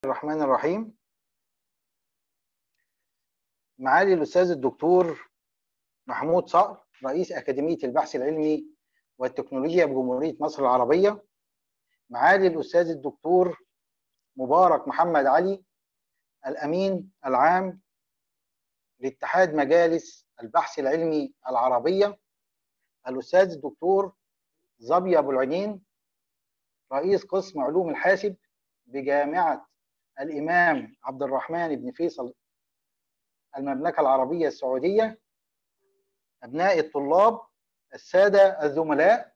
الرحمن الرحيم معالي الأستاذ الدكتور محمود صقر رئيس أكاديمية البحث العلمي والتكنولوجيا بجمهورية مصر العربية معالي الأستاذ الدكتور مبارك محمد علي الأمين العام لاتحاد مجالس البحث العلمي العربية الأستاذ الدكتور ظبي أبو العينين رئيس قسم علوم الحاسب بجامعة الإمام عبد الرحمن بن فيصل المملكة العربية السعودية أبناء الطلاب السادة الزملاء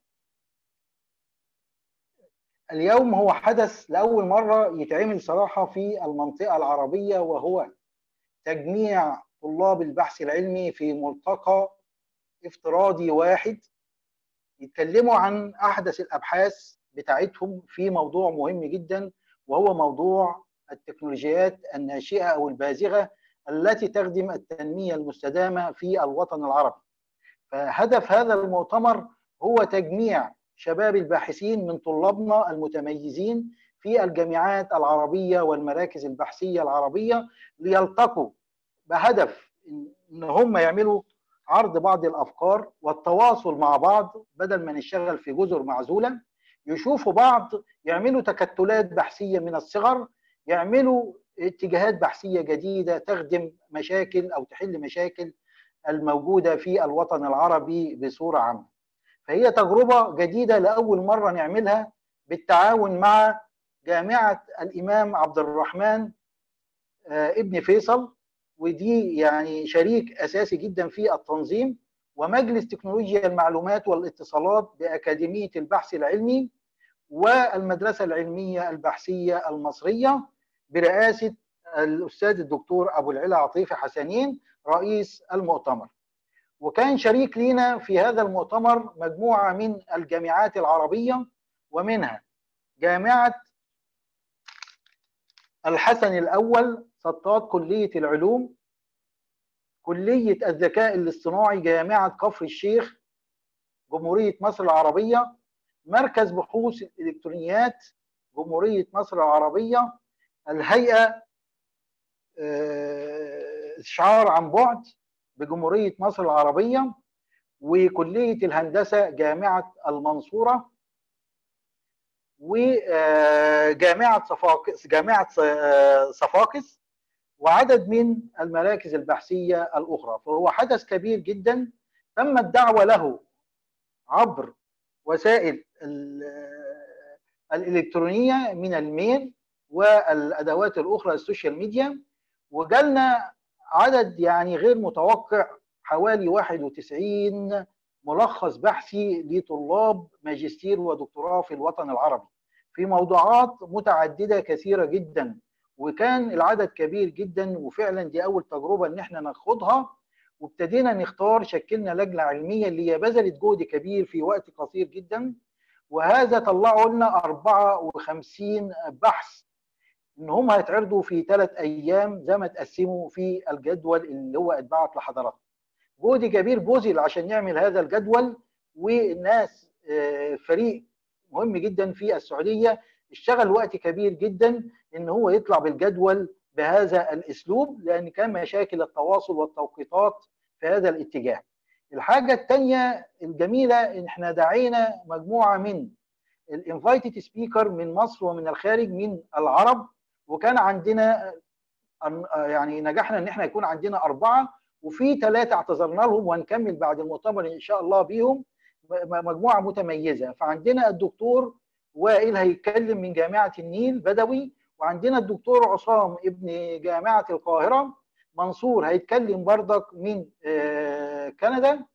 اليوم هو حدث لأول مرة يتعمل صراحة في المنطقة العربية وهو تجميع طلاب البحث العلمي في ملتقى افتراضي واحد يتكلموا عن أحدث الأبحاث بتاعتهم في موضوع مهم جدا وهو موضوع التكنولوجيات الناشئة أو البازغة التي تخدم التنمية المستدامة في الوطن العربي فهدف هذا المؤتمر هو تجميع شباب الباحثين من طلابنا المتميزين في الجامعات العربية والمراكز البحثية العربية ليلتقوا بهدف ان هم يعملوا عرض بعض الافكار والتواصل مع بعض بدل ما نشتغل في جزر معزوله يشوفوا بعض يعملوا تكتلات بحثيه من الصغر يعملوا اتجاهات بحثيه جديده تخدم مشاكل او تحل مشاكل الموجوده في الوطن العربي بصوره عامه. فهي تجربه جديده لاول مره نعملها بالتعاون مع جامعه الامام عبد الرحمن ابن فيصل ودي يعني شريك اساسي جدا في التنظيم ومجلس تكنولوجيا المعلومات والاتصالات باكاديميه البحث العلمي والمدرسه العلميه البحثيه المصريه برئاسه الاستاذ الدكتور ابو العلا عطيفه حسنين رئيس المؤتمر. وكان شريك لينا في هذا المؤتمر مجموعه من الجامعات العربيه ومنها جامعه الحسن الاول سطات كليه العلوم كليه الذكاء الاصطناعي جامعه كفر الشيخ جمهوريه مصر العربيه مركز بحوث الالكترونيات جمهوريه مصر العربيه الهيئه اشعار عن بعد بجمهوريه مصر العربيه وكليه الهندسه جامعه المنصوره وجامعه صفاقس جامعه صفاقس وعدد من المراكز البحثيه الاخرى فهو حدث كبير جدا تم الدعوه له عبر وسائل الالكترونيه من الميل والادوات الاخرى السوشيال ميديا وجالنا عدد يعني غير متوقع حوالي 91 ملخص بحثي لطلاب ماجستير ودكتوراه في الوطن العربي في موضوعات متعدده كثيره جدا وكان العدد كبير جدا وفعلا دي اول تجربه ان احنا ناخدها وابتدينا نختار شكلنا لجنه علميه اللي هي بذلت جهد كبير في وقت قصير جدا وهذا طلعوا لنا 54 بحث ان هم هيتعرضوا في ثلاث ايام زي ما تقسموا في الجدول اللي هو اتبعت لحضراتكم. جهد كبير بذل عشان نعمل هذا الجدول والناس فريق مهم جدا في السعوديه اشتغل وقت كبير جدا ان هو يطلع بالجدول بهذا الاسلوب لان كان مشاكل التواصل والتوقيتات في هذا الاتجاه. الحاجه الثانيه الجميله ان احنا دعينا مجموعه من الانفايتد سبيكر من مصر ومن الخارج من العرب وكان عندنا يعني نجحنا ان احنا يكون عندنا اربعه وفي ثلاثه اعتذرنا لهم وهنكمل بعد المؤتمر ان شاء الله بيهم مجموعه متميزه فعندنا الدكتور وائل هيتكلم من جامعه النيل بدوي وعندنا الدكتور عصام ابن جامعه القاهره منصور هيتكلم بردك من كندا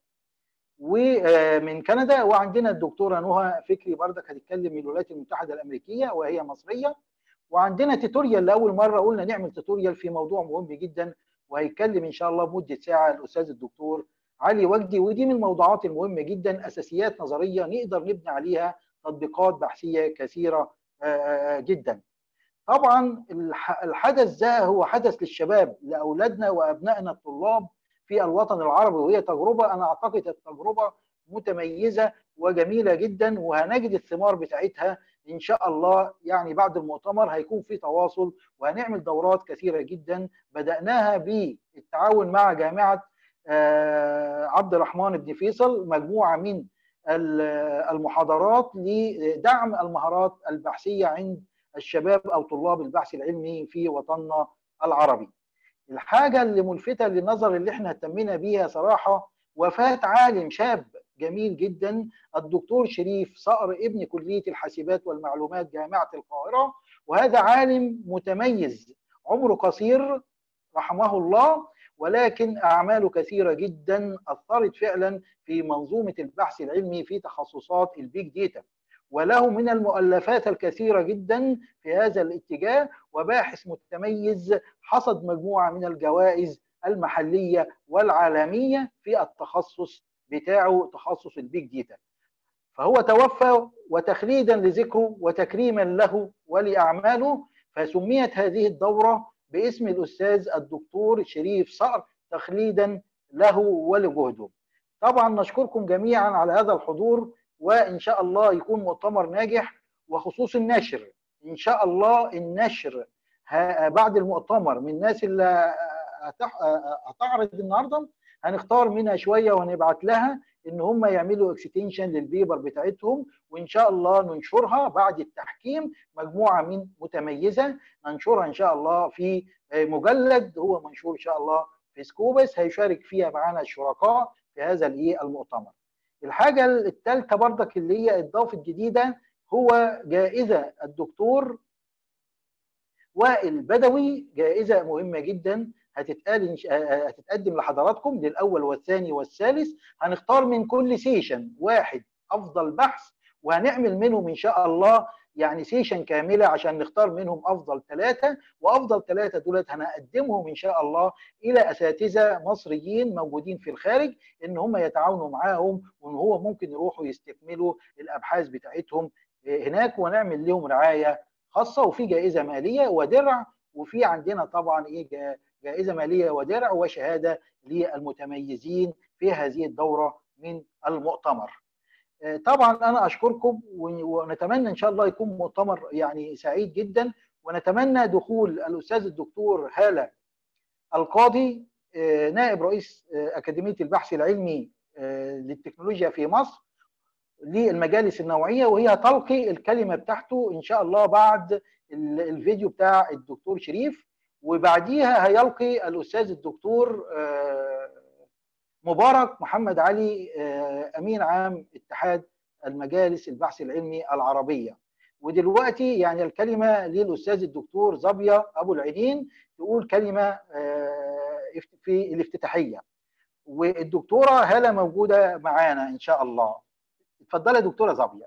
ومن كندا وعندنا الدكتوره نهى فكري بردك هتتكلم من الولايات المتحده الامريكيه وهي مصريه وعندنا توتوريال لاول مره قلنا نعمل توتوريال في موضوع مهم جدا وهيتكلم ان شاء الله بمده ساعه الاستاذ الدكتور علي وجدي ودي من الموضوعات المهمه جدا اساسيات نظريه نقدر نبني عليها تطبيقات بحثيه كثيره جدا. طبعا الحدث ده هو حدث للشباب لاولادنا وابنائنا الطلاب في الوطن العربي وهي تجربه انا اعتقد التجربه متميزه وجميله جدا وهنجد الثمار بتاعتها ان شاء الله يعني بعد المؤتمر هيكون في تواصل وهنعمل دورات كثيره جدا بداناها بالتعاون مع جامعه عبد الرحمن بن فيصل مجموعه من المحاضرات لدعم المهارات البحثيه عند الشباب او طلاب البحث العلمي في وطننا العربي. الحاجه اللي ملفته للنظر اللي احنا اهتمينا بيها صراحه وفاه عالم شاب جميل جدا الدكتور شريف صقر ابن كليه الحاسبات والمعلومات جامعه القاهره وهذا عالم متميز عمره قصير رحمه الله ولكن اعماله كثيره جدا اثرت فعلا في منظومه البحث العلمي في تخصصات البيج داتا وله من المؤلفات الكثيره جدا في هذا الاتجاه وباحث متميز حصد مجموعه من الجوائز المحليه والعالميه في التخصص بتاعه تخصص البيج داتا فهو توفى وتخليدا لذكره وتكريما له ولاعماله فسميت هذه الدوره باسم الاستاذ الدكتور شريف صقر تخليدا له ولجهده. طبعا نشكركم جميعا على هذا الحضور وان شاء الله يكون مؤتمر ناجح وخصوص النشر ان شاء الله النشر بعد المؤتمر من الناس اللي هتعرض النهارده هنختار منها شويه وهنبعت لها ان هم يعملوا اكستنشن للبيبر بتاعتهم وان شاء الله ننشرها بعد التحكيم مجموعه من متميزه ننشرها ان شاء الله في مجلد هو منشور ان شاء الله في سكوبس هيشارك فيها معانا الشركاء في هذا الايه المؤتمر. الحاجه الثالثه برضك اللي هي اضافه جديده هو جائزه الدكتور وائل بدوي جائزه مهمه جدا هتتقال هتتقدم لحضراتكم للاول والثاني والثالث هنختار من كل سيشن واحد افضل بحث وهنعمل منهم ان شاء الله يعني سيشن كامله عشان نختار منهم افضل ثلاثه وافضل ثلاثه دولت هنقدمهم ان شاء الله الى اساتذه مصريين موجودين في الخارج ان هم يتعاونوا معاهم وان هو ممكن يروحوا يستكملوا الابحاث بتاعتهم هناك ونعمل لهم رعايه خاصه وفي جائزه ماليه ودرع وفي عندنا طبعا ايه جائزه ماليه ودرع وشهاده للمتميزين في هذه الدوره من المؤتمر. طبعا انا اشكركم ونتمنى ان شاء الله يكون مؤتمر يعني سعيد جدا ونتمنى دخول الاستاذ الدكتور هاله القاضي نائب رئيس اكاديميه البحث العلمي للتكنولوجيا في مصر للمجالس النوعيه وهي تلقي الكلمه بتاعته ان شاء الله بعد الفيديو بتاع الدكتور شريف وبعديها هيلقي الاستاذ الدكتور مبارك محمد علي امين عام اتحاد المجالس البحث العلمي العربيه ودلوقتي يعني الكلمه للاستاذ الدكتور زابيا ابو العيدين تقول كلمه في الافتتاحيه والدكتوره هاله موجوده معانا ان شاء الله اتفضلي يا دكتوره زابيا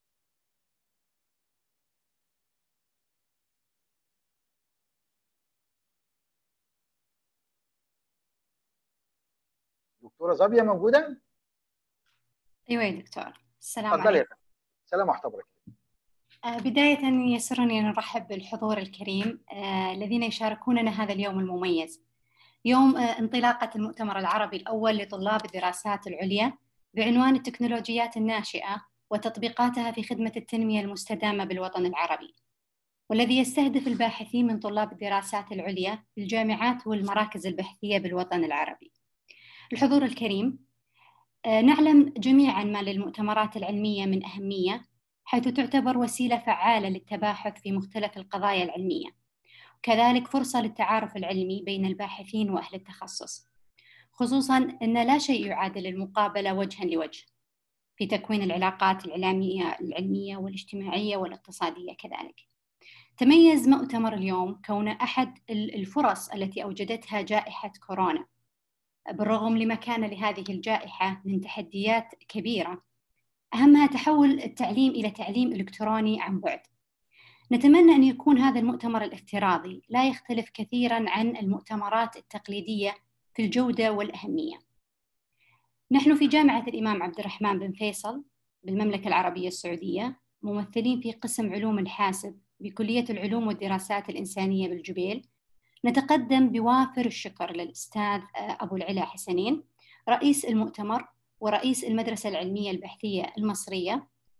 دكتوره زابيا موجوده؟ ايوه يا دكتور السلام اتفضلي يا عليكم فندم السلام ورحمه الله وبركاته آه، بداية يسرني أن نرحب بالحضور الكريم آه، الذين يشاركوننا هذا اليوم المميز يوم آه، انطلاقة المؤتمر العربي الأول لطلاب الدراسات العليا بعنوان التكنولوجيات الناشئة وتطبيقاتها في خدمة التنمية المستدامة بالوطن العربي والذي يستهدف الباحثين من طلاب الدراسات العليا في الجامعات والمراكز البحثية بالوطن العربي الحضور الكريم نعلم جميعا ما للمؤتمرات العلمية من أهمية حيث تعتبر وسيلة فعالة للتباحث في مختلف القضايا العلمية وكذلك فرصة للتعارف العلمي بين الباحثين وأهل التخصص خصوصا أن لا شيء يعادل المقابلة وجها لوجه في تكوين العلاقات الإعلامية العلمية والاجتماعية والاقتصادية كذلك تميز مؤتمر اليوم كونه أحد الفرص التي أوجدتها جائحة كورونا بالرغم لما كان لهذه الجائحة من تحديات كبيرة أهمها تحول التعليم إلى تعليم إلكتروني عن بعد نتمنى أن يكون هذا المؤتمر الافتراضي لا يختلف كثيرا عن المؤتمرات التقليدية في الجودة والأهمية نحن في جامعة الإمام عبد الرحمن بن فيصل بالمملكة العربية السعودية ممثلين في قسم علوم الحاسب بكلية العلوم والدراسات الإنسانية بالجبيل نتقدم بوافر الشكر للأستاذ أبو العلا حسنين رئيس المؤتمر ورئيس المدرسة العلمية البحثية المصرية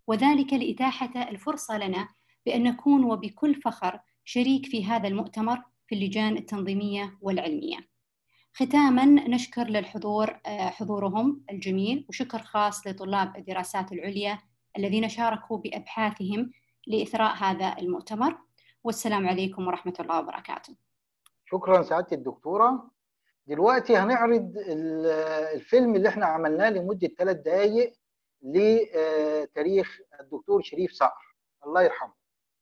وذلك لإتاحة الفرصة لنا بأن نكون وبكل فخر شريك في هذا المؤتمر في اللجان التنظيمية والعلمية ختاما نشكر للحضور حضورهم الجميل وشكر خاص لطلاب الدراسات العليا الذين شاركوا بأبحاثهم لإثراء هذا المؤتمر والسلام عليكم ورحمة الله وبركاته شكرا سعادة الدكتورة دلوقتي هنعرض الفيلم اللي احنا عملناه لمدة ثلاث دقايق لتاريخ الدكتور شريف صقر الله يرحمه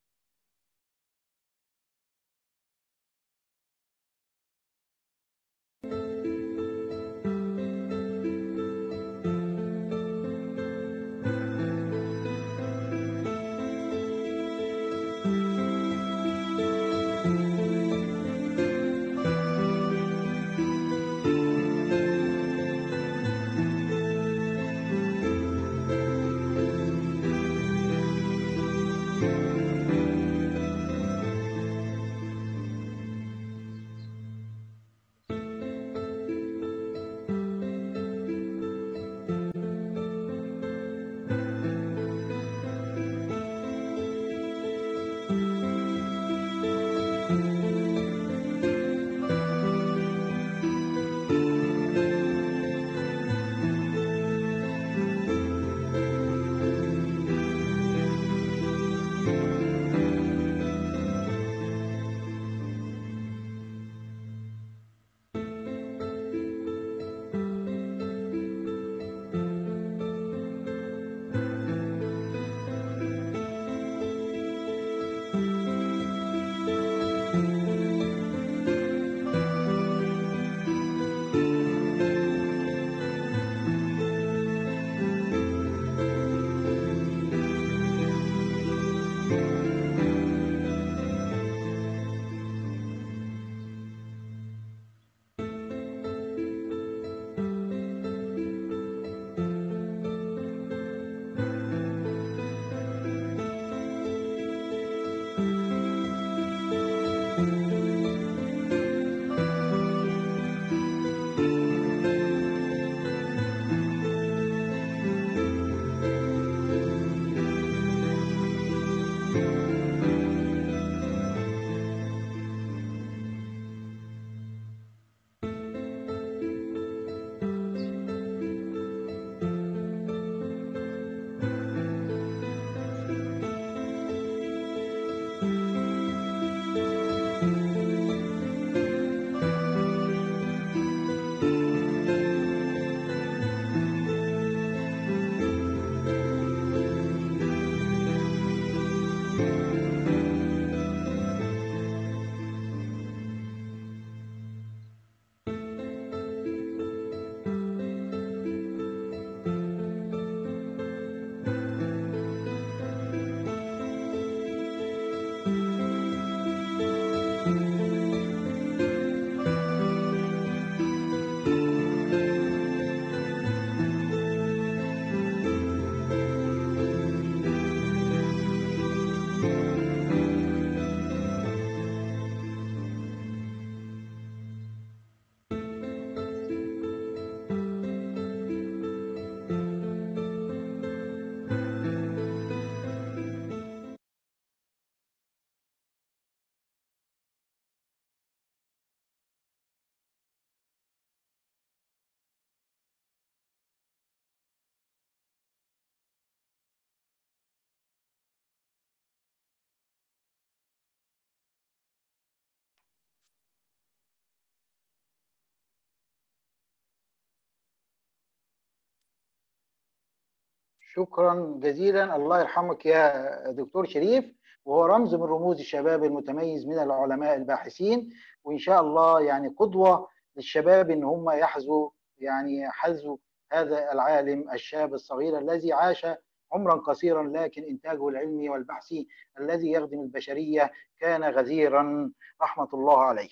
شكرا جزيلا الله يرحمك يا دكتور شريف وهو رمز من رموز الشباب المتميز من العلماء الباحثين وان شاء الله يعني قدوه للشباب ان هم يحذوا يعني حذو هذا العالم الشاب الصغير الذي عاش عمرا قصيرا لكن انتاجه العلمي والبحثي الذي يخدم البشريه كان غزيرا رحمه الله عليه.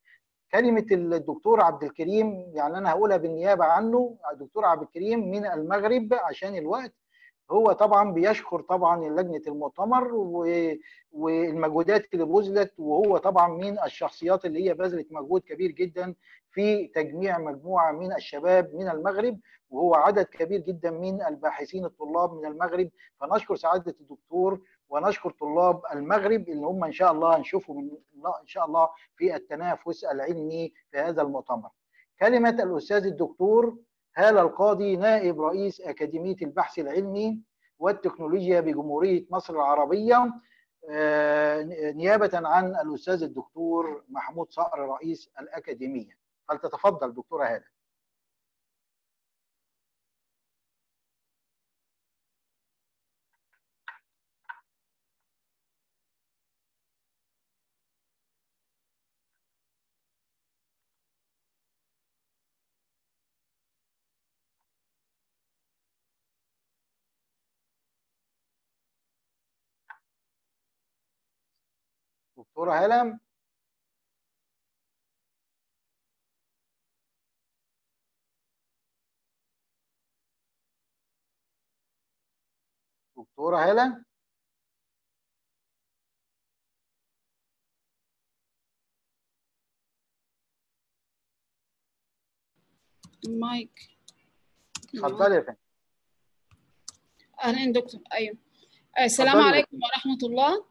كلمه الدكتور عبد الكريم يعني انا هقولها بالنيابه عنه الدكتور عبد الكريم من المغرب عشان الوقت هو طبعا بيشكر طبعا لجنه المؤتمر والمجهودات اللي بذلت وهو طبعا من الشخصيات اللي هي بذلت مجهود كبير جدا في تجميع مجموعه من الشباب من المغرب وهو عدد كبير جدا من الباحثين الطلاب من المغرب فنشكر سعاده الدكتور ونشكر طلاب المغرب اللي هم ان شاء الله نشوفهم ان شاء الله في التنافس العلمي في هذا المؤتمر. كلمه الاستاذ الدكتور هالة القاضي نائب رئيس أكاديمية البحث العلمي والتكنولوجيا بجمهورية مصر العربية نيابة عن الأستاذ الدكتور محمود صقر رئيس الأكاديمية فلتتفضل دكتورة هالة دكتورة هالة دكتورة هالة المايك اتفضلي يا فندم اهلا دكتور ايوه السلام عليكم ورحمه الله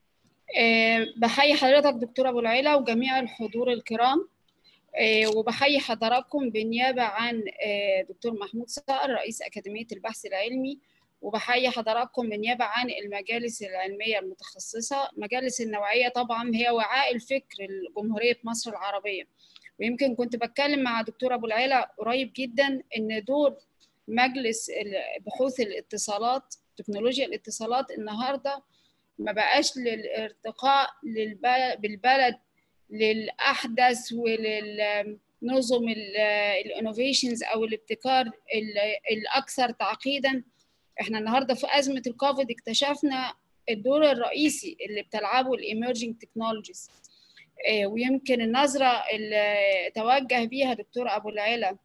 أه بحيي حضرتك دكتور ابو العيله وجميع الحضور الكرام أه وبحيي حضراتكم بالنيابه عن أه دكتور محمود صقر رئيس اكاديميه البحث العلمي وبحيي حضراتكم بالنيابه عن المجالس العلميه المتخصصه مجالس النوعيه طبعا هي وعاء الفكر لجمهوريه مصر العربيه ويمكن كنت بتكلم مع دكتور ابو العيله قريب جدا ان دور مجلس بحوث الاتصالات تكنولوجيا الاتصالات النهارده ما بقاش للارتقاء بالبلد للاحدث وللنظم الانوفيشنز او الابتكار الاكثر تعقيدا احنا النهارده في ازمه الكوفيد اكتشفنا الدور الرئيسي اللي بتلعبه الايمرجنج تكنولوجيز ويمكن النظره اللي توجه بيها دكتور ابو العلا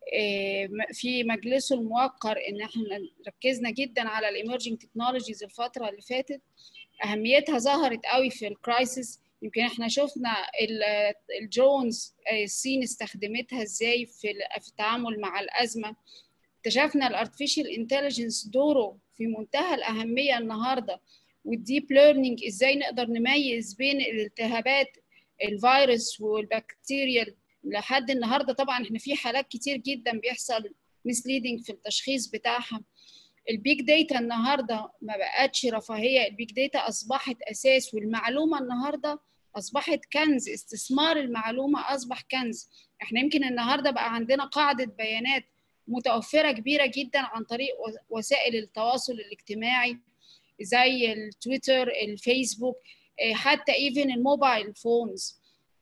في مجلسه الموقر ان احنا ركزنا جدا على الايمرجنج تكنولوجيز الفتره اللي فاتت اهميتها ظهرت قوي في الكرايسيس يمكن احنا شفنا الدرونز الصين استخدمتها ازاي في التعامل مع الازمه اكتشفنا الارتفيشال انتليجنس دوره في منتهى الاهميه النهارده والديب ليرنينج ازاي نقدر نميز بين الالتهابات الفيروس والبكتيريا لحد النهارده طبعا احنا في حالات كتير جدا بيحصل مسليدنج في التشخيص بتاعها البيج داتا النهارده ما بقتش رفاهيه البيج داتا اصبحت اساس والمعلومه النهارده اصبحت كنز استثمار المعلومه اصبح كنز احنا يمكن النهارده بقى عندنا قاعده بيانات متوفره كبيره جدا عن طريق وسائل التواصل الاجتماعي زي التويتر الفيسبوك حتى ايفن الموبايل فونز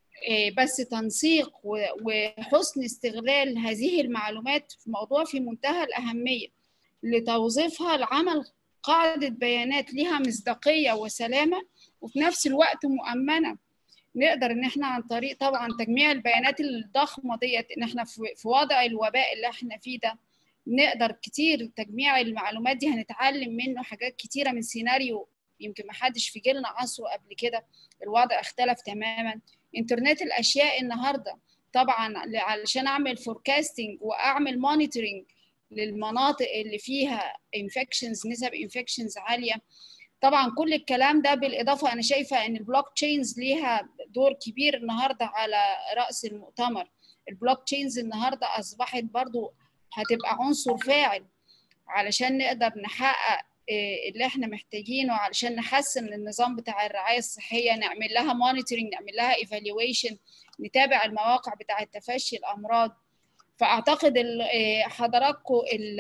بس تنسيق وحسن استغلال هذه المعلومات في موضوع في منتهى الأهمية لتوظيفها لعمل قاعدة بيانات لها مصداقية وسلامة وفي نفس الوقت مؤمنة نقدر ان احنا عن طريق طبعا تجميع البيانات الضخمة ديت ان احنا في وضع الوباء اللي احنا فيه ده نقدر كتير تجميع المعلومات دي هنتعلم منه حاجات كتيرة من سيناريو يمكن ما حدش في جيلنا عصره قبل كده الوضع اختلف تماما انترنت الاشياء النهارده طبعا علشان اعمل فوركاستنج واعمل مونيتورنج للمناطق اللي فيها انفكشنز نسب انفكشنز عاليه طبعا كل الكلام ده بالاضافه انا شايفه ان البلوك تشينز ليها دور كبير النهارده على راس المؤتمر البلوك تشينز النهارده اصبحت برضو هتبقى عنصر فاعل علشان نقدر نحقق اللي احنا محتاجينه علشان نحسن النظام بتاع الرعايه الصحيه نعمل لها مونيتورنج نعمل لها ايفالويشن نتابع المواقع بتاعه تفشي الامراض فاعتقد حضراتكم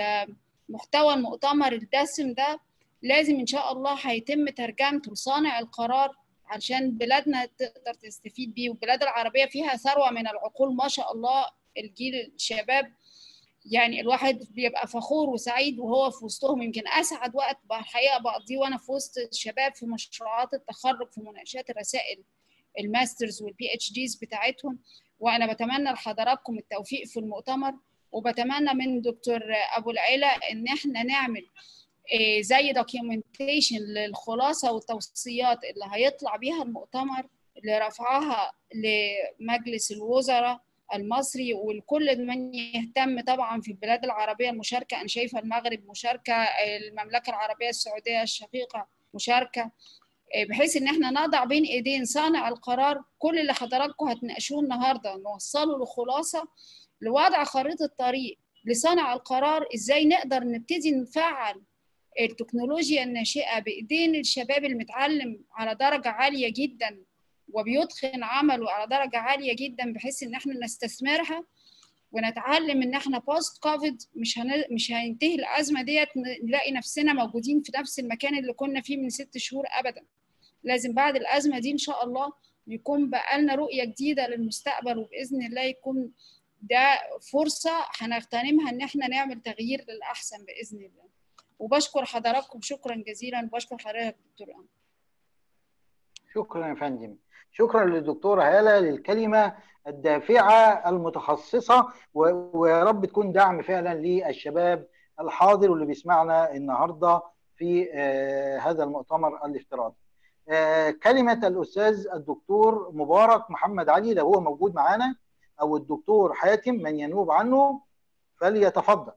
محتوى المؤتمر الدسم ده لازم ان شاء الله هيتم ترجمته لصانع القرار علشان بلادنا تقدر تستفيد بيه والبلاد العربيه فيها ثروه من العقول ما شاء الله الجيل الشباب يعني الواحد بيبقى فخور وسعيد وهو في وسطهم يمكن اسعد وقت الحقيقه بقضيه وانا في وسط الشباب في مشروعات التخرج في مناقشات الرسائل الماسترز والبي اتش ديز بتاعتهم وانا بتمنى لحضراتكم التوفيق في المؤتمر وبتمنى من دكتور ابو العيله ان احنا نعمل زي دوكيومنتيشن للخلاصه والتوصيات اللي هيطلع بيها المؤتمر اللي رفعها لمجلس الوزراء المصري والكل من يهتم طبعا في البلاد العربيه المشاركه انا شايفه المغرب مشاركه المملكه العربيه السعوديه الشقيقه مشاركه بحيث ان احنا نضع بين ايدين صانع القرار كل اللي حضراتكم هتناقشوه النهارده نوصله لخلاصه لوضع خريطه طريق لصانع القرار ازاي نقدر نبتدي نفعل التكنولوجيا الناشئه بايدين الشباب المتعلم على درجه عاليه جدا وبيتقن عمله على درجه عاليه جدا بحيث ان احنا نستثمرها ونتعلم ان احنا بوست كوفيد مش هن... مش هينتهي الازمه ديت نلاقي نفسنا موجودين في نفس المكان اللي كنا فيه من ست شهور ابدا لازم بعد الازمه دي ان شاء الله يكون بقى لنا رؤيه جديده للمستقبل وباذن الله يكون ده فرصه هنغتنمها ان احنا نعمل تغيير للاحسن باذن الله وبشكر حضراتكم شكرا جزيلا وبشكر حضرتك دكتور أمل. شكرا يا فندم شكرا للدكتورة هالة للكلمة الدافعة المتخصصة ويا رب تكون دعم فعلا للشباب الحاضر واللي بيسمعنا النهاردة في هذا المؤتمر الافتراضي كلمة الأستاذ الدكتور مبارك محمد علي لو هو موجود معانا أو الدكتور حاتم من ينوب عنه فليتفضل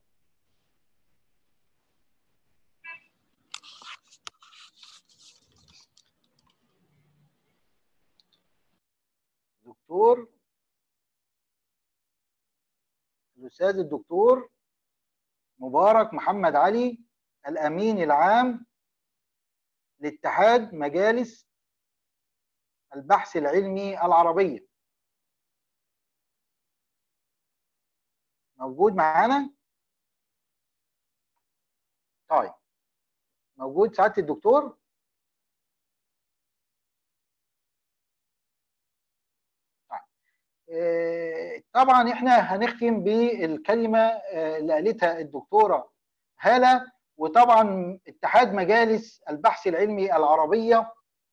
الدكتور الأستاذ الدكتور مبارك محمد علي الأمين العام لاتحاد مجالس البحث العلمي العربية موجود معانا؟ طيب موجود سعادة الدكتور؟ طبعا احنا هنختم بالكلمه اللي قالتها الدكتوره هاله وطبعا اتحاد مجالس البحث العلمي العربيه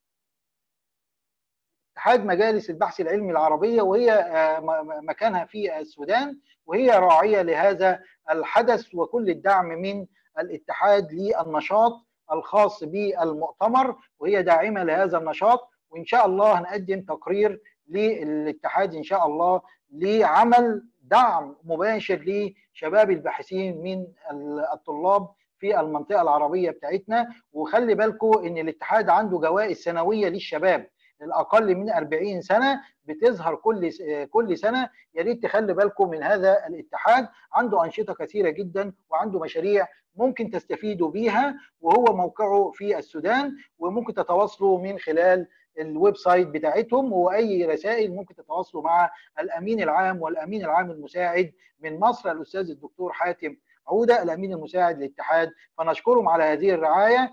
اتحاد مجالس البحث العلمي العربيه وهي مكانها في السودان وهي راعيه لهذا الحدث وكل الدعم من الاتحاد للنشاط الخاص بالمؤتمر وهي داعمه لهذا النشاط وان شاء الله هنقدم تقرير للاتحاد ان شاء الله لعمل دعم مباشر لشباب الباحثين من الطلاب في المنطقه العربيه بتاعتنا وخلي بالكم ان الاتحاد عنده جوائز سنويه للشباب الاقل من 40 سنه بتظهر كل كل سنه يا ريت تخلي بالكم من هذا الاتحاد عنده انشطه كثيره جدا وعنده مشاريع ممكن تستفيدوا بيها وهو موقعه في السودان وممكن تتواصلوا من خلال الويب سايت بتاعتهم واي رسائل ممكن تتواصلوا مع الامين العام والامين العام المساعد من مصر الاستاذ الدكتور حاتم عوده الامين المساعد للاتحاد فنشكرهم على هذه الرعايه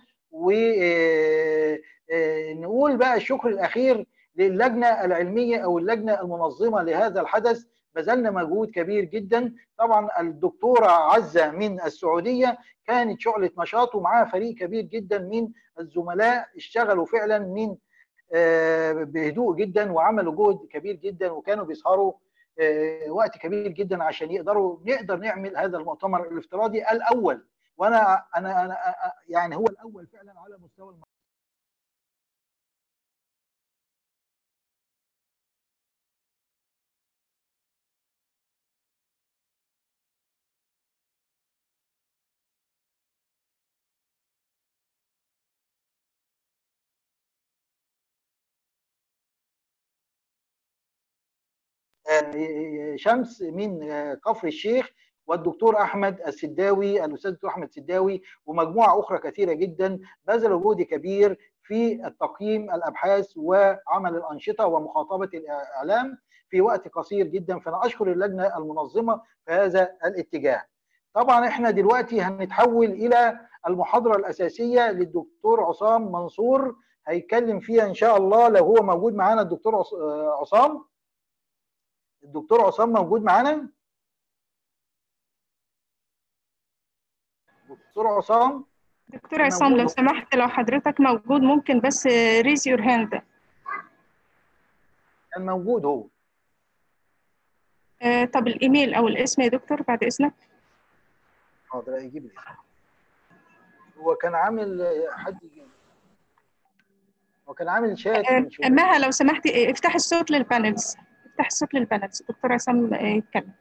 ونقول بقى الشكر الاخير للجنه العلميه او اللجنه المنظمه لهذا الحدث بذلنا مجهود كبير جدا طبعا الدكتوره عزه من السعوديه كانت شعله نشاط ومعاها فريق كبير جدا من الزملاء اشتغلوا فعلا من بهدوء جدا وعملوا جهد كبير جدا وكانوا بيسهروا وقت كبير جدا عشان يقدروا نقدر نعمل هذا المؤتمر الافتراضي الاول وانا انا انا يعني هو الاول فعلا على مستوى المنطقة. شمس من كفر الشيخ والدكتور احمد السداوي الاستاذ الدكتور احمد السداوي ومجموعه اخرى كثيره جدا بذلوا جهد كبير في التقييم الابحاث وعمل الانشطه ومخاطبه الاعلام في وقت قصير جدا فانا اشكر اللجنه المنظمه في هذا الاتجاه. طبعا احنا دلوقتي هنتحول الى المحاضره الاساسيه للدكتور عصام منصور هيتكلم فيها ان شاء الله لو هو موجود معانا الدكتور عصام الدكتور عصام موجود معانا دكتور عصام دكتور عصام لو سمحت لو حضرتك موجود ممكن بس ريز يور هاند كان موجود هو آه طب الايميل او الاسم يا دكتور بعد اذنك حاضر يجيب لي هو كان عامل حد هو كان عامل شات آه، من شوية. مها لو سمحتي آه، افتحي الصوت للبانلز افتحي الصوت للبانلز دكتور عصام آه، يتكلم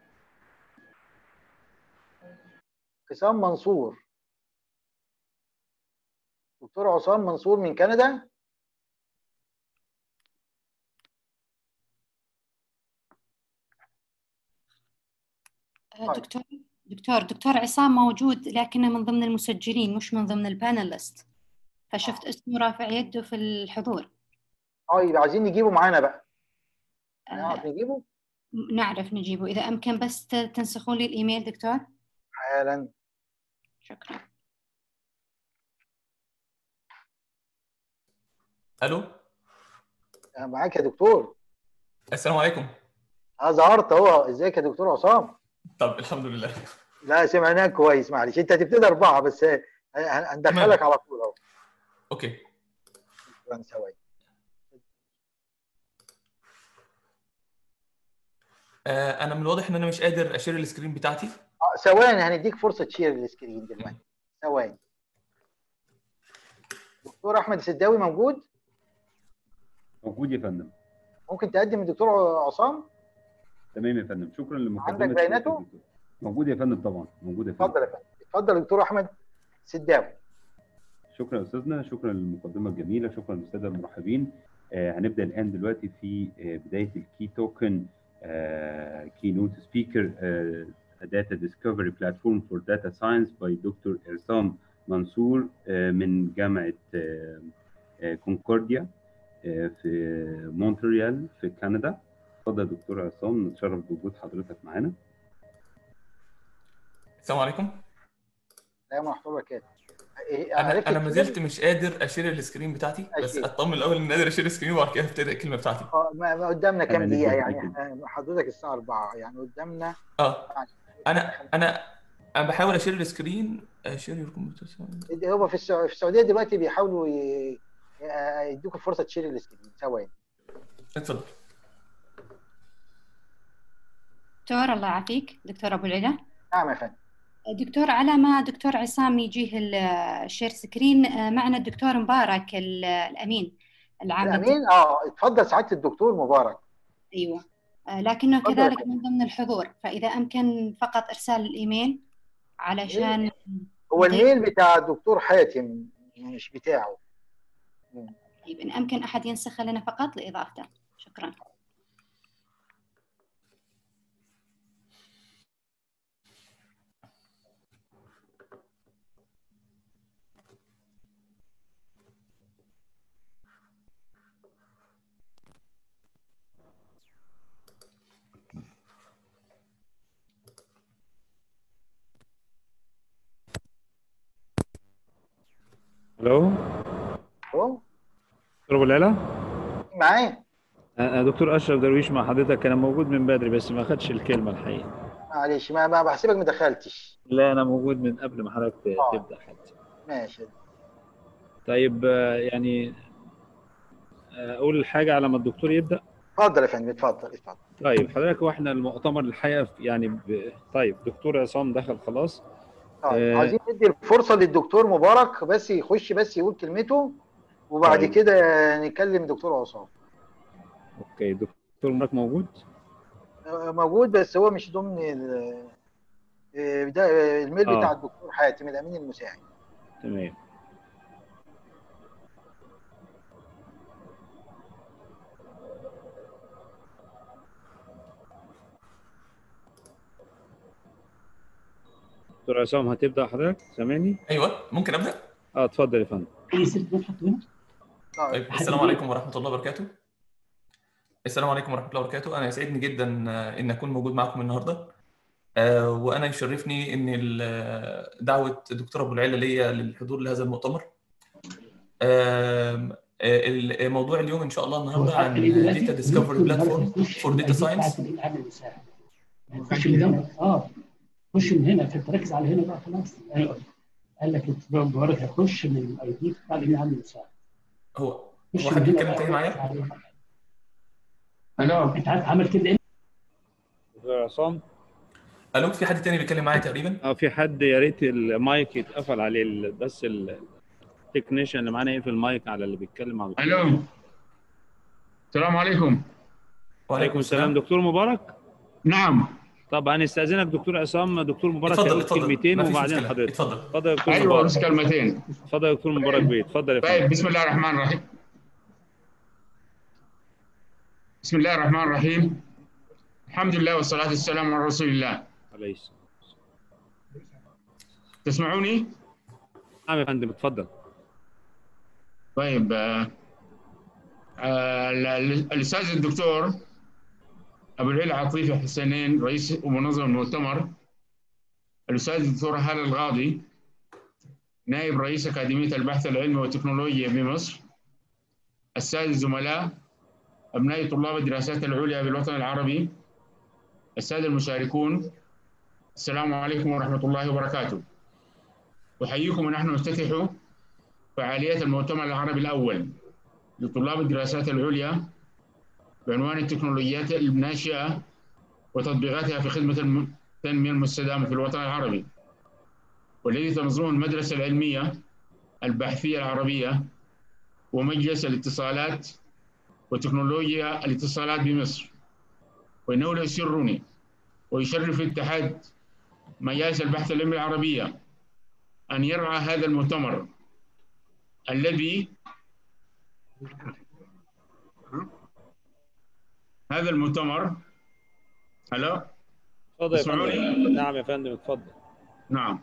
حسام منصور دكتور عصام منصور من كندا آه، طيب. دكتور دكتور دكتور عصام موجود لكنه من ضمن المسجلين مش من ضمن البانلست فشفت اسمه رافع يده في الحضور طيب عايزين نجيبه معانا بقى نعرف آه، نجيبه نعرف نجيبه إذا أمكن بس ت- تنسخون لي الإيميل دكتور حالا شكرا الو أنا معاك يا دكتور السلام عليكم اه ظهرت اهو ازيك يا دكتور عصام طب الحمد لله لا سمعناك كويس معلش انت هتبتدي اربعه بس هن- هندخلك تمام. على طول اهو اوكي شكرا ثواني آه انا من الواضح ان انا مش قادر اشير السكرين بتاعتي آه، ثواني هنديك فرصه تشير السكرين دلوقتي ثواني دكتور احمد السداوي موجود موجود يا فندم ممكن تقدم الدكتور عصام تمام يا فندم شكرا لمقدمه عندك بياناته؟ الدكتور. موجود يا فندم طبعا موجود يا فندم اتفضل يا فندم اتفضل يا دكتور احمد سداوي شكرا يا استاذنا شكرا للمقدمه الجميله شكرا للساده المرحبين آه هنبدا الان دلوقتي في آه بدايه الكي توكن كي نوت سبيكر داتا ديسكفري بلاتفورم فور داتا ساينس باي دكتور ارسام منصور آه من جامعه آه آه كونكورديا آه في مونتريال في كندا اتفضل يا دكتور عصام نتشرف بوجود حضرتك معانا السلام عليكم السلام ورحمه الله وبركاته إيه، انا عرفت انا ما تشير؟ زلت مش قادر اشير السكرين بتاعتي بس أشير. اطمن الاول ان قادر اشير السكرين وبعد كده ابتدي الكلمه بتاعتي اه ما ما قدامنا كام أنا دقيقه نزلت يعني أكيد. احنا حضرتك الساعه 4 يعني قدامنا اه انا انا انا بحاول اشير السكرين اشير الكمبيوتر هو في السع- في السعوديه دلوقتي بيحاولوا ي- ي- يدوكوا فرصه تشير السكرين ثواني اتفضل دكتور الله يعافيك دكتور أبو العلا نعم يا فندم دكتور على ما دكتور عصام يجيه ال- الشير سكرين آه، معنا الدكتور مبارك ال- الأمين العام الامين اه اتفضل سعاده الدكتور مبارك أيوة آه، لكنه تفضل. كذلك من ضمن الحضور فإذا أمكن فقط إرسال الإيميل علشان هو الميل بتاع الدكتور حاتم مش بتاعه طيب إن أمكن أحد ينسخ لنا فقط لإضافته شكرا الو اهو دكتور ابو العلا معاه انا دكتور اشرف درويش مع حضرتك انا موجود من بدري بس ما خدش الكلمه الحقيقه معلش ما, ما بحسبك ما دخلتش لا انا موجود من قبل ما حضرتك آه. تبدا حتى ماشي طيب آه، يعني آه، اقول حاجه على ما الدكتور يبدا اتفضل يا فندم اتفضل اتفضل طيب حضرتك واحنا المؤتمر الحقيقه في- يعني ب... طيب دكتور عصام دخل خلاص طيب آه. عايزين ندي الفرصه للدكتور مبارك بس يخش بس يقول كلمته وبعد طيب. كده نكلم دكتور عصام اوكي دكتور مبارك موجود آه، موجود بس هو مش ضمن ال- آه، ده آه، الميل آه. بتاع الدكتور حاتم الامين المساعد تمام دكتور عصام هتبدا حضرتك سامعني ايوه ممكن ابدا اه اتفضل يا فندم طيب السلام عليكم ورحمه الله وبركاته السلام عليكم ورحمه الله وبركاته انا يسعدني جدا آه، ان اكون موجود معكم النهارده آه، وانا يشرفني ان ال- دعوه الدكتور ابو العلا ليا للحضور لهذا المؤتمر آم، آه، الموضوع اليوم ان شاء الله النهارده عن داتا ديسكفري بلاتفورم فور داتا ساينس خش من هنا اه خش من هنا فانت ركز على هنا بقى خلاص ايوه قال لك انت بقول لك خش من الاي دي بتاع اللي عامل مساعد هو خش هو من حد هنا يتكلم بقى تاني معايا وركز عليه. الو انت عارف عمل كده دكتور عصام الو في حد تاني بيتكلم معايا تقريبا اه في حد يا ريت المايك يتقفل عليه ال- بس التكنيشن اللي معانا يقفل المايك على اللي بيتكلم على الو السلام عليكم وعليكم السلام دكتور مبارك نعم طب هنستأذنك دكتور عصام دكتور مبارك اتفضل هيقول اتفضل كلمتين ما فيش وبعدين مشكلة. حضرتك اتفضل اتفضل يا دكتور ايوه مبارك بس كلمتين اتفضل يا دكتور مبارك بيه اتفضل يا طيب فندم بسم الله الرحمن الرحيم بسم الله الرحمن الرحيم الحمد لله والصلاة والسلام على رسول الله عليه السلام تسمعوني؟ نعم يا فندم اتفضل طيب آه، آه، ال- ال- الأستاذ الدكتور أبو العلا عطيفة حسنين رئيس ومنظم المؤتمر الأستاذ الدكتور هالة الغاضي نائب رئيس أكاديمية البحث العلمي والتكنولوجيا بمصر السادة الزملاء أبناء طلاب الدراسات العليا بالوطن العربي السادة المشاركون السلام عليكم ورحمة الله وبركاته أحييكم ونحن نفتتح فعاليات المؤتمر العربي الأول لطلاب الدراسات العليا بعنوان التكنولوجيات الناشئة وتطبيقاتها في خدمة الم- التنمية المستدامة في الوطن العربي والذي تنظمه المدرسة العلمية البحثية العربية ومجلس الاتصالات وتكنولوجيا الاتصالات بمصر وإنه لا يسرني ويشرف اتحاد مجالس البحث العلمي العربية أن يرعى هذا المؤتمر الذي هذا المؤتمر هلا اتفضل يا تسمعوني؟ فندم نعم يا فندم اتفضل نعم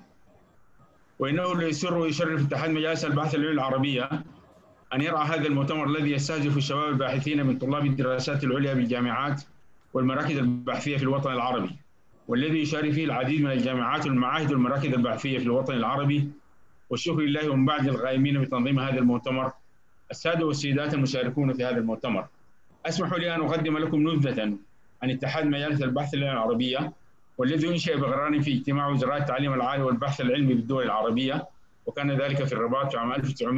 وإنه ليسر ويشرف اتحاد مجالس البحث العلمي العربية أن يرعى هذا المؤتمر الذي يستهدف الشباب الباحثين من طلاب الدراسات العليا بالجامعات والمراكز البحثية في الوطن العربي والذي يشارك فيه العديد من الجامعات والمعاهد والمراكز البحثية في الوطن العربي والشكر لله ومن بعد القائمين بتنظيم هذا المؤتمر السادة والسيدات المشاركون في هذا المؤتمر اسمحوا لي أن أقدم لكم نبذة عن اتحاد مجالس البحث العلمي العربية والذي انشئ بغران في اجتماع وزراء التعليم العالي والبحث العلمي بالدول العربية وكان ذلك في الرباط في عام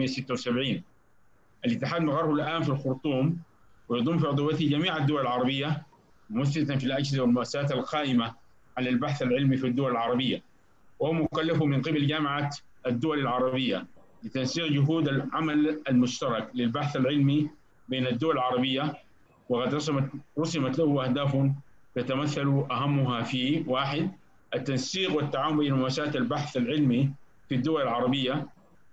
1976 الاتحاد مقره الآن في الخرطوم ويضم في عضويته جميع الدول العربية ممثلة في الأجهزة والمؤسسات القائمة على البحث العلمي في الدول العربية وهو مكلف من قبل جامعة الدول العربية لتنسيق جهود العمل المشترك للبحث العلمي بين الدول العربية وقد رسمت رسمت له أهداف تتمثل أهمها في واحد التنسيق والتعاون بين مؤسسات البحث العلمي في الدول العربية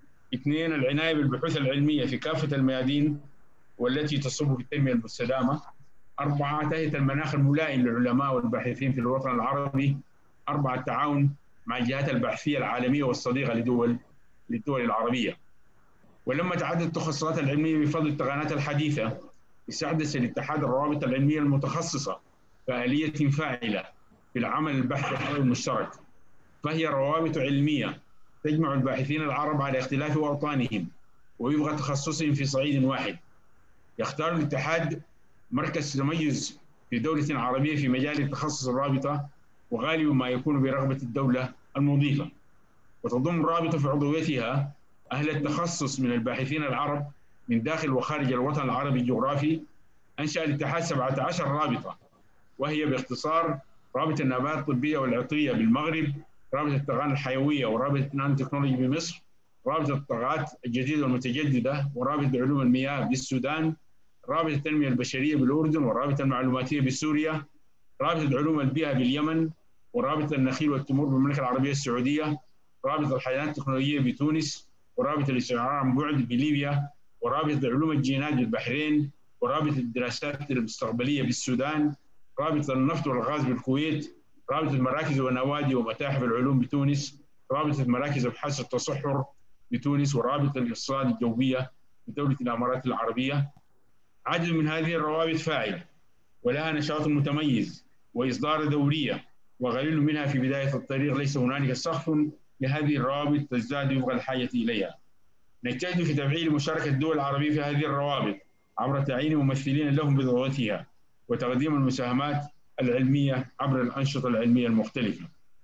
اثنين العناية بالبحوث العلمية في كافة الميادين والتي تصب في التنمية المستدامة أربعة تهيئة المناخ الملائم للعلماء والباحثين في الوطن العربي أربعة التعاون مع الجهات البحثية العالمية والصديقة لدول للدول العربية ولما تعدد التخصصات العلمية بفضل التقنيات الحديثة استحدث الاتحاد الروابط العلمية المتخصصة كآلية فاعلة في العمل البحثي المشترك فهي روابط علمية تجمع الباحثين العرب على اختلاف أوطانهم ويبغى تخصصهم في صعيد واحد يختار الاتحاد مركز تميز في دولة عربية في مجال التخصص الرابطة وغالبا ما يكون برغبة الدولة المضيفة وتضم الرابطة في عضويتها أهل التخصص من الباحثين العرب من داخل وخارج الوطن العربي الجغرافي أنشأ الاتحاد 17 رابطة وهي باختصار رابطة النبات الطبية والعطرية بالمغرب رابطة التقنية الحيوية ورابطة نانو تكنولوجي بمصر رابطة الطاقات الجديدة والمتجددة ورابطة علوم المياه بالسودان رابطة التنمية البشرية بالأردن والرابطة المعلوماتية بسوريا رابطة علوم البيئة باليمن ورابطة النخيل والتمور بالمملكة العربية السعودية رابطة الحيوانات التكنولوجية بتونس ورابطة الاستشعار عن بعد بليبيا ورابطة علوم الجينات بالبحرين ورابطة الدراسات المستقبلية بالسودان رابطة النفط والغاز بالكويت رابطة مراكز ونوادي ومتاحف العلوم بتونس رابطة مراكز أبحاث التصحر بتونس ورابطة الاقتصاد الجوية بدولة الإمارات العربية عدد من هذه الروابط فاعلة ولها نشاط متميز وإصدار دورية وقليل منها في بداية الطريق ليس هنالك سقف لهذه الروابط تزداد وفق الحاجة إليها نجتهد في تفعيل مشاركة الدول العربية في هذه الروابط عبر تعيين ممثلين لهم بضوابطها وتقديم المساهمات العلمية عبر الأنشطة العلمية المختلفة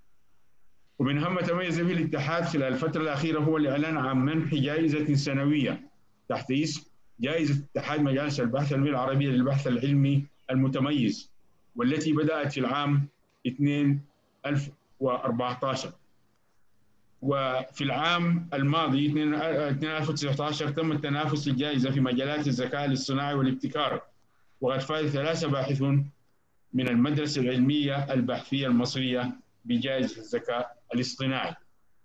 ومن أهم ما تميز به الاتحاد خلال الفترة الأخيرة هو الإعلان عن منح جائزة سنوية تحت اسم جائزة اتحاد مجالس البحث العلمي العربية للبحث العلمي المتميز والتي بدأت في العام 2 2014 وفي العام الماضي 2019 تم التنافس الجائزة في مجالات الذكاء الاصطناعي والابتكار وقد فاز ثلاثة باحثون من المدرسة العلمية البحثية المصرية بجائزة الذكاء الاصطناعي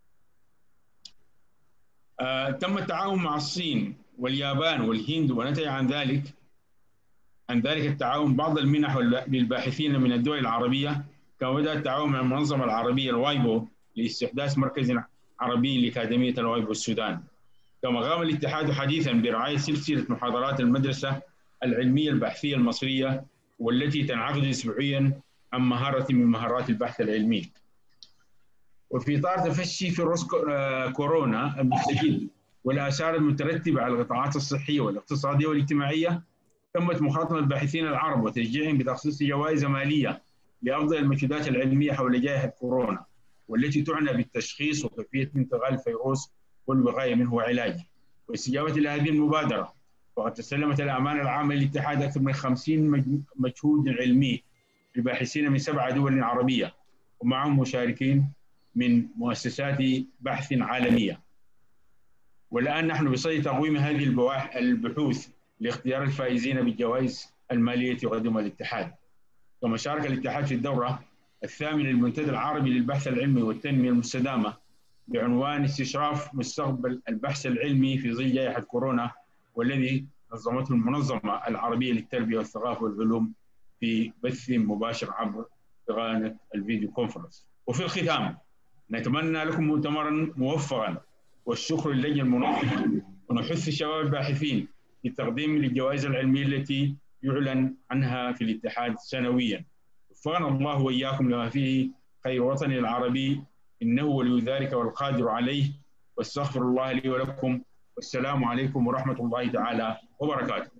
آه، تم التعاون مع الصين واليابان والهند ونتج عن ذلك عن ذلك التعاون بعض المنح للباحثين من الدول العربية كما بدأ التعاون مع المنظمة العربية الوايبو لاستحداث مركز عربي لأكاديمية الوايبو السودان كما قام الاتحاد حديثا برعاية سلسلة محاضرات المدرسة العلمية البحثية المصرية والتي تنعقد أسبوعيا عن مهارة من مهارات البحث العلمي وفي إطار تفشي فيروس كورونا المستجد والآثار المترتبة على القطاعات الصحية والاقتصادية والاجتماعية تمت مخاطبة الباحثين العرب وتشجيعهم بتخصيص جوائز مالية لأفضل المجهودات العلمية حول جائحة كورونا والتي تعنى بالتشخيص وكيفية انتقال الفيروس والوقاية منه وعلاجه واستجابة لهذه المبادرة وقد تسلمت الأمانة العامة للاتحاد أكثر من 50 مجهود علمي لباحثين من سبع دول عربية ومعهم مشاركين من مؤسسات بحث عالمية والآن نحن بصدد تقويم هذه البحوث لاختيار الفائزين بالجوائز المالية يقدمها الاتحاد كما شارك الاتحاد في الدورة الثامنة للمنتدى العربي للبحث العلمي والتنمية المستدامة بعنوان استشراف مستقبل البحث العلمي في ظل جائحة كورونا والذي نظمته المنظمة العربية للتربية والثقافة والعلوم في بث مباشر عبر قناة الفيديو كونفرنس وفي الختام نتمنى لكم مؤتمرا موفقا والشكر للجنة المنظمة ونحث شباب الباحثين في التقديم للجوائز العلمية التي يعلن عنها في الاتحاد سنويا وفقنا الله وإياكم لما فيه خير وطن العربي إنه ولي ذلك والقادر عليه واستغفر الله لي ولكم والسلام عليكم ورحمة الله تعالى وبركاته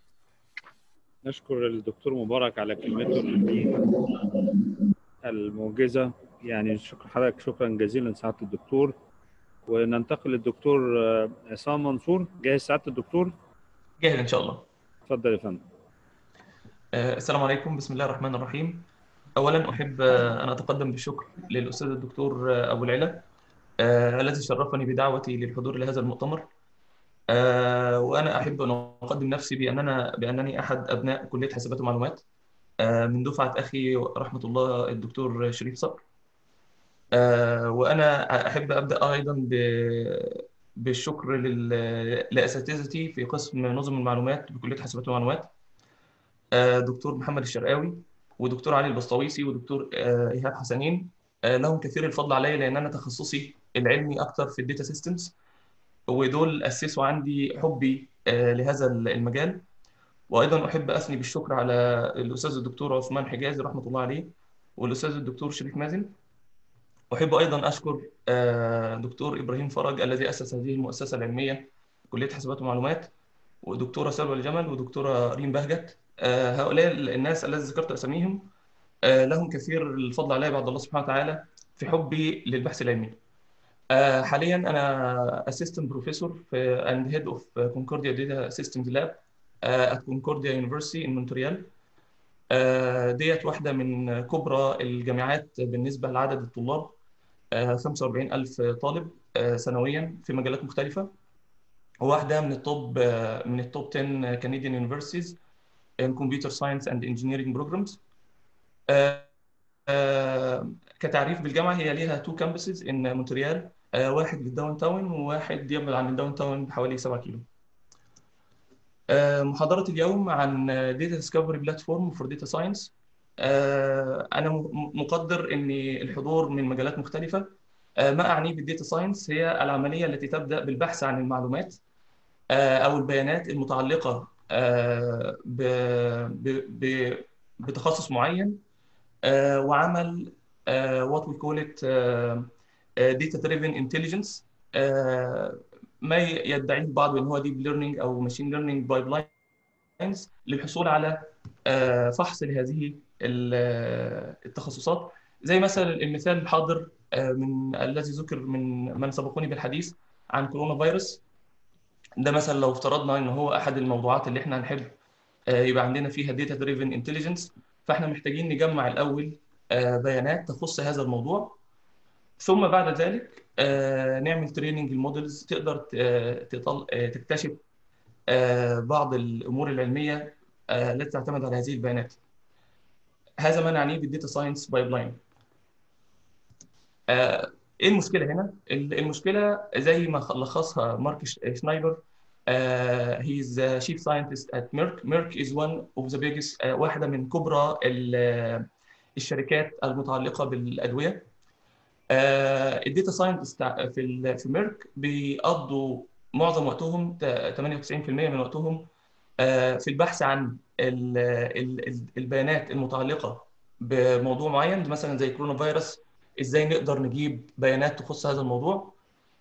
نشكر الدكتور مبارك على كلمته الموجزة يعني شكرا حضرتك شكرا جزيلا سعادة الدكتور وننتقل للدكتور عصام منصور جاهز سعادة الدكتور؟ جاهز إن شاء الله اتفضل يا فندم السلام عليكم بسم الله الرحمن الرحيم اولا احب ان اتقدم بالشكر للاستاذ الدكتور ابو العلا الذي شرفني بدعوتي للحضور لهذا المؤتمر وانا احب ان اقدم نفسي باننا بانني احد ابناء كليه حاسبات ومعلومات من دفعه اخي رحمه الله الدكتور شريف صقر وانا احب ابدا ايضا بالشكر لاساتذتي في قسم نظم المعلومات بكليه حاسبات ومعلومات دكتور محمد الشرقاوي ودكتور علي البسطويسي ودكتور ايهاب حسنين لهم كثير الفضل علي لان انا تخصصي العلمي اكثر في الداتا سيستمز ودول اسسوا عندي حبي لهذا المجال وايضا احب اثني بالشكر على الاستاذ الدكتور عثمان حجازي رحمه الله عليه والاستاذ الدكتور شريف مازن احب ايضا اشكر دكتور ابراهيم فرج الذي اسس هذه المؤسسه العلميه كليه حاسبات ومعلومات ودكتوره سلوى الجمل ودكتوره ريم بهجت هؤلاء الناس الذي ذكرت اساميهم لهم كثير الفضل علي بعد الله سبحانه وتعالى في حبي للبحث العلمي. حاليا انا اسيستنت بروفيسور في اند هيد اوف كونكورديا داتا سيستمز لاب ات كونكورديا يونيفرسيتي ان مونتريال. ديت واحده من كبرى الجامعات بالنسبه لعدد الطلاب 45000 طالب سنويا في مجالات مختلفه. واحده من التوب من التوب 10 كنديان يونيفرسيتيز in computer science and engineering programs. آه آه كتعريف بالجامعة هي ليها two campuses in مونتريال آه واحد للداون تاون وواحد يبعد عن الداون تاون بحوالي 7 كيلو. محاضرة اليوم عن Data Discovery Platform for Data Science. أنا مقدر أن الحضور من مجالات مختلفة ما أعنيه بالديتا ساينس هي العملية التي تبدأ بالبحث عن المعلومات أو البيانات المتعلقة ب... ب... بتخصص معين وعمل what we call it data driven intelligence ما يدعيه البعض بان هو deep learning او machine learning pipelines للحصول على فحص لهذه التخصصات زي مثلا المثال الحاضر من الذي ذكر من من سبقوني بالحديث عن كورونا فيروس ده مثلا لو افترضنا ان هو احد الموضوعات اللي احنا هنحب يبقى عندنا فيها داتا دريفن انتليجنس فاحنا محتاجين نجمع الاول بيانات تخص هذا الموضوع ثم بعد ذلك نعمل تريننج المودلز تقدر تكتشف بعض الامور العلميه التي تعتمد على هذه البيانات هذا ما نعنيه بالديتا ساينس بايب لاين ايه المشكله هنا المشكله زي ما لخصها مارك شنايبر Uh, he's a chief scientist at Merck. Merck is one of the biggest uh, واحدة من كبرى الشركات المتعلقة بالأدوية. الداتا ساينتست في في ميرك بيقضوا معظم وقتهم 98% من وقتهم uh, في البحث عن ال ال البيانات المتعلقة بموضوع معين مثلا زي كورونا فيروس ازاي نقدر نجيب بيانات تخص هذا الموضوع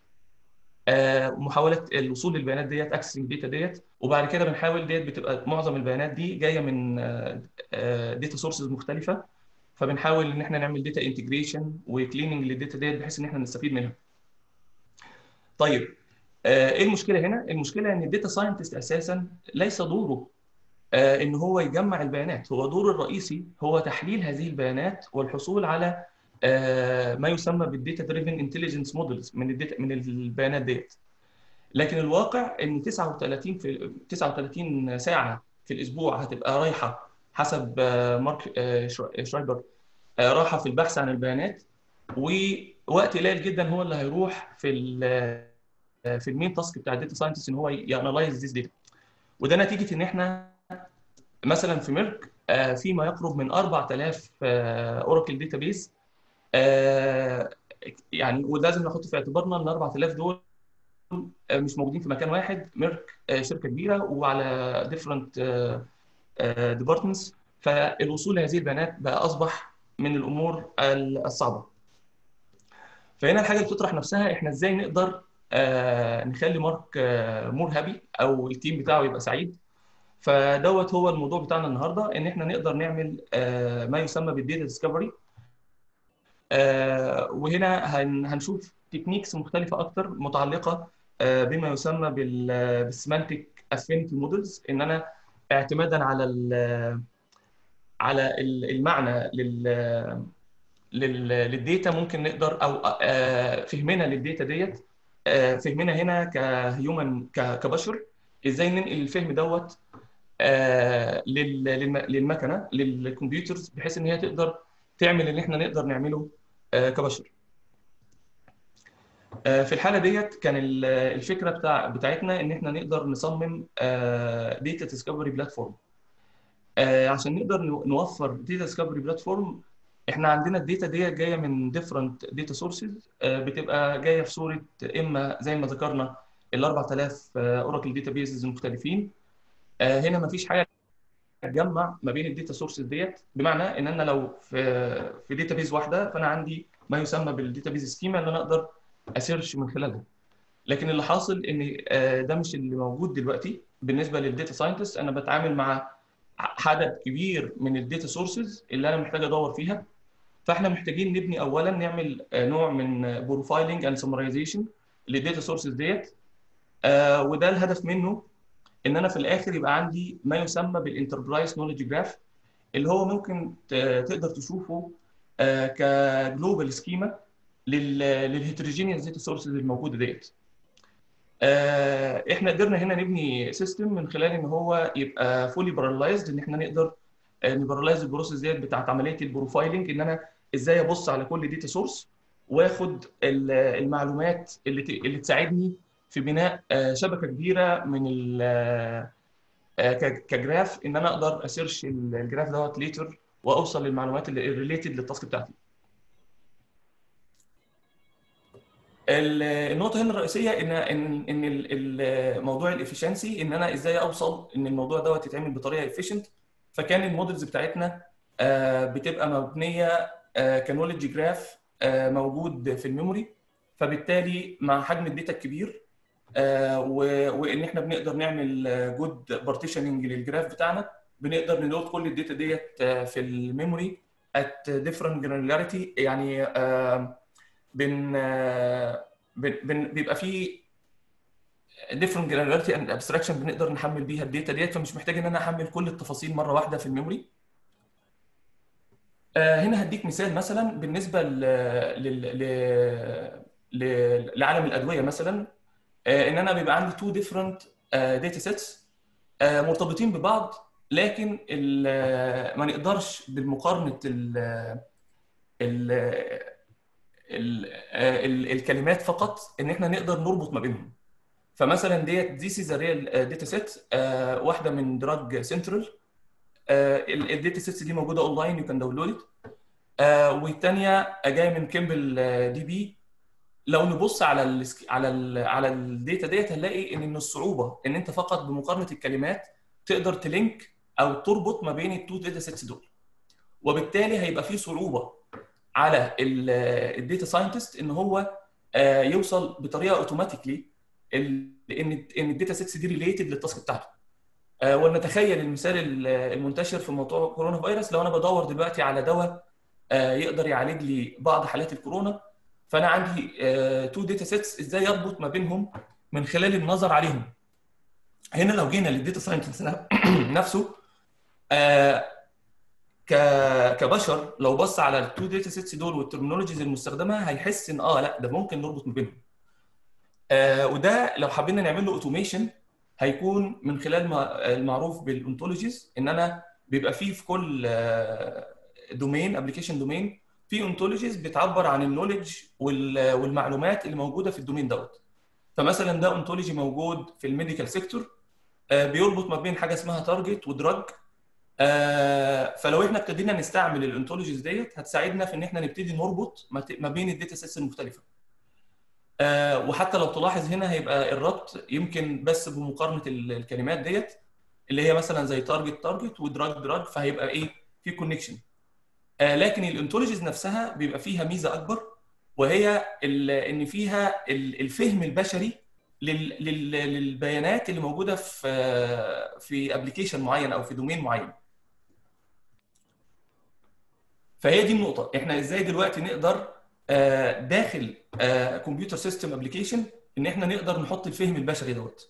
محاوله الوصول للبيانات ديت اكسسنج داتا ديت وبعد كده بنحاول ديت بتبقى معظم البيانات دي جايه من داتا سورسز مختلفه فبنحاول ان احنا نعمل داتا انتجريشن وكليننج للداتا ديت بحيث ان احنا نستفيد منها. طيب ايه المشكله هنا؟ المشكله ان الداتا ساينتست اساسا ليس دوره ان هو يجمع البيانات، هو دوره الرئيسي هو تحليل هذه البيانات والحصول على ما يسمى بالديتا دريفن انتليجنس مودلز من الداتا من البيانات ديت لكن الواقع ان 39 في 39 ساعه في الاسبوع هتبقى رايحه حسب مارك شرايبر راحه في البحث عن البيانات ووقت قليل جدا هو اللي هيروح في في المين تاسك بتاع الداتا ساينتست ان هو يانلايز ذيس داتا وده نتيجه ان احنا مثلا في ميرك في ما يقرب من 4000 اوراكل داتا بيز آه يعني ولازم نحط في اعتبارنا ان 4000 دول مش موجودين في مكان واحد ميرك آه شركه كبيره وعلى ديفرنت ديبارتمنتس فالوصول لهذه البيانات بقى اصبح من الامور الصعبه. فهنا الحاجه اللي بتطرح نفسها احنا ازاي نقدر آه نخلي مارك مور هابي او التيم بتاعه يبقى سعيد فدوت هو الموضوع بتاعنا النهارده ان احنا نقدر نعمل ما يسمى بالديتا ديسكفري آه وهنا هن هنشوف تكنيكس مختلفة أكتر متعلقة آه بما يسمى بالسيمانتيك افينيتي مودلز إن أنا اعتمادا على ال على المعنى لل للديتا ممكن نقدر او آه فهمنا للديتا ديت فهمنا هنا كهيومن كبشر ازاي ننقل الفهم دوت للمكنه للكمبيوترز بحيث ان هي تقدر تعمل اللي احنا نقدر نعمله كبشر في الحاله ديت كان الفكره بتاع بتاعتنا ان احنا نقدر نصمم داتا ديسكفري بلاتفورم عشان نقدر نوفر داتا ديسكفري بلاتفورم احنا عندنا الداتا دي جايه من ديفرنت داتا سورسز بتبقى جايه في صوره اما زي ما ذكرنا ال 4000 اوراكل داتا بيزز المختلفين هنا ما فيش حاجه تجمع ما بين الداتا سورسز ديت بمعنى ان انا لو في في داتا بيز واحده فانا عندي ما يسمى بالداتا بيز سكيما اللي انا اقدر اسيرش من خلالها لكن اللي حاصل ان ده مش اللي موجود دلوقتي بالنسبه للداتا ساينتست انا بتعامل مع عدد كبير من الداتا سورسز اللي انا محتاج ادور فيها فاحنا محتاجين نبني اولا نعمل نوع من بروفايلنج اند سمرايزيشن للداتا سورسز ديت وده الهدف منه ان انا في الاخر يبقى عندي ما يسمى بالانتربرايز نولج جراف اللي هو ممكن تقدر تشوفه كجلوبال سكيما للهيتروجينيوس داتا سورسز الموجوده ديت احنا قدرنا هنا نبني سيستم من خلال ان هو يبقى فولي بارلايزد ان احنا نقدر نبارلايز البروسيس ديت بتاعت عمليه البروفايلنج ان انا ازاي ابص على كل داتا سورس واخد المعلومات اللي اللي تساعدني في بناء شبكه كبيره من ال كجراف ان انا اقدر اسيرش الجراف دوت ليتر واوصل للمعلومات اللي ريليتد للتاسك بتاعتي. النقطه هنا الرئيسيه ان ان ان الموضوع الافشنسي ان انا ازاي اوصل ان الموضوع دوت يتعمل بطريقه افيشنت فكان المودلز بتاعتنا بتبقى مبنيه كنولج جراف موجود في الميموري فبالتالي مع حجم الداتا الكبير وان احنا بنقدر نعمل جود بارتيشننج للجراف بتاعنا بنقدر نلود كل الداتا ديت في الميموري ات ديفرنت جرانولاريتي يعني بن بن بيبقى في ديفرنت جرانولاريتي اند ابستراكشن بنقدر نحمل بيها الداتا ديت فمش محتاج ان انا احمل كل التفاصيل مره واحده في الميموري هنا هديك مثال مثلا بالنسبه ل... ل... ل... لعالم الادويه مثلا ان انا بيبقى عندي تو ديفرنت داتا سيتس مرتبطين ببعض لكن ما نقدرش بمقارنه ال ال ال ال الكلمات فقط ان احنا نقدر نربط ما بينهم فمثلا ديت ذيس از ريال داتا سيت واحده من دراج سنترال الداتا سيتس دي موجوده اونلاين يو كان داونلود والثانيه جايه من كيمبل دي بي لو نبص على ال على ال على الداتا ديت هنلاقي ان من الصعوبه ان انت فقط بمقارنه الكلمات تقدر تلينك او تربط ما بين التو داتا سيتس دول وبالتالي هيبقى في صعوبه على الداتا ساينتست ان هو يوصل بطريقه اوتوماتيكلي ان ان الداتا سيتس دي ريليتد للتاسك بتاعته ولنتخيل المثال المنتشر في موضوع كورونا فيروس لو انا بدور دلوقتي على دواء يقدر يعالج لي بعض حالات الكورونا فانا عندي تو داتا سيتس ازاي يربط ما بينهم من خلال النظر عليهم هنا لو جينا للداتا ساينتست نفسه كبشر لو بص على التو داتا سيتس دول والترمينولوجيز المستخدمه هيحس ان اه لا ده ممكن نربط ما بينهم آه وده لو حبينا نعمل له اوتوميشن هيكون من خلال المعروف بالانتولوجيز ان انا بيبقى فيه في كل دومين ابلكيشن دومين في انتولوجيز بتعبر عن النولج والمعلومات اللي موجوده في الدومين دوت فمثلا ده انتولوجي موجود في الميديكال سيكتور آه بيربط ما بين حاجه اسمها تارجت ودراج آه فلو احنا ابتدينا نستعمل الانتولوجيز ديت هتساعدنا في ان احنا نبتدي نربط ما بين الداتا سيتس المختلفه آه وحتى لو تلاحظ هنا هيبقى الربط يمكن بس بمقارنه الكلمات ديت اللي هي مثلا زي تارجت تارجت ودراج دراج فهيبقى ايه في كونكشن آه لكن الانتولوجيز نفسها بيبقى فيها ميزه اكبر وهي ان فيها الفهم البشري للبيانات اللي موجوده في في ابلكيشن معين او في دومين معين فهي دي النقطه احنا ازاي دلوقتي نقدر داخل كمبيوتر سيستم ابلكيشن ان احنا نقدر نحط الفهم البشري دوت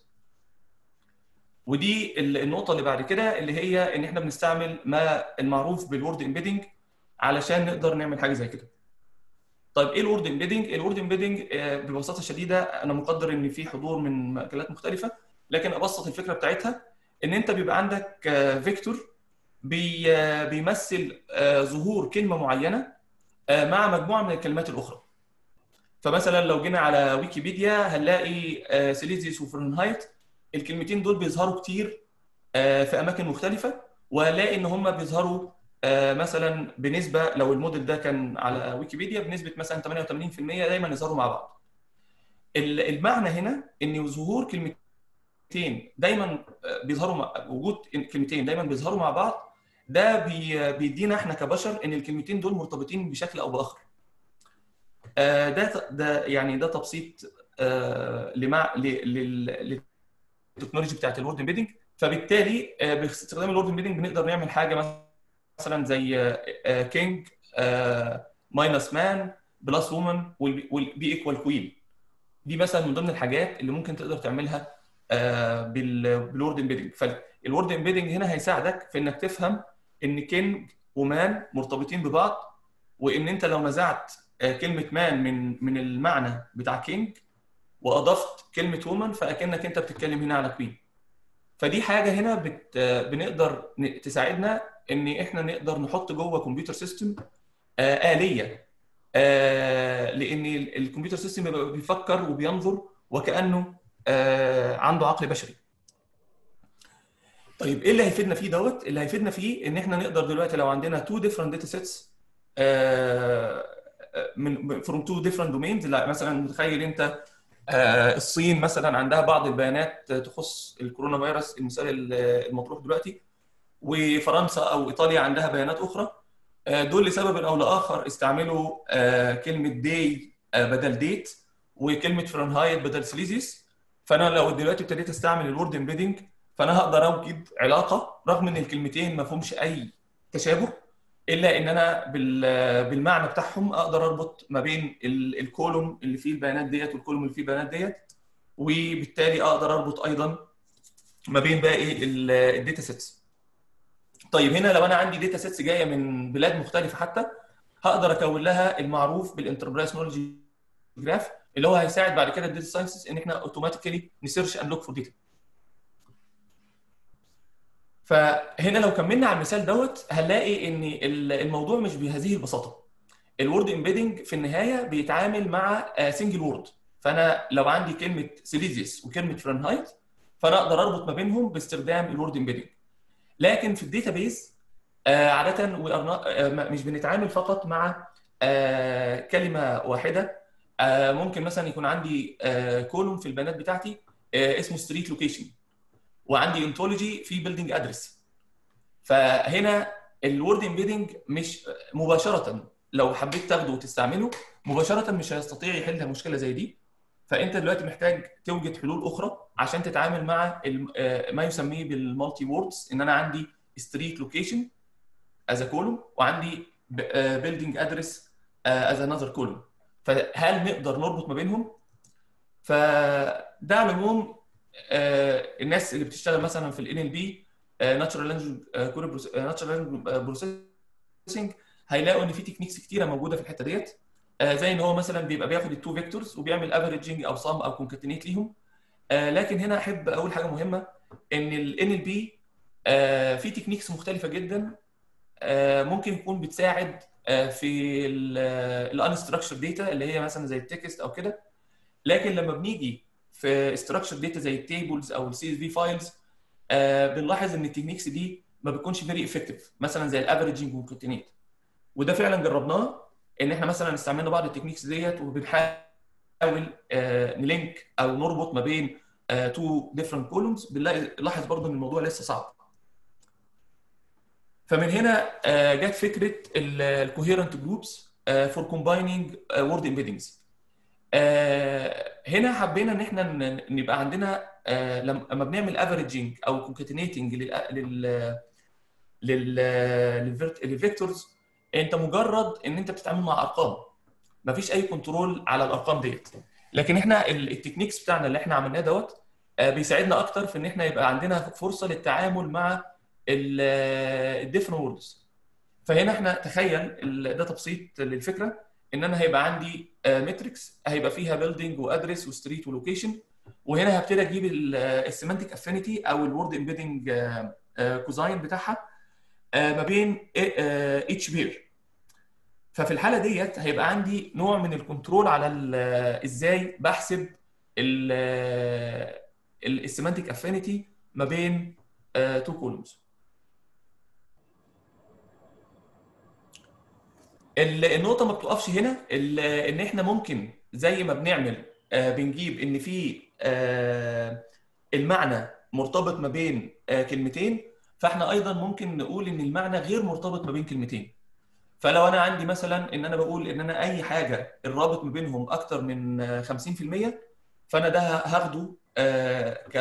ودي النقطه اللي بعد كده اللي هي ان احنا بنستعمل ما المعروف بالورد امبيدنج علشان نقدر نعمل حاجه زي كده طيب ايه الورد امبيدنج الورد امبيدنج ببساطه شديده انا مقدر ان في حضور من مجالات مختلفه لكن ابسط الفكره بتاعتها ان انت بيبقى عندك فيكتور بي بيمثل ظهور كلمه معينه مع مجموعه من الكلمات الاخرى فمثلا لو جينا على ويكيبيديا هنلاقي سيليزيوس وفرنهايت الكلمتين دول بيظهروا كتير في اماكن مختلفه وهنلاقي ان هم بيظهروا مثلا بنسبه لو الموديل ده كان على ويكيبيديا بنسبه مثلا 88% دايما يظهروا مع بعض المعنى هنا ان ظهور كلمتين دايما بيظهروا مع وجود كلمتين دايما بيظهروا مع بعض ده بي بيدينا احنا كبشر ان الكلمتين دول مرتبطين بشكل او باخر ده ده يعني ده تبسيط لمع للتكنولوجي بتاعت الورد امبيدنج فبالتالي باستخدام الورد امبيدنج بنقدر نعمل حاجه مثلا مثلا زي كينج ماينس مان بلس وومن والبي ايكوال كوين دي مثلا من ضمن الحاجات اللي ممكن تقدر تعملها بالورد امبيدنج فالورد امبيدنج هنا هيساعدك في انك تفهم ان كينج ومان مرتبطين ببعض وان انت لو نزعت كلمه مان من من المعنى بتاع كينج واضفت كلمه وومن فاكنك انت بتتكلم هنا على كوين فدي حاجه هنا بت بنقدر تساعدنا ان احنا نقدر نحط جوه كمبيوتر سيستم آه آلية آه لان الكمبيوتر سيستم بيبقى بيفكر وبينظر وكانه آه عنده عقل بشري طيب ايه اللي هيفيدنا فيه دوت اللي هيفيدنا فيه ان احنا نقدر دلوقتي لو عندنا تو ديفرنت داتا سيتس من فروم تو ديفرنت دومينز مثلا متخيل انت الصين مثلا عندها بعض البيانات تخص الكورونا فيروس المثال المطروح دلوقتي وفرنسا او ايطاليا عندها بيانات اخرى دول لسبب او لاخر استعملوا كلمه داي بدل ديت وكلمه فرنهايت بدل سليزيس فانا لو دلوقتي ابتديت استعمل الورد امبيدنج فانا هقدر اوجد علاقه رغم ان الكلمتين ما فيهمش اي تشابه الا ان انا بالمعنى بتاعهم اقدر اربط ما بين الكولوم اللي فيه البيانات ديت والكولوم اللي فيه البيانات ديت وبالتالي اقدر اربط ايضا ما بين باقي الداتا سيتس طيب هنا لو انا عندي داتا سيتس جايه من بلاد مختلفه حتى هقدر اكون لها المعروف بالانتربرايز نولج جراف اللي هو هيساعد بعد كده الداتا ساينسز ان احنا اوتوماتيكالي نسيرش اند لوك فور داتا فهنا لو كملنا على المثال دوت هنلاقي ان الموضوع مش بهذه البساطه الورد امبيدنج في النهايه بيتعامل مع سنجل وورد فانا لو عندي كلمه سيليزيوس وكلمه فرنهايت فانا اقدر اربط ما بينهم باستخدام الورد امبيدنج لكن في الداتا بيز عاده مش بنتعامل فقط مع كلمه واحده ممكن مثلا يكون عندي كولوم في البيانات بتاعتي اسمه ستريت لوكيشن وعندي انتولوجي في بيلدينج ادرس فهنا الورد امبيدنج مش مباشره لو حبيت تاخده وتستعمله مباشره مش هيستطيع يحل مشكله زي دي فانت دلوقتي محتاج توجد حلول اخرى عشان تتعامل مع ما يسميه بالمالتي ووردز ان انا عندي ستريت لوكيشن از كولوم وعندي بيلدينج ادرس از انذر كولوم فهل نقدر نربط ما بينهم فده على العموم الناس اللي بتشتغل مثلا في الان ال بي ناتشورال لانجوج ناتشورال بروسيسنج هيلاقوا ان في تكنيكس كتيره موجوده في الحته ديت زي ان هو مثلا بيبقى بياخد التو فيكتورز وبيعمل افريجنج او صم او كونكاتينيت ليهم لكن هنا احب اقول حاجه مهمه ان الان ال بي في تكنيكس مختلفه جدا ممكن يكون بتساعد في الانستراكشر داتا اللي هي مثلا زي التكست او كده لكن لما بنيجي في استراكشر داتا زي التيبلز او السي اس في فايلز بنلاحظ ان التكنيكس دي ما بتكونش فيري افكتيف مثلا زي الافريجنج والكونكاتينيت وده فعلا جربناه ان احنا مثلا استعملنا بعض التكنيكس ديت وبنحاول نلينك او نربط ما بين تو ديفرنت كولومز بنلاحظ برضه ان الموضوع لسه صعب فمن هنا جت فكره الكوهيرنت جروبس فور كومبايننج وورد امبيدنجز هنا حبينا ان احنا نبقى عندنا لما بنعمل افريجنج او كونكاتينيتنج لل للفيكتورز انت مجرد ان انت بتتعامل مع ارقام مفيش اي كنترول على الارقام ديت لكن احنا التكنيكس بتاعنا اللي احنا عملناه دوت بيساعدنا اكتر في ان احنا يبقى عندنا فرصه للتعامل مع الديفرنت ووردز فهنا احنا تخيل ده تبسيط للفكره ان انا هيبقى عندي ماتريكس هيبقى فيها بيلدينج وادرس وستريت ولوكيشن وهنا هبتدي اجيب السيمانتيك افينيتي او الورد امبيدنج كوزاين بتاعها ما بين اتش بير ففي الحاله ديت هيبقى عندي نوع من الكنترول على ازاي بحسب السيمانتيك افينيتي ما بين تو كولومز النقطه ما بتقفش هنا ان احنا ممكن زي ما بنعمل بنجيب ان في المعنى مرتبط ما بين كلمتين فاحنا ايضا ممكن نقول ان المعنى غير مرتبط ما بين كلمتين فلو انا عندي مثلا ان انا بقول ان انا اي حاجه الرابط ما بينهم اكتر من 50% فانا ده هاخده ك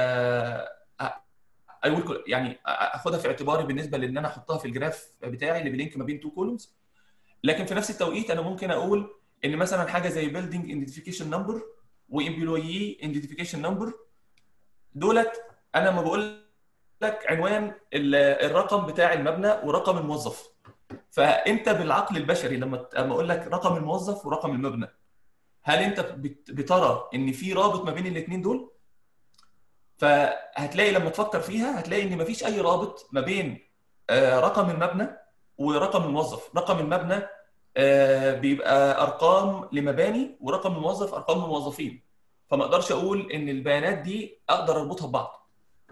اقول يعني اخدها في اعتباري بالنسبه لان انا احطها في الجراف بتاعي اللي بلينك ما بين تو كولومز لكن في نفس التوقيت انا ممكن اقول ان مثلا حاجه زي بيلدينج ايدنتيفيكيشن نمبر وامبلويي ايدنتيفيكيشن نمبر دولت انا ما بقول لك عنوان الرقم بتاع المبنى ورقم الموظف فانت بالعقل البشري لما لما اقول لك رقم الموظف ورقم المبنى هل انت بترى ان في رابط ما بين الاثنين دول فهتلاقي لما تفكر فيها هتلاقي ان مفيش اي رابط ما بين رقم المبنى ورقم الموظف رقم المبنى بيبقى ارقام لمباني ورقم الموظف ارقام للموظفين فما اقدرش اقول ان البيانات دي اقدر اربطها ببعض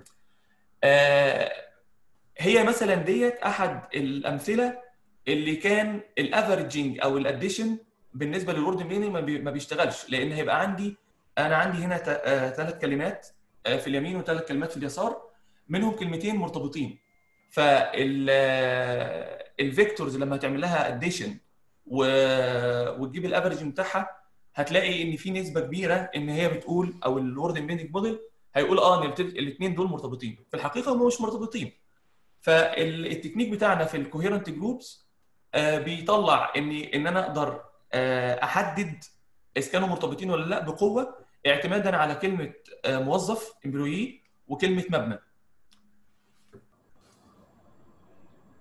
هي مثلا ديت احد الامثله اللي كان الافرجنج او الاديشن بالنسبه للورد ميني ما بيشتغلش لان هيبقى عندي انا عندي هنا ثلاث كلمات في اليمين وثلاث كلمات في اليسار منهم كلمتين مرتبطين فال الفيكتورز لما هتعمل لها اديشن وتجيب الافرج بتاعها هتلاقي ان في نسبه كبيره ان هي بتقول او الورد امبيدنج موديل هيقول اه ان الاثنين دول مرتبطين في الحقيقه هم مش مرتبطين فالتكنيك بتاعنا في الكوهيرنت جروبس بيطلع ان ان انا اقدر احدد اذا كانوا مرتبطين ولا لا بقوه اعتمادا على كلمه موظف امبلويي وكلمه مبنى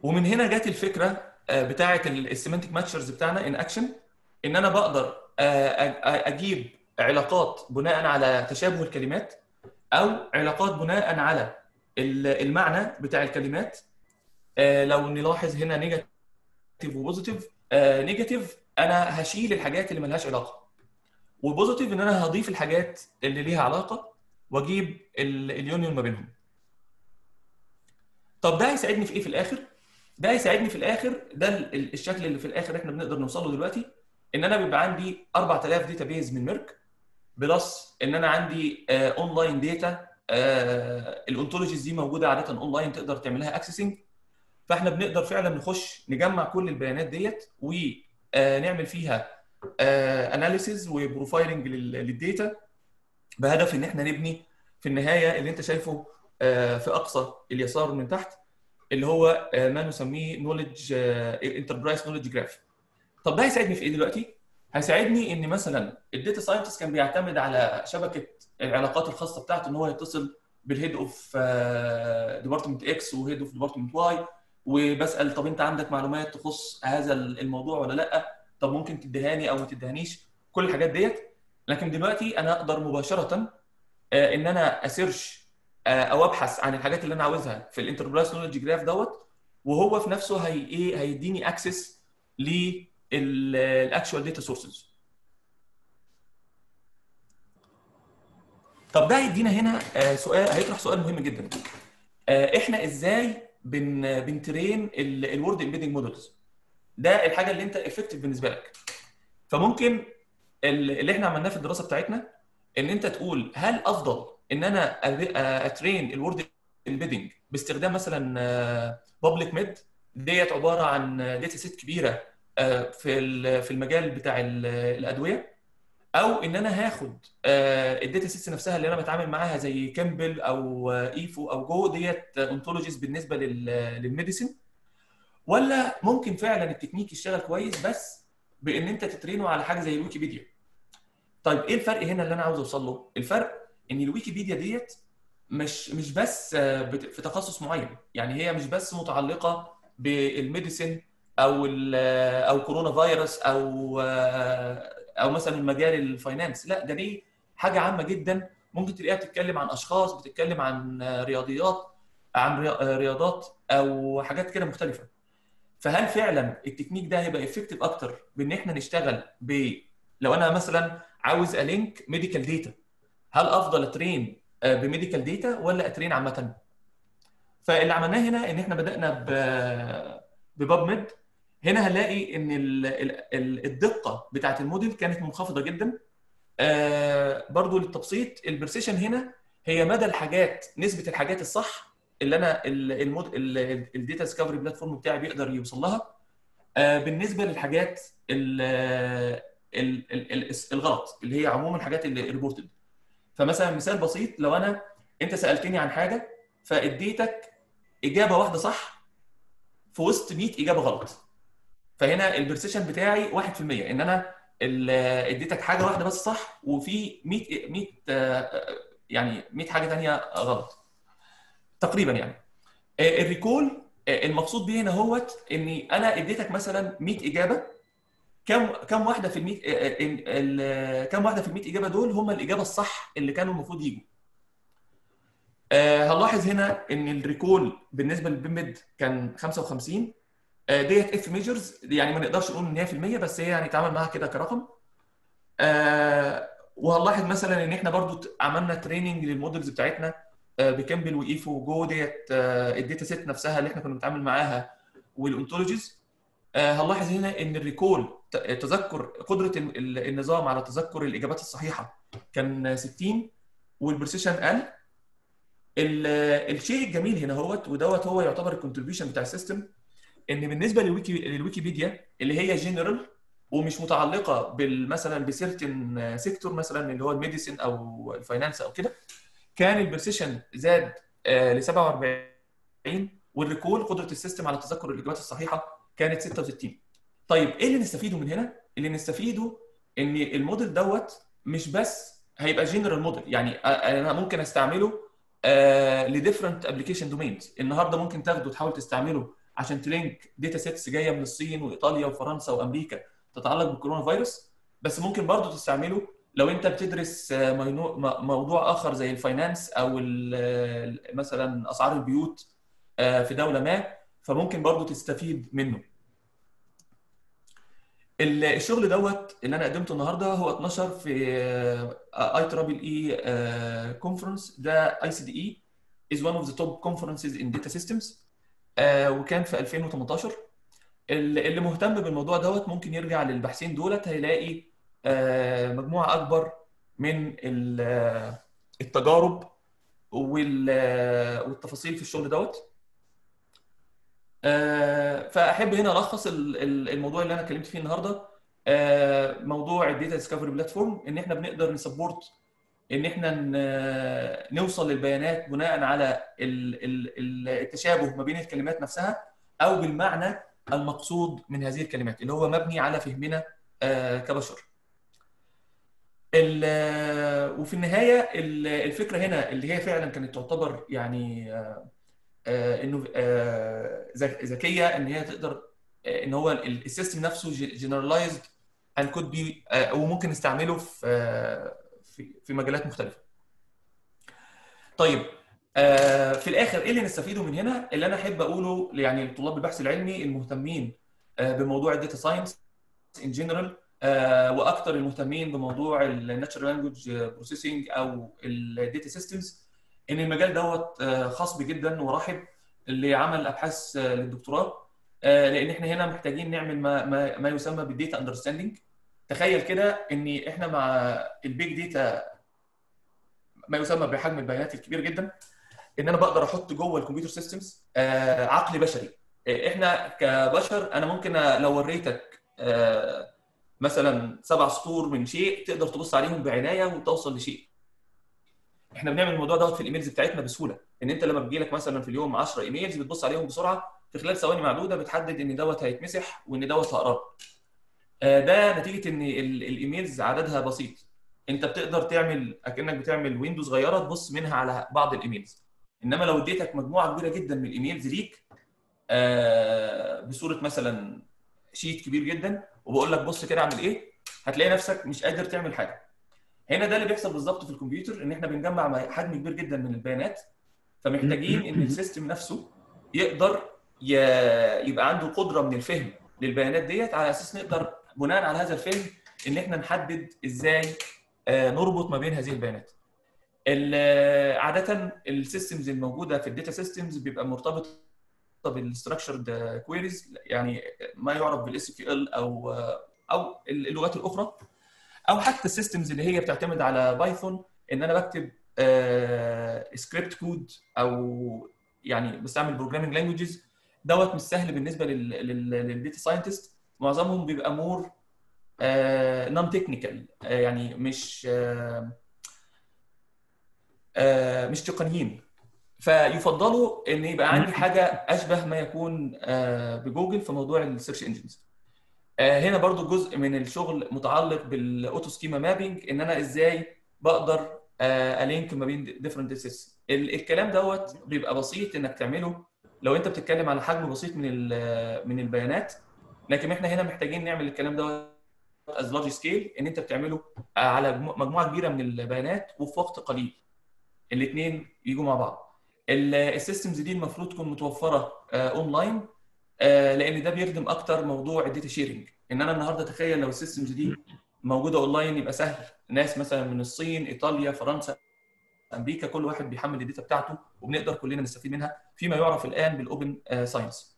ومن هنا جت الفكره بتاعه السيمنتك ماتشرز بتاعنا ان اكشن ان انا بقدر اجيب علاقات بناء على تشابه الكلمات او علاقات بناء على المعنى بتاع الكلمات لو نلاحظ هنا نيجاتيف وبوزيتيف نيجاتيف انا هشيل الحاجات اللي ملهاش علاقه وبوزيتيف ان انا هضيف الحاجات اللي ليها علاقه واجيب اليونيون ما بينهم طب ده هيساعدني في ايه في الاخر ده هيساعدني في الاخر ده الشكل اللي في الاخر احنا بنقدر نوصل له دلوقتي ان انا بيبقى عندي 4000 داتا بيز من ميرك بلس ان انا عندي اونلاين داتا الاونتولوجيز دي موجوده عاده اونلاين تقدر تعملها اكسسنج فاحنا بنقدر فعلا نخش نجمع كل البيانات ديت ونعمل فيها اناليسيز وبروفايلنج للداتا بهدف ان احنا نبني في النهايه اللي انت شايفه في اقصى اليسار من تحت اللي هو ما نسميه نولج انتربرايز نولج جراف طب ده هيساعدني في ايه دلوقتي؟ هيساعدني ان مثلا الداتا ساينتست كان بيعتمد على شبكه العلاقات الخاصه بتاعته ان هو يتصل بالهيد اوف ديبارتمنت اكس وهيد اوف ديبارتمنت واي وبسال طب انت عندك معلومات تخص هذا الموضوع ولا لا؟ طب ممكن تديهاني او ما تديهانيش كل الحاجات ديت لكن دلوقتي انا اقدر مباشره ان انا اسيرش او ابحث عن الحاجات اللي انا عاوزها في الانتربرايز نولج جراف دوت وهو في نفسه هي ايه هيديني اكسس للاكشوال داتا سورسز طب ده هيدينا هنا سؤال هيطرح سؤال مهم جدا احنا ازاي بن بنترين الورد امبيدنج مودلز ده الحاجه اللي انت افكتيف بالنسبه لك فممكن اللي احنا عملناه في الدراسه بتاعتنا ان انت تقول هل افضل ان انا اترين الورد امبيدنج باستخدام مثلا بابليك ميد ديت عباره عن داتا سيت كبيره في في المجال بتاع الادويه او ان انا هاخد الداتا سيتس نفسها اللي انا بتعامل معاها زي كامبل او ايفو او جو ديت اونتولوجيز بالنسبه للميديسن ولا ممكن فعلا التكنيك يشتغل كويس بس بان انت تترينه على حاجه زي الويكيبيديا طيب ايه الفرق هنا اللي انا عاوز اوصل له الفرق ان الويكيبيديا ديت مش مش بس في تخصص معين يعني هي مش بس متعلقه بالميديسن او او كورونا فيروس او او مثلا مجال الفاينانس لا ده دي حاجه عامه جدا ممكن تلاقيها بتتكلم عن اشخاص بتتكلم عن رياضيات عن رياضات او حاجات كده مختلفه فهل فعلا التكنيك ده هيبقى افكتيف اكتر بان احنا نشتغل ب لو انا مثلا عاوز الينك ميديكال داتا هل افضل اترين بميديكال داتا ولا اترين عامه فاللي عملناه هنا ان احنا بدانا ب بباب ميد هنا هنلاقي ان الدقه بتاعت الموديل كانت منخفضه جدا برضو للتبسيط البرسيشن هنا هي مدى الحاجات نسبه الحاجات الصح اللي انا المود الداتا ديسكفري بلاتفورم بتاعي بيقدر يوصل لها بالنسبه للحاجات الغلط اللي هي عموما الحاجات اللي ريبورتد فمثلا مثال بسيط لو انا انت سالتني عن حاجه فاديتك اجابه واحده صح في وسط 100 اجابه غلط فهنا البرسيشن بتاعي 1% ان انا اديتك حاجه واحده بس صح وفي 100 100 يعني 100 حاجه ثانيه غلط تقريبا يعني الريكول المقصود بيه هنا هوت اني انا اديتك مثلا 100 اجابه كم كم واحده في ال كم واحده في ال 100 اجابه دول هم الاجابه الصح اللي كانوا المفروض يجوا هنلاحظ هنا ان الريكول بالنسبه للبيمد كان 55 ديت اف ميجرز يعني ما نقدرش نقول ان هي 100% بس هي يعني اتعامل معاها كده كرقم وهنلاحظ مثلا ان احنا برضو عملنا تريننج للمودلز بتاعتنا بكامبل وايفو وجو ديت الداتا سيت نفسها اللي احنا كنا بنتعامل معاها والاونتولوجيز هنلاحظ هنا ان الريكول تذكر قدره النظام على تذكر الاجابات الصحيحه كان 60 والبرسيشن قل الشيء الجميل هنا هوت ودوت هو يعتبر الكونتريبيوشن بتاع السيستم ان بالنسبه للويكي للويكيبيديا اللي هي جنرال ومش متعلقه بالمثلا بسيرتن سيكتور مثلا اللي هو الميديسن او الفاينانس او كده كان البرسيشن زاد ل 47 والريكول قدره السيستم على تذكر الاجابات الصحيحه كانت 66 طيب ايه اللي نستفيده من هنا؟ اللي نستفيده ان الموديل دوت مش بس هيبقى جنرال موديل يعني انا ممكن استعمله لديفرنت ابلكيشن دومينز النهارده ممكن تاخده تحاول تستعمله عشان تلينك داتا سيتس جايه من الصين وايطاليا وفرنسا وامريكا تتعلق بالكورونا فيروس بس ممكن برضو تستعمله لو انت بتدرس موضوع اخر زي الفاينانس او مثلا اسعار البيوت في دوله ما فممكن برضو تستفيد منه الشغل دوت اللي انا قدمته النهارده هو اتنشر في اي ترابل اي كونفرنس ده اي سي دي اي is one of the top conferences in data systems آه وكان في 2018 اللي مهتم بالموضوع دوت ممكن يرجع للباحثين دولت هيلاقي آه مجموعه اكبر من التجارب والتفاصيل في الشغل دوت آه فاحب هنا الخص الموضوع اللي انا اتكلمت فيه النهارده موضوع الداتا ديسكفري بلاتفورم ان احنا بنقدر نسبورت ان احنا نوصل للبيانات بناء على التشابه ما بين الكلمات نفسها او بالمعنى المقصود من هذه الكلمات اللي هو مبني على فهمنا كبشر. وفي النهايه الفكره هنا اللي هي فعلا كانت تعتبر يعني انه ذكيه ان هي تقدر ان هو السيستم نفسه جنرالايزد and could be وممكن نستعمله في في في مجالات مختلفه. طيب آه في الاخر ايه اللي نستفيده من هنا؟ اللي انا احب اقوله يعني لطلاب البحث العلمي المهتمين آه بموضوع الداتا ساينس ان جنرال واكثر المهتمين بموضوع الناتشرال لانجوج بروسيسنج او الداتا سيستمز ان المجال دوت آه خاص بي جدا ورحب اللي عمل ابحاث للدكتوراه لان احنا هنا محتاجين نعمل ما ما, ما يسمى بالديتا اندرستاندينج تخيل كده ان احنا مع البيج داتا ما يسمى بحجم البيانات الكبير جدا ان انا بقدر احط جوه الكمبيوتر سيستمز عقل بشري احنا كبشر انا ممكن لو وريتك مثلا سبع سطور من شيء تقدر تبص عليهم بعنايه وتوصل لشيء احنا بنعمل الموضوع دوت في الايميلز بتاعتنا بسهوله ان انت لما بيجي لك مثلا في اليوم 10 ايميلز بتبص عليهم بسرعه في خلال ثواني معدوده بتحدد ان دوت هيتمسح وان دوت هقراه ده نتيجه ان الايميلز عددها بسيط انت بتقدر تعمل اكنك بتعمل ويندو صغيره تبص منها على بعض الايميلز انما لو اديتك مجموعه كبيره جدا من الايميلز ليك بصوره مثلا شيت كبير جدا وبقول لك بص كده اعمل ايه هتلاقي نفسك مش قادر تعمل حاجه هنا ده اللي بيحصل بالظبط في الكمبيوتر ان احنا بنجمع حجم كبير جدا من البيانات فمحتاجين ان السيستم نفسه يقدر يبقى عنده قدره من الفهم للبيانات ديت على اساس نقدر بناء على هذا الفهم ان احنا نحدد ازاي نربط ما بين هذه البيانات. عاده السيستمز الموجوده في الداتا سيستمز بيبقى مرتبط بالستراكشرد كويريز يعني ما يعرف بالاس كيو ال او او اللغات الاخرى او حتى السيستمز اللي هي بتعتمد على بايثون ان انا بكتب سكريبت كود او يعني بستعمل بروجرامينج لانجوجز دوت مش سهل بالنسبه للديتا ساينتست معظمهم بيبقى مور نون تكنيكال يعني مش آه آه مش تقنيين فيفضلوا ان يبقى عندي حاجه اشبه ما يكون آه بجوجل في موضوع السيرش انجنز هنا برضو جزء من الشغل متعلق بالاوتو سكيما مابينج ان انا ازاي بقدر الينك ما بين ديفرنت سيستم الكلام دوت بيبقى بسيط انك تعمله لو انت بتتكلم على حجم بسيط من من البيانات لكن احنا هنا محتاجين نعمل الكلام دوت از لارج سكيل ان انت بتعمله على مجموعه كبيره من البيانات وفي وقت قليل الاثنين يجوا مع بعض السيستمز دي المفروض تكون متوفره اونلاين لان ده بيخدم اكتر موضوع الداتا شيرنج ان انا النهارده تخيل لو السيستمز دي موجوده اونلاين يبقى سهل ناس مثلا من الصين ايطاليا فرنسا امريكا كل واحد بيحمل الداتا بتاعته وبنقدر كلنا نستفيد منها فيما يعرف الان بالاوبن ساينس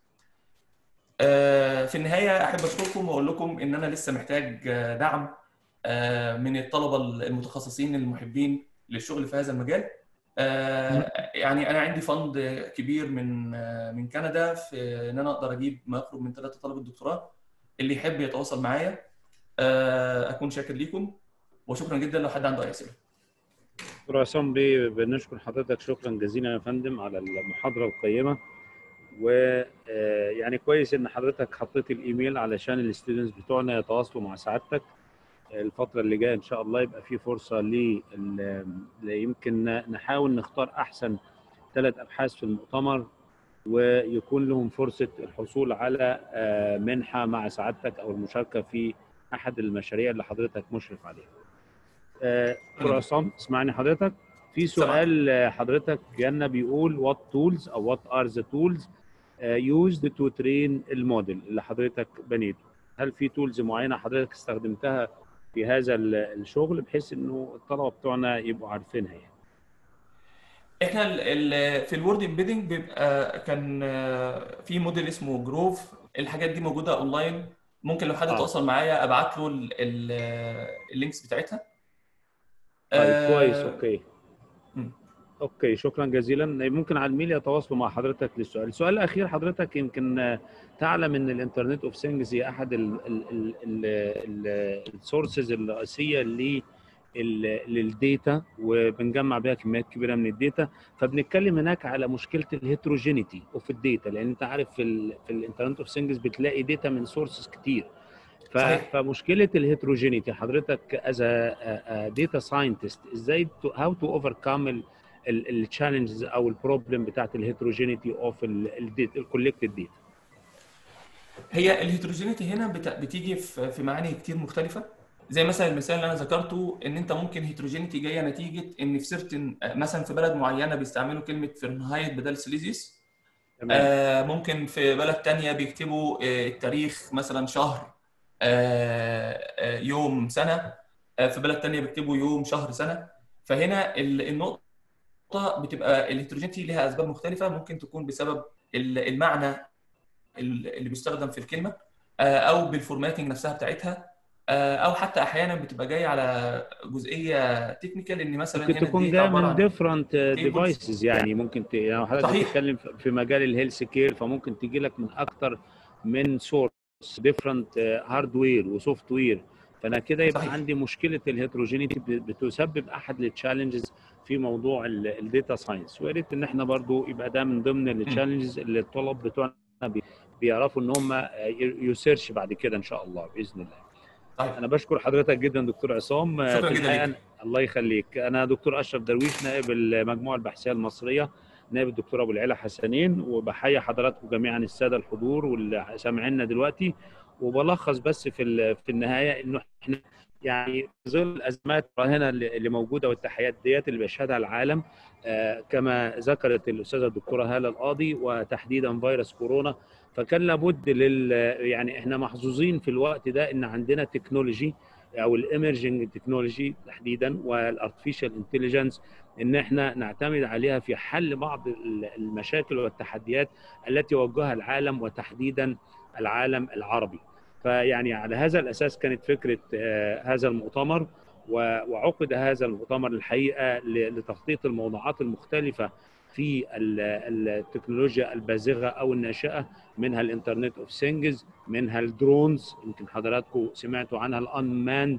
في النهايه احب اشكركم واقول لكم ان انا لسه محتاج دعم من الطلبه المتخصصين المحبين للشغل في هذا المجال يعني انا عندي فند كبير من من كندا في ان انا اقدر اجيب ما يقرب من ثلاثه طلبه دكتوراه اللي يحب يتواصل معايا اكون شاكر ليكم وشكرا جدا لو حد عنده اي اسئله دكتور عصام بيه بنشكر حضرتك شكرا جزيلا يا فندم على المحاضره القيمه ويعني كويس ان حضرتك حطيت الايميل علشان الستودنتس بتوعنا يتواصلوا مع سعادتك الفتره اللي جايه ان شاء الله يبقى في فرصه ل يمكن نحاول نختار احسن ثلاث ابحاث في المؤتمر ويكون لهم فرصه الحصول على آه، منحه مع سعادتك او المشاركه في احد المشاريع اللي حضرتك مشرف عليها. آه، دكتور عصام اسمعني حضرتك في سؤال آه، حضرتك جانا بيقول وات تولز او وات ار ذا تولز يوزد تو ترين الموديل اللي حضرتك بنيته هل في تولز معينه حضرتك استخدمتها في هذا ال- الشغل بحيث انه الطلبه بتوعنا يبقوا عارفينها يعني احنا ال ال في الوورد امبيدنج بيبقى كان آه، في موديل اسمه جروف الحاجات دي موجوده اونلاين ممكن لو حد آه. تواصل معايا ابعت له ال- ال- اللينكس بتاعتها طيب آه، كويس اوكي مم. اوكي شكرا جزيلا ممكن على الميل يتواصلوا مع حضرتك للسؤال السؤال الاخير حضرتك يمكن آه، تعلم ان الانترنت اوف ثينجز هي احد السورسز الرئيسيه لل- للديتا وبنجمع بيها كميات كبيره من الديتا فبنتكلم هناك على مشكله الهيتروجينيتي اوف الديتا لان انت عارف في ال في الانترنت اوف ثينجز بتلاقي ديتا من سورسز كتير ف- صحيح. فمشكله الهيتروجينيتي حضرتك از داتا ساينتست ازاي هاو تو اوفركم التشالنجز او البروبلم بتاعت الهيتروجينيتي اوف الكولكتد داتا هي الهيتروجينيتي هنا بت- بتيجي في في معاني كتير مختلفه زي مثلا المثال اللي انا ذكرته ان انت ممكن هيتروجينيتي جايه نتيجه ان في سيرتن مثلا في بلد معينه بيستعملوا كلمه فرنهايت بدل سيليزيوس تمام آه، ممكن في بلد تانية بيكتبوا آه، التاريخ مثلا شهر آه، آه، يوم سنة آه، في بلد تانية بيكتبوا يوم شهر سنة فهنا ال- النقطة بتبقى الهيتروجينيتي لها أسباب مختلفة ممكن تكون بسبب ال- المعنى ال- اللي بيستخدم في الكلمة آه، أو بالفورماتنج نفسها بتاعتها آه، أو حتى أحيانا بتبقى جاية على جزئية تكنيكال إن مثلا ممكن هنا تكون الداتا جايه عبارة من عن ديفرنت ديفايسز يعني ممكن ت... يعني حضرتك صحيح. بتتكلم في مجال الهيلث كير فممكن تجي لك من اكتر من سورس ديفرنت هاردوير وسوفت وير فانا كده يبقى صحيح. عندي مشكله الهيتروجينيتي بتسبب احد التشالنجز في موضوع الداتا ساينس ويا ريت ان احنا برضو يبقى ده من ضمن التشالنجز اللي الطلاب بتوعنا بي- بيعرفوا ان هم يسيرش بعد كده ان شاء الله باذن الله طيب انا بشكر حضرتك جدا دكتور عصام شكراً في جداً الحقيقة ليك. الله يخليك انا دكتور اشرف درويش نائب المجموعه البحثيه المصريه نائب الدكتور ابو العلا حسنين وبحيي حضراتكم جميعا الساده الحضور واللي سامعيننا دلوقتي وبلخص بس في ال- في النهايه انه احنا يعني في ظل الازمات هنا اللي اللي موجوده والتحديات اللي بيشهدها العالم آه، كما ذكرت الاستاذه الدكتوره هاله القاضي وتحديدا فيروس كورونا فكان لابد لل يعني احنا محظوظين في الوقت ده ان عندنا تكنولوجي او الايمرجنج تكنولوجي تحديدا والارتفيشال انتليجنس ان احنا نعتمد عليها في حل بعض ال- المشاكل والتحديات التي واجهها العالم وتحديدا العالم العربي فيعني على هذا الاساس كانت فكره آه، هذا المؤتمر و- وعقد هذا المؤتمر الحقيقه ل- لتخطيط الموضوعات المختلفه في ال- التكنولوجيا البازغه او الناشئه منها الانترنت اوف ثينجز منها الدرونز يمكن حضراتكم سمعتوا عنها الانماند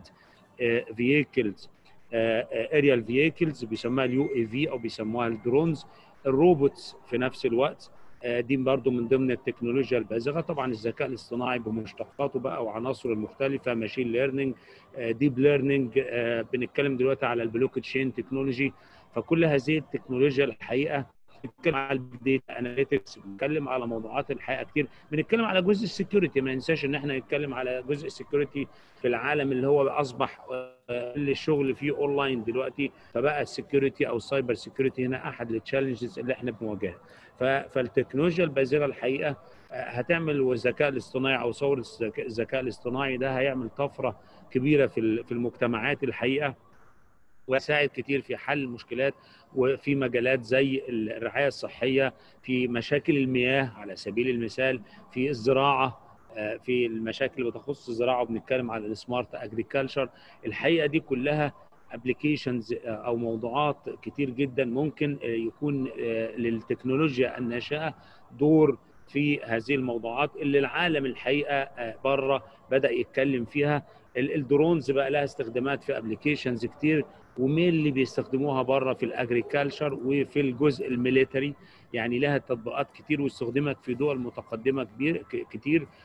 فييكلز اريال فييكلز بيسموها اليو اي في او بيسموها الدرونز الروبوتس في نفس الوقت آه، دي برضو من ضمن التكنولوجيا البازغه طبعا الذكاء الاصطناعي بمشتقاته بقى وعناصره المختلفه ماشين ليرنينج ديب ليرنينج بنتكلم دلوقتي على البلوك تشين تكنولوجي فكل هذه التكنولوجيا الحقيقه بنتكلم على الديتا اناليتكس بنتكلم على موضوعات الحقيقه كتير بنتكلم على جزء السكيورتي ما ننساش ان احنا نتكلم على جزء السكيورتي في العالم اللي هو اصبح آه، اللي الشغل فيه اونلاين دلوقتي فبقى السكيورتي او السايبر سكيورتي هنا احد التشالنجز اللي احنا بنواجهها ف- فالتكنولوجيا البازغه الحقيقه آه، هتعمل والذكاء الاصطناعي او ثوره الذكاء الذكاء الاصطناعي ده هيعمل طفره كبيره في ال- في المجتمعات الحقيقه ويساعد كتير في حل المشكلات وفي مجالات زي الرعايه الصحيه في مشاكل المياه على سبيل المثال في الزراعه آه، في المشاكل اللي بتخص الزراعه وبنتكلم على السمارت اجريكلتشر الحقيقه دي كلها ابلكيشنز او موضوعات كتير جدا ممكن آه، يكون آه، للتكنولوجيا الناشئه دور في هذه الموضوعات اللي العالم الحقيقه بره بدا يتكلم فيها ال- الدرونز بقى لها استخدامات في ابلكيشنز كتير ومين اللي بيستخدموها بره في الاجريكلتشر وفي الجزء الميليتري يعني لها تطبيقات كتير واستخدمت في دول متقدمه كبير ك- كتير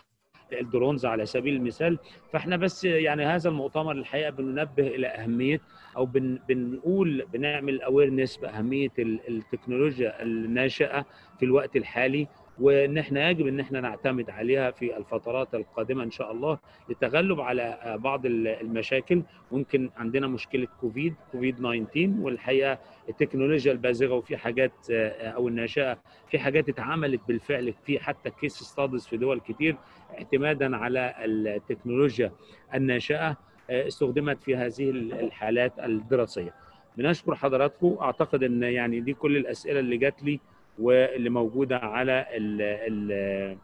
الدرونز على سبيل المثال فاحنا بس يعني هذا المؤتمر الحقيقه بننبه الى اهميه او بن بنقول بنعمل اويرنس باهميه التكنولوجيا الناشئه في الوقت الحالي وان احنا يجب ان احنا نعتمد عليها في الفترات القادمه ان شاء الله للتغلب على بعض المشاكل ممكن عندنا مشكله كوفيد كوفيد 19 والحقيقه التكنولوجيا البازغه وفي حاجات او الناشئه في حاجات اتعملت بالفعل في حتى كيس ستادز في دول كتير اعتمادا على التكنولوجيا الناشئه استخدمت في هذه الحالات الدراسيه. بنشكر حضراتكم اعتقد ان يعني دي كل الاسئله اللي جات لي واللي موجوده على ال ال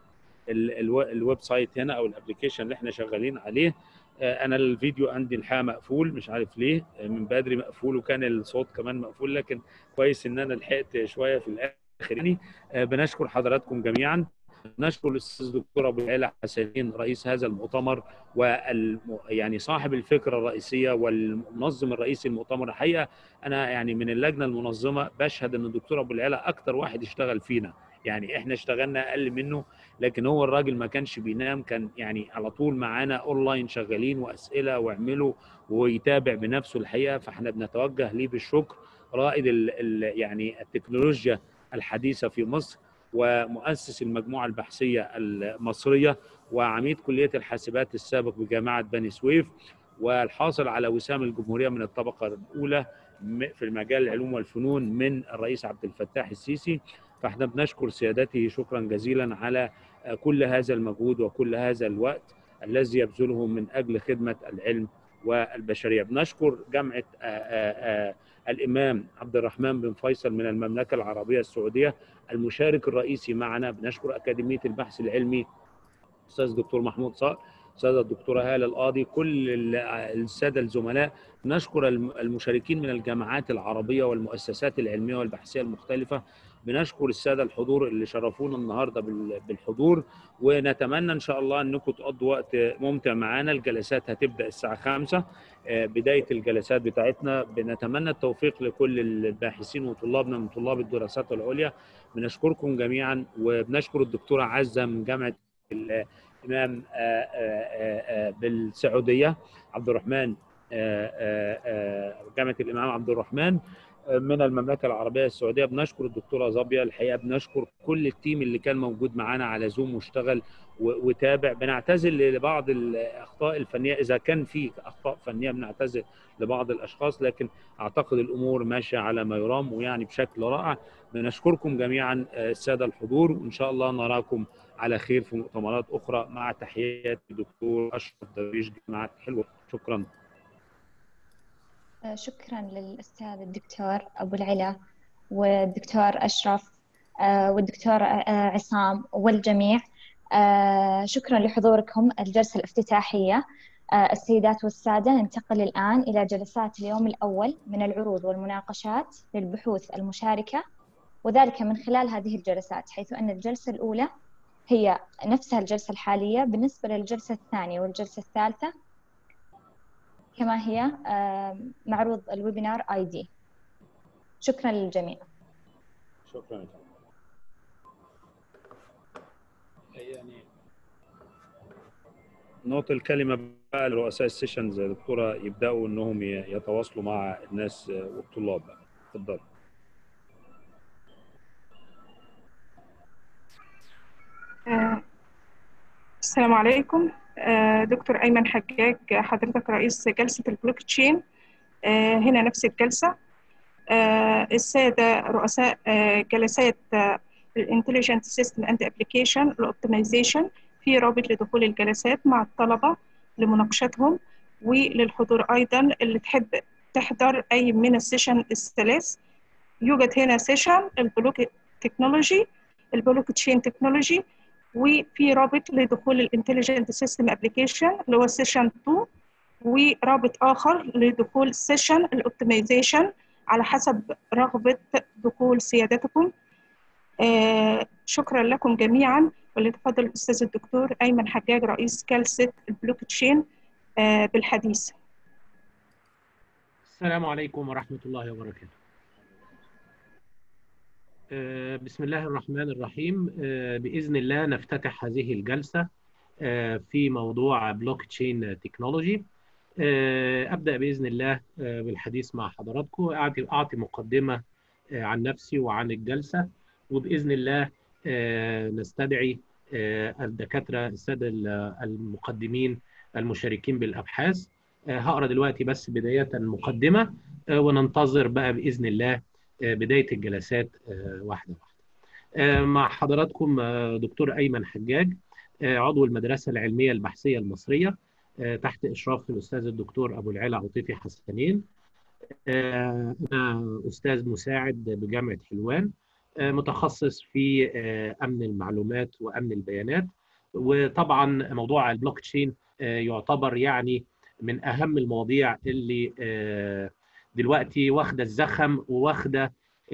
ال الويب سايت هنا او الابلكيشن اللي احنا شغالين عليه انا الفيديو عندي الحقيقه مقفول مش عارف ليه من بدري مقفول وكان الصوت كمان مقفول لكن كويس ان انا لحقت شويه في الاخر يعني بنشكر حضراتكم جميعا نشكر الاستاذ دكتور ابو العلا حسنين رئيس هذا المؤتمر وال يعني صاحب الفكره الرئيسيه والمنظم الرئيسي للمؤتمر الحقيقه انا يعني من اللجنه المنظمه بشهد ان الدكتور ابو العلا اكتر واحد اشتغل فينا يعني احنا اشتغلنا اقل منه لكن هو الراجل ما كانش بينام كان يعني على طول معانا اونلاين شغالين واسئله واعملوا ويتابع بنفسه الحقيقه فاحنا بنتوجه ليه بالشكر رائد ال ال يعني التكنولوجيا الحديثه في مصر ومؤسس المجموعة البحثية المصرية وعميد كلية الحاسبات السابق بجامعة بني سويف والحاصل على وسام الجمهورية من الطبقة الأولى في المجال العلوم والفنون من الرئيس عبد الفتاح السيسي فاحنا بنشكر سيادته شكرا جزيلا على كل هذا المجهود وكل هذا الوقت الذي يبذله من أجل خدمة العلم والبشرية بنشكر جامعة آآ آآ الإمام عبد الرحمن بن فيصل من المملكة العربية السعودية المشارك الرئيسي معنا بنشكر أكاديمية البحث العلمي أستاذ دكتور محمود صقر أستاذة الدكتورة هالة القاضي كل السادة الزملاء نشكر المشاركين من الجامعات العربية والمؤسسات العلمية والبحثية المختلفة بنشكر الساده الحضور اللي شرفونا النهارده بالحضور ونتمنى ان شاء الله انكم تقضوا وقت ممتع معانا الجلسات هتبدا الساعه 5 بدايه الجلسات بتاعتنا بنتمنى التوفيق لكل الباحثين وطلابنا من طلاب الدراسات العليا بنشكركم جميعا وبنشكر الدكتوره عزه من جامعه الامام بالسعوديه عبد الرحمن جامعه الامام عبد الرحمن من المملكه العربيه السعوديه بنشكر الدكتوره زابيا الحقيقه بنشكر كل التيم اللي كان موجود معانا على زوم واشتغل وتابع بنعتذر لبعض الاخطاء الفنيه اذا كان في اخطاء فنيه بنعتذر لبعض الاشخاص لكن اعتقد الامور ماشيه على ما يرام ويعني بشكل رائع بنشكركم جميعا الساده الحضور وان شاء الله نراكم على خير في مؤتمرات اخرى مع تحيات الدكتور اشرف درويش جامعه حلوه شكرا شكرا للأستاذ الدكتور أبو العلا والدكتور أشرف والدكتور عصام والجميع شكرا لحضوركم الجلسة الافتتاحية السيدات والسادة ننتقل الآن إلى جلسات اليوم الأول من العروض والمناقشات للبحوث المشاركة وذلك من خلال هذه الجلسات حيث أن الجلسة الأولى هي نفسها الجلسة الحالية بالنسبة للجلسة الثانية والجلسة الثالثة كما هي معروض الويبينار اي دي شكرا للجميع شكرا يعني نعطي الكلمة بقى لرؤساء السيشنز يا دكتورة يبدأوا إنهم يتواصلوا مع الناس والطلاب بقى اتفضل السلام عليكم دكتور أيمن حجاج حضرتك رئيس جلسة البلوك تشين هنا نفس الجلسة السادة رؤساء جلسات الانتليجنت سيستم اند ابلكيشن الاوبتمايزيشن في رابط لدخول الجلسات مع الطلبة لمناقشتهم وللحضور أيضا اللي تحب تحضر أي من السيشن الثلاث يوجد هنا سيشن البلوك تكنولوجي البلوك تشين تكنولوجي وفي رابط لدخول الانتليجنت سيستم ابلكيشن اللي هو سيشن 2 ورابط اخر لدخول سيشن الاوبتمايزيشن على حسب رغبه دخول سيادتكم آه شكرا لكم جميعا ولتفضل الاستاذ الدكتور ايمن حجاج رئيس جلسه البلوك تشين آه بالحديث السلام عليكم ورحمه الله وبركاته بسم الله الرحمن الرحيم بإذن الله نفتتح هذه الجلسة في موضوع بلوك تشين تكنولوجي ابدا باذن الله بالحديث مع حضراتكم اعطي اعطي مقدمه عن نفسي وعن الجلسه وباذن الله نستدعي الدكاتره الساده المقدمين المشاركين بالابحاث هقرا دلوقتي بس بدايه مقدمه وننتظر بقى باذن الله بدايه الجلسات واحده واحده. مع حضراتكم دكتور ايمن حجاج عضو المدرسه العلميه البحثيه المصريه تحت اشراف الاستاذ الدكتور ابو العلا عطيفي حسنين. انا استاذ مساعد بجامعه حلوان متخصص في امن المعلومات وامن البيانات وطبعا موضوع البلوك تشين يعتبر يعني من اهم المواضيع اللي دلوقتي واخده الزخم وواخده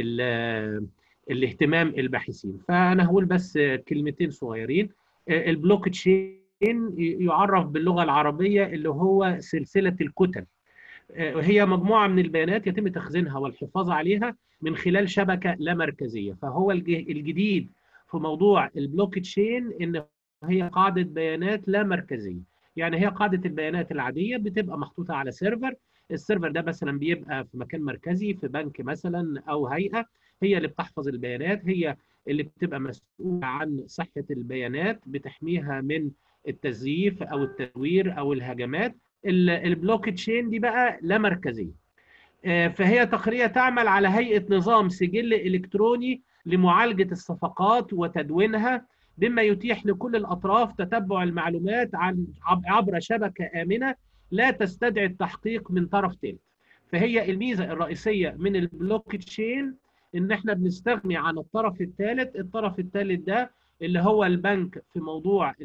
الاهتمام الباحثين فانا هقول بس كلمتين صغيرين البلوك تشين يعرف باللغه العربيه اللي هو سلسله الكتل هي مجموعه من البيانات يتم تخزينها والحفاظ عليها من خلال شبكه لا مركزيه فهو الجديد في موضوع البلوك تشين ان هي قاعده بيانات لا مركزيه يعني هي قاعده البيانات العاديه بتبقى محطوطه على سيرفر السيرفر ده مثلا بيبقى في مكان مركزي في بنك مثلا او هيئه هي اللي بتحفظ البيانات هي اللي بتبقى مسؤوله عن صحه البيانات بتحميها من التزييف او التدوير او الهجمات البلوك تشين دي بقى لا مركزيه فهي تقريبا تعمل على هيئه نظام سجل الكتروني لمعالجه الصفقات وتدوينها بما يتيح لكل الاطراف تتبع المعلومات عن عبر شبكه امنه لا تستدعي التحقيق من طرف ثالث فهي الميزه الرئيسيه من البلوك تشين ان احنا بنستغني عن الطرف الثالث الطرف الثالث ده اللي هو البنك في موضوع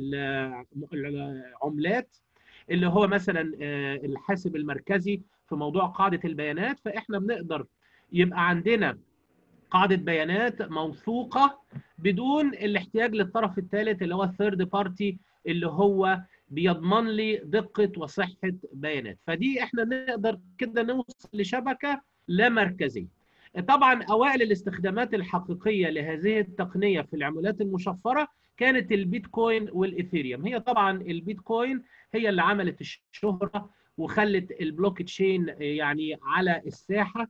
العملات اللي هو مثلا الحاسب المركزي في موضوع قاعده البيانات فاحنا بنقدر يبقى عندنا قاعده بيانات موثوقه بدون الاحتياج للطرف الثالث اللي هو الثيرد بارتي اللي هو بيضمن لي دقه وصحه بيانات فدي احنا نقدر كده نوصل لشبكه لا مركزيه طبعا اوائل الاستخدامات الحقيقيه لهذه التقنيه في العملات المشفره كانت البيتكوين والايثيريوم هي طبعا البيتكوين هي اللي عملت الشهره وخلت البلوك تشين يعني على الساحه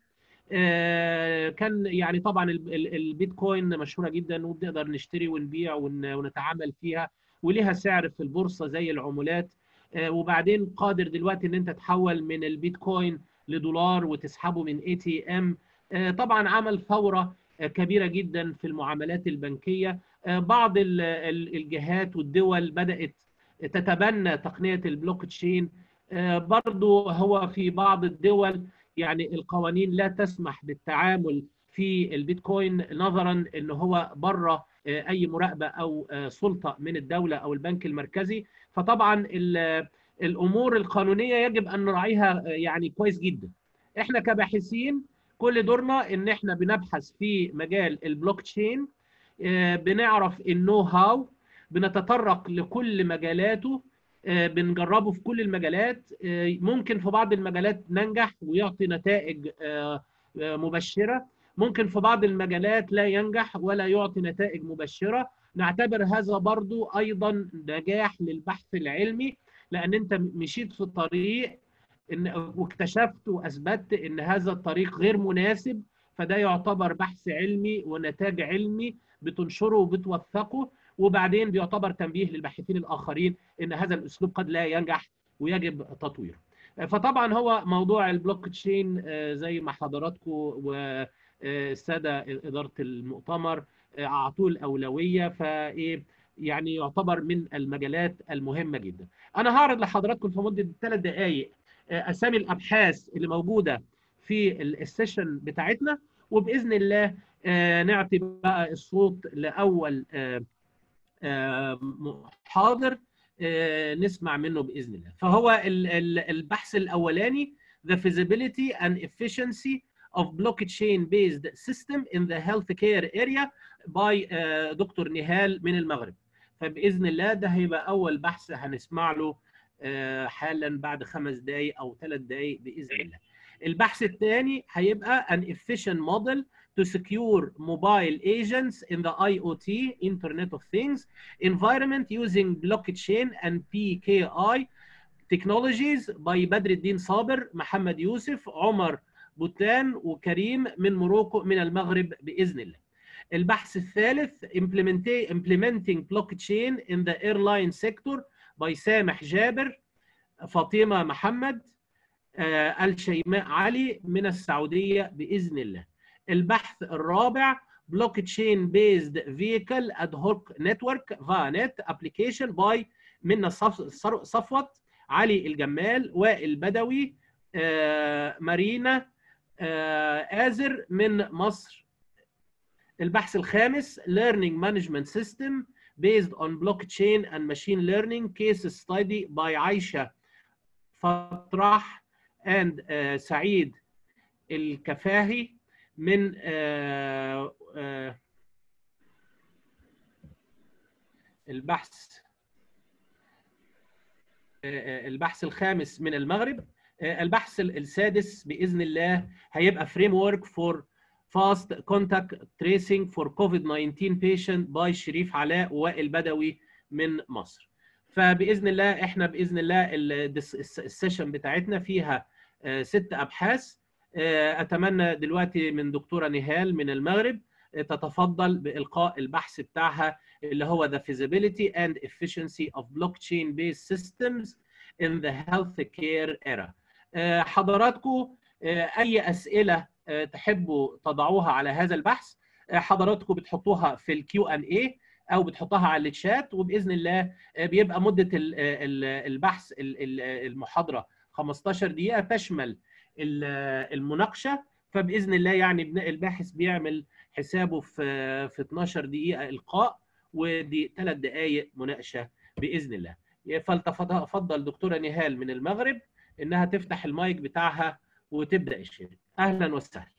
كان يعني طبعا البيتكوين مشهوره جدا وبنقدر نشتري ونبيع ونتعامل فيها وليها سعر في البورصه زي العملات وبعدين قادر دلوقتي ان انت تحول من البيتكوين لدولار وتسحبه من اي تي ام طبعا عمل ثوره كبيره جدا في المعاملات البنكيه بعض الجهات والدول بدات تتبنى تقنيه البلوك تشين برضو هو في بعض الدول يعني القوانين لا تسمح بالتعامل في البيتكوين نظرا ان هو بره اي مراقبه او سلطه من الدوله او البنك المركزي فطبعا الامور القانونيه يجب ان نراعيها يعني كويس جدا احنا كباحثين كل دورنا ان احنا بنبحث في مجال البلوك تشين بنعرف النو هاو بنتطرق لكل مجالاته بنجربه في كل المجالات ممكن في بعض المجالات ننجح ويعطي نتائج مبشره ممكن في بعض المجالات لا ينجح ولا يعطي نتائج مبشره نعتبر هذا برضو ايضا نجاح للبحث العلمي لان انت مشيت في طريق إن واكتشفت واثبتت ان هذا الطريق غير مناسب فده يعتبر بحث علمي ونتاج علمي بتنشره وبتوثقه وبعدين بيعتبر تنبيه للباحثين الاخرين ان هذا الاسلوب قد لا ينجح ويجب تطويره. فطبعا هو موضوع البلوك تشين زي ما حضراتكم والساده اداره المؤتمر اعطوه الاولويه فايه يعني يعتبر من المجالات المهمه جدا. انا هعرض لحضراتكم في مده ثلاث دقائق اسامي الابحاث اللي موجوده في السيشن بتاعتنا وباذن الله نعطي بقى الصوت لاول محاضر نسمع منه باذن الله فهو البحث الاولاني the feasibility and efficiency of blockchain based system in the healthcare area by دكتور نهال من المغرب فباذن الله ده هيبقى اول بحث هنسمع له حالا بعد خمس دقائق او ثلاث دقائق باذن الله البحث الثاني هيبقى an efficient model to secure mobile agents in the IoT, Internet of Things, environment using blockchain and PKI technologies by بدر الدين صابر محمد يوسف عمر بوتلان وكريم من موروكو من المغرب بإذن الله البحث الثالث implementing blockchain in the airline sector by سامح جابر فاطمة محمد الشيماء علي من السعودية بإذن الله البحث الرابع blockchain based vehicle ad hoc network فانت application by من صفوت علي الجمال وائل بدوي مارينا آزر من مصر البحث الخامس learning management system based on blockchain and machine learning case study by عايشة فترح and uh, سعيد الكفاهي من uh, uh, البحث البحث الخامس من المغرب البحث السادس باذن الله هيبقى فريم ورك فور فاست كونتاكت تريسنج فور كوفيد 19 بيشنت باي شريف علاء وائل بدوي من مصر فباذن الله احنا باذن الله السيشن بتاعتنا فيها ست ابحاث اتمنى دلوقتي من دكتوره نهال من المغرب تتفضل بالقاء البحث بتاعها اللي هو the feasibility and efficiency of blockchain based systems in the healthcare era حضراتكم اي اسئله تحبوا تضعوها على هذا البحث حضراتكم بتحطوها في الكيو ان اي او بتحطها على الشات وباذن الله بيبقى مده البحث المحاضره 15 دقيقه تشمل المناقشه فباذن الله يعني الباحث بيعمل حسابه في في 12 دقيقه القاء ودي ثلاث دقائق مناقشه باذن الله فلتفضل دكتوره نهال من المغرب انها تفتح المايك بتاعها وتبدا الشيء اهلا وسهلا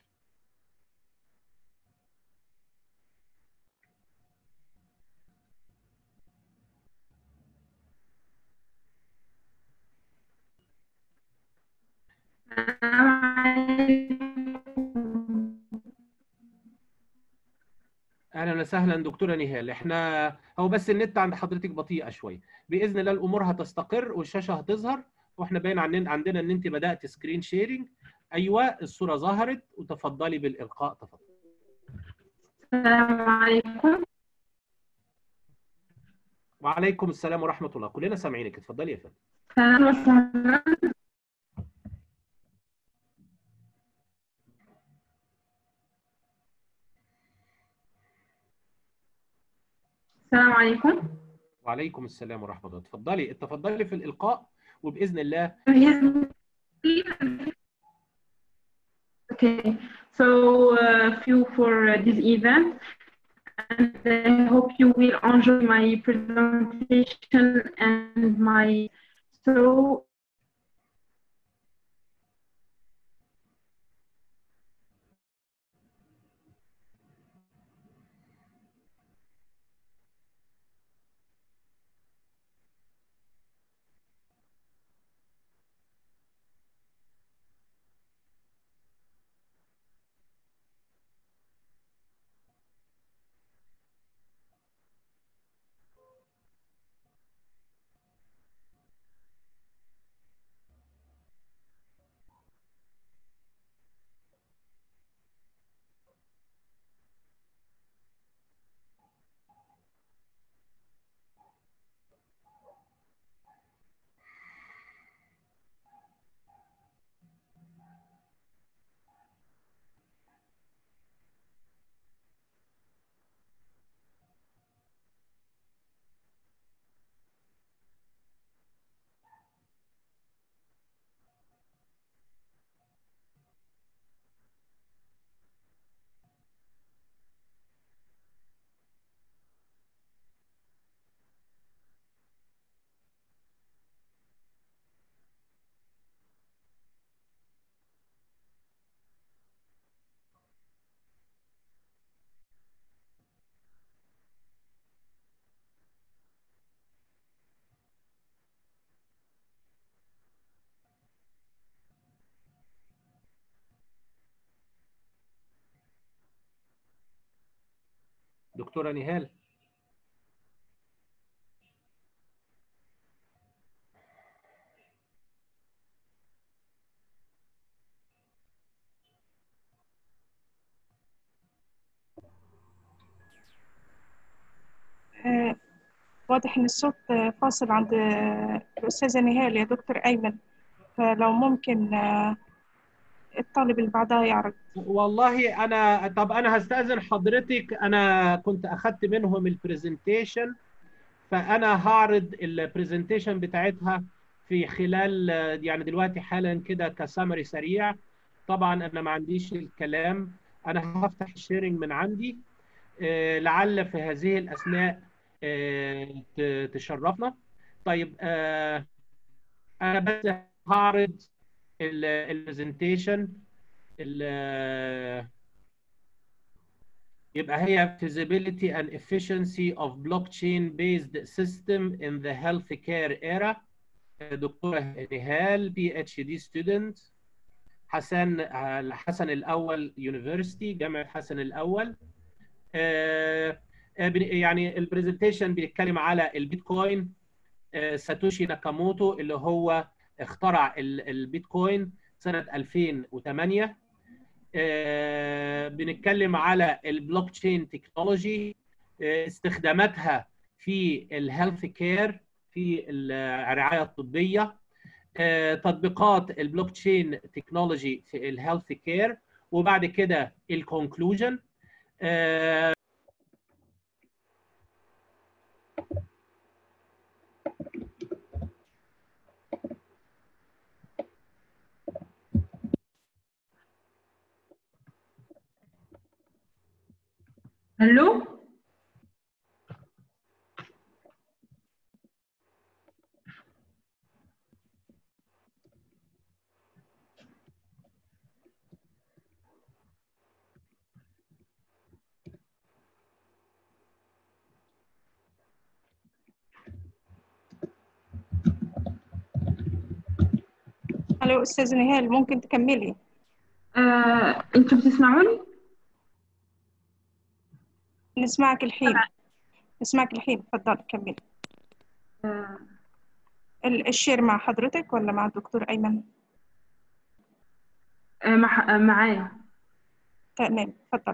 اهلا وسهلا دكتوره نهال احنا هو بس النت عند حضرتك بطيئه شويه باذن الله الامور هتستقر والشاشه هتظهر واحنا باين عندنا عندنا ان انت بدات سكرين شيرنج ايوه الصوره ظهرت وتفضلي بالالقاء تفضلي السلام عليكم وعليكم السلام ورحمه الله كلنا سامعينك اتفضلي يا فندم اهلا وسهلا السلام عليكم وعليكم السلام ورحمه الله اتفضلي اتفضلي في الالقاء وباذن الله Okay, so uh, few for uh, this event, and I hope you will enjoy my presentation and my so. دكتوره نهال آه، واضح إن الصوت آه، فاصل عند آه، الأستاذة نهال يا دكتور أيمن فلو ممكن آه، الطالب اللي بعدها يعرض والله انا طب انا هستأذن حضرتك انا كنت اخدت منهم البرزنتيشن فانا هعرض البرزنتيشن بتاعتها في خلال يعني دلوقتي حالا كده كسامري سريع طبعا انا ما عنديش الكلام انا هفتح الشيرنج من عندي آه، لعل في هذه الاثناء آه، ت- تشرفنا طيب آه، انا بس هعرض البرزنتيشن ال- يبقى هي feasibility and efficiency of blockchain based system in the healthcare era دكتورة نهال بي اتش دي ستودنت حسن حسن الاول يونيفرسيتي جامعة حسن الاول آه، آه، بن- يعني البرزنتيشن بيتكلم على البيتكوين آه، ساتوشي ناكاموتو اللي هو اخترع ال- البيتكوين سنة 2008 آه، بنتكلم على البلوك تشين تكنولوجي آه، استخداماتها في الهيلث كير في الرعايه الطبيه آه، تطبيقات البلوك تشين تكنولوجي في الهيلث كير وبعد كده الكونكلوجن Hello? الو استاذ نهال ممكن تكملي آه، انتوا بتسمعوني؟ نسمعك الحين نسمعك الحين اتفضل كملي آه، ال- الشير مع حضرتك ولا مع الدكتور ايمن آه، مع- آه، معايا تمام اتفضل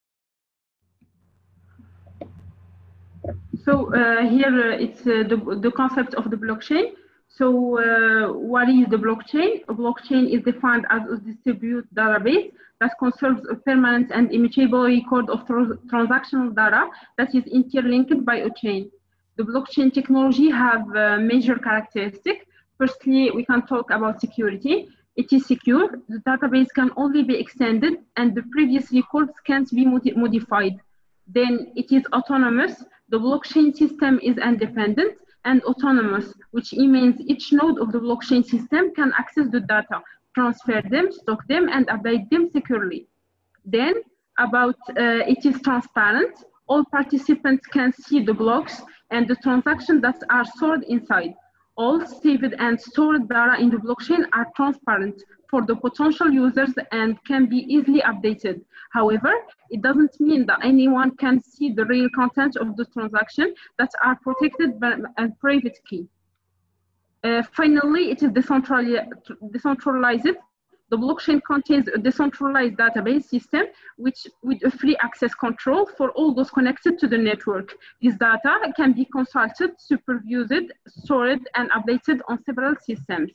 So uh, here uh, it's uh, the, the concept of the blockchain. So uh, what is the blockchain? A blockchain is defined as a distributed database that conserves a permanent and immutable record of tran- transactional data that is interlinked by a chain. The blockchain technology have uh, major characteristics. Firstly, we can talk about security. It is secure. The database can only be extended and the previous records can't be modi- modified. Then it is autonomous. The blockchain system is independent and autonomous, which means each node of the blockchain system can access the data, transfer them, stock them, and update them securely. Then about uh, it is transparent. All participants can see the blocks and the transactions that are stored inside. All saved and stored data in the blockchain are transparent for the potential users and can be easily updated. However, it doesn't mean that anyone can see the real content of the transaction that are protected by a private key. Uh, finally, it is decentrali- decentralized. The blockchain contains a decentralized database system which with a free access control for all those connected to the network. This data can be consulted, supervised, stored, and updated on several systems.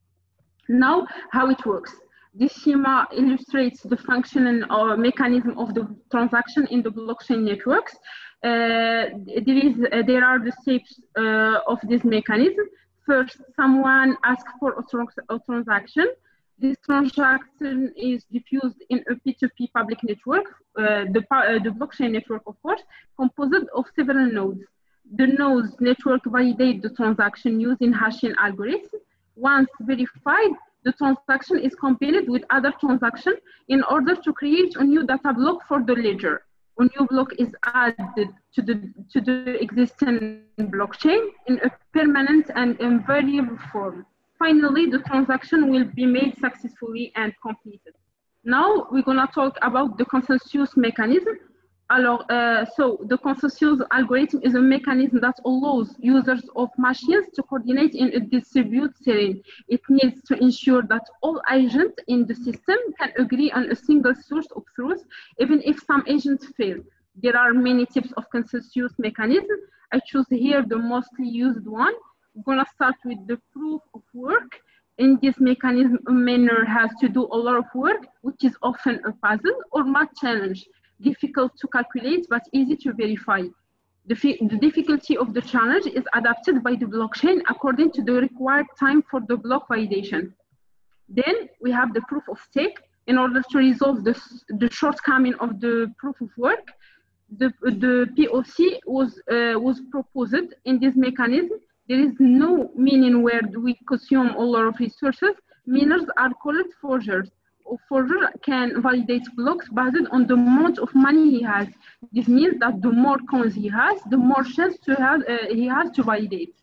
Now, how it works. This schema illustrates the function or mechanism of the transaction in the blockchain networks. Uh, there, is, uh, there are the steps uh, of this mechanism. First, someone asks for a, trans a transaction. This transaction is diffused in a P2P public network, uh, the, uh, the blockchain network, of course, composed of several nodes. The nodes network validate the transaction using hashing algorithm. Once verified, the transaction is combined with other transactions in order to create a new data block for the ledger. A new block is added to the, to the existing blockchain in a permanent and invariable form. Finally, the transaction will be made successfully and completed. Now we're gonna talk about the consensus mechanism. Alors, uh, so the consensus algorithm is a mechanism that allows users of machines to coordinate in a distributed setting. It needs to ensure that all agents in the system can agree on a single source of truth, even if some agents fail. There are many types of consensus mechanism. I choose here the mostly used one. I'm gonna start with the proof of work. In this mechanism, a miner has to do a lot of work, which is often a puzzle or math challenge difficult to calculate but easy to verify. The, the, difficulty of the challenge is adapted by the blockchain according to the required time for the block validation. Then we have the proof of stake. In order to resolve the, the shortcoming of the proof of work, the, the POC was, uh, was proposed in this mechanism. There is no meaning where we consume a lot of resources. Miners are called forgers forger can validate blocks based on the amount of money he has. This means that the more coins he has, the more chance to have, uh, he has to validate.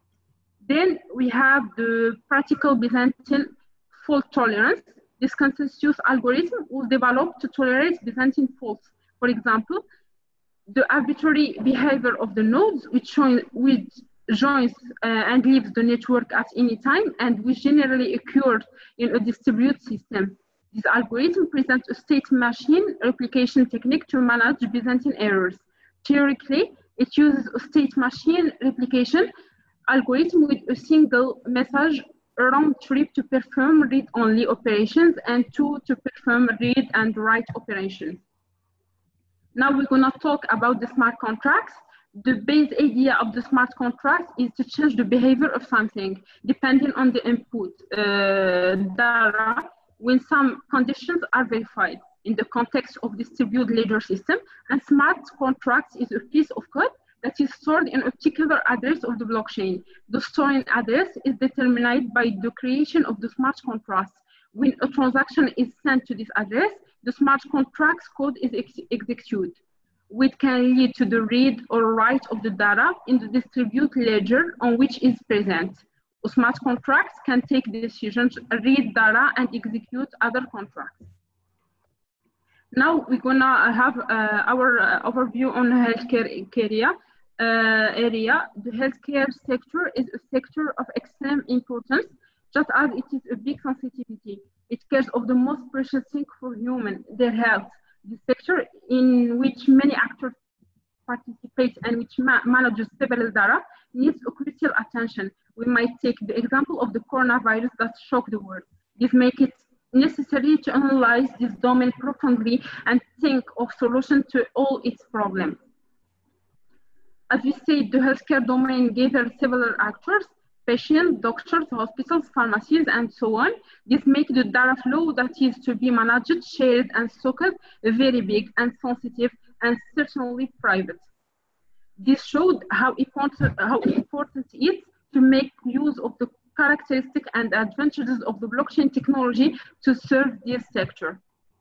Then we have the practical Byzantine fault tolerance. This consensus algorithm was developed to tolerate Byzantine faults. For example, the arbitrary behavior of the nodes, which, join, which joins uh, and leaves the network at any time, and which generally occurs in a distributed system. This algorithm presents a state machine replication technique to manage Byzantine errors. Theoretically, it uses a state machine replication algorithm with a single message round trip to perform read-only operations and two to perform read and write operations. Now we're gonna talk about the smart contracts. The base idea of the smart contract is to change the behavior of something depending on the input uh, data when some conditions are verified in the context of distributed ledger system and smart contracts is a piece of code that is stored in a particular address of the blockchain. The storing address is determined by the creation of the smart contract. When a transaction is sent to this address, the smart contracts code is ex executed, which can lead to the read or write of the data in the distributed ledger on which is present. Smart contracts can take decisions, read data, and execute other contracts. Now we're gonna have uh, our uh, overview on healthcare area. Uh, area. The healthcare sector is a sector of extreme importance, just as it is a big sensitivity. It cares of the most precious thing for human, their health. The sector in which many actors participate and which ma manages several data needs a crucial attention. We might take the example of the coronavirus that shocked the world. This makes it necessary to analyze this domain profoundly and think of solutions to all its problems. As we said, the healthcare domain gathers several actors, patients, doctors, hospitals, pharmacies, and so on. This makes the data flow that is to be managed, shared, and stocked very big and sensitive and certainly private. This showed how important, how important it is to make use of the characteristics and advantages of the blockchain technology to serve this sector.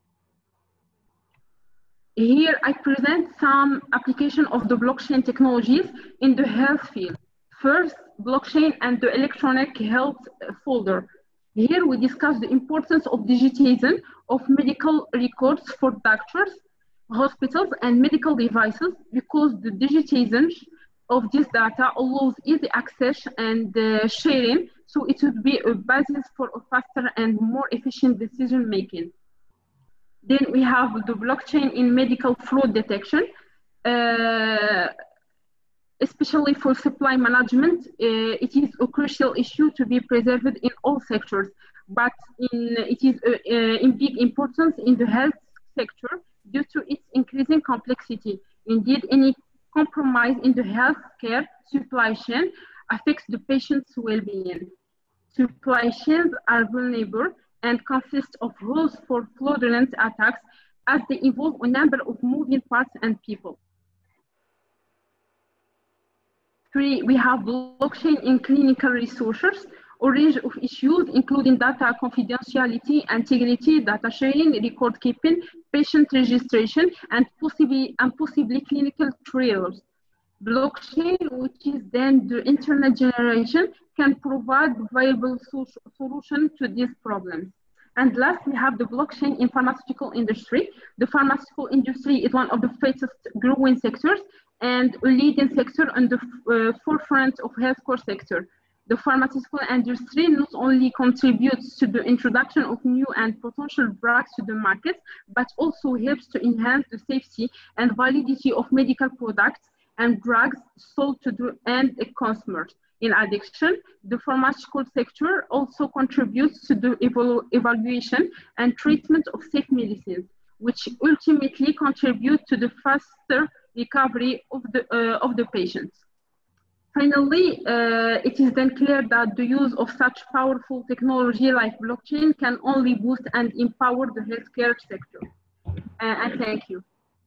Here I present some application of the blockchain technologies in the health field. First, blockchain and the electronic health folder. Here we discuss the importance of digitization of medical records for doctors, hospitals, and medical devices because the digitization of this data allows easy access and uh, sharing, so it would be a basis for a faster and more efficient decision making. Then we have the blockchain in medical fraud detection. Uh, especially for supply management, uh, it is a crucial issue to be preserved in all sectors, but in, it is uh, uh, in big importance in the health sector due to its increasing complexity. Indeed, any compromise in the healthcare supply chain affects the patient's well-being. Supply chains are vulnerable and consist of rules for fraudulent attacks as they involve a number of moving parts and people. Three, we have blockchain in clinical resources, a range of issues, including data confidentiality, integrity, data sharing, record keeping, patient registration, and possibly, and possibly clinical trials. Blockchain, which is then the internet generation, can provide viable so solution to these problems. And last, we have the blockchain in pharmaceutical industry. The pharmaceutical industry is one of the fastest growing sectors and leading sector on the uh, forefront of healthcare sector. The pharmaceutical industry not only contributes to the introduction of new and potential drugs to the market, but also helps to enhance the safety and validity of medical products and drugs sold to the end consumers. In addition, the pharmaceutical sector also contributes to the evalu evaluation and treatment of safe medicines, which ultimately contribute to the faster recovery of the, uh, of the patients. Finally, uh, it is then clear that the use of such powerful technology like blockchain can only boost and empower the healthcare sector. Uh, and thank you.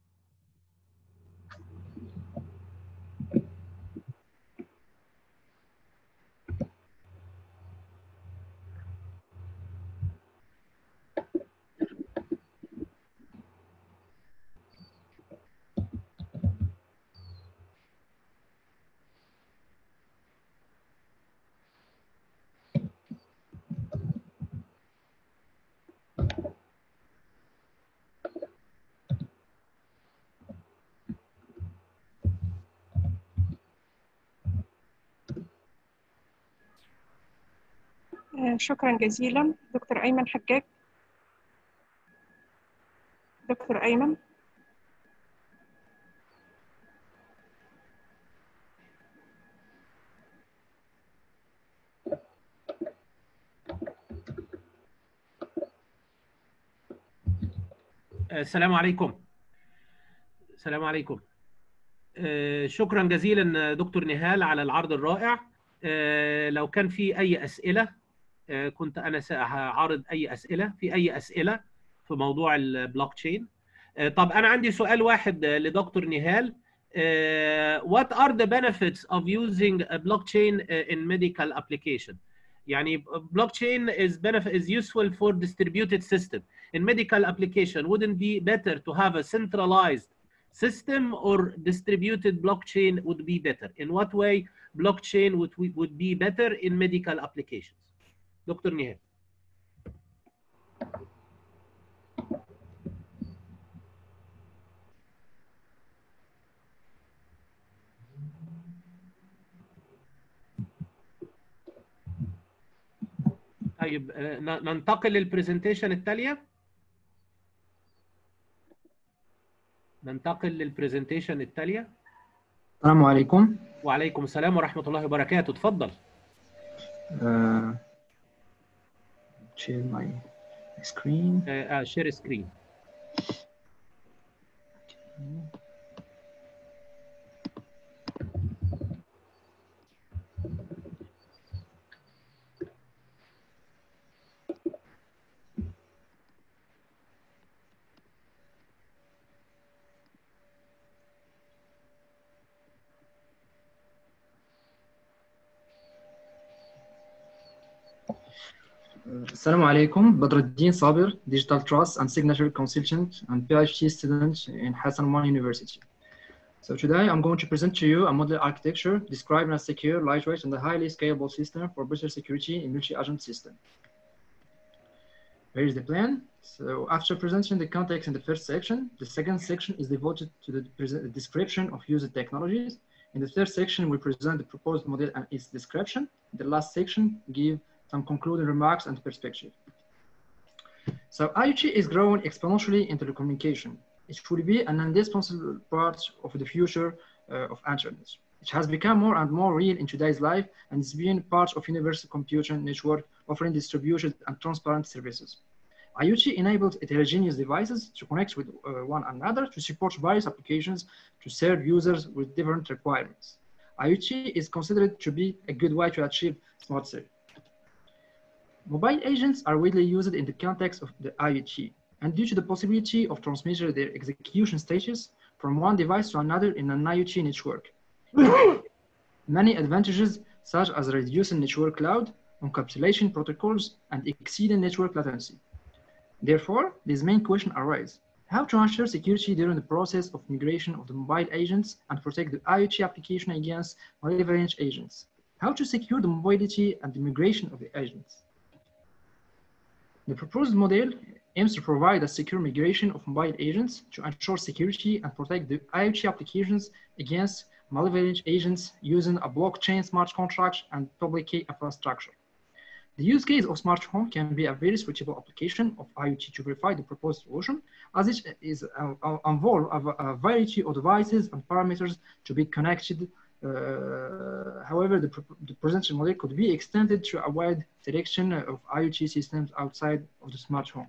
شكرا جزيلا دكتور أيمن حجاج دكتور أيمن السلام عليكم السلام عليكم شكرا جزيلا دكتور نهال على العرض الرائع لو كان في أي أسئلة كنت أنا هعرض أي أسئلة في أي أسئلة في موضوع البلوك تشين طب أنا عندي سؤال واحد لدكتور نهال What are the benefits of using a blockchain in medical application? يعني blockchain is benefit is useful for distributed system. In medical application, wouldn't be better to have a centralized system or distributed blockchain would be better? In what way blockchain would, would be better in medical applications? دكتور نهاد طيب ننتقل للبرزنتيشن التالية ننتقل للبرزنتيشن التالية السلام عليكم وعليكم السلام ورحمة الله وبركاته اتفضل uh, share my screen. Uh, uh, share screen. Okay. Assalamu alaikum, Badruddin Sabir, Digital Trust and Signature Consultant and PhD student in Hassan One University. So today I'm going to present to you a model architecture describing a secure, lightweight, and a highly scalable system for better security in multi-agent system. Here is the plan. So after presenting the context in the first section, the second section is devoted to the description of user technologies. In the third section, we present the proposed model and its description. The last section give some concluding remarks and perspective. So IoT is growing exponentially in telecommunication. It will be an indispensable part of the future uh, of internet. It has become more and more real in today's life and is being part of universal computing network offering distributed and transparent services. IoT enables heterogeneous devices to connect with uh, one another to support various applications to serve users with different requirements. IoT is considered to be a good way to achieve smart city. Mobile agents are widely used in the context of the IoT, and due to the possibility of transmitting their execution stages from one device to another in an IoT network. Many advantages such as reducing network load, encapsulation protocols, and exceeding network latency. Therefore, these main questions arise. How to ensure security during the process of migration of the mobile agents and protect the IoT application against leverage agents? How to secure the mobility and the migration of the agents? The proposed model aims to provide a secure migration of mobile agents to ensure security and protect the IoT applications against malevolent agents using a blockchain smart contract and public key infrastructure. The use case of smart home can be a very switchable application of IoT to verify the proposed solution, as it is uh, uh, involve a, a, variety of devices and parameters to be connected. Uh, however, the, the presented model could be extended to a wide selection of IoT systems outside of the smart home.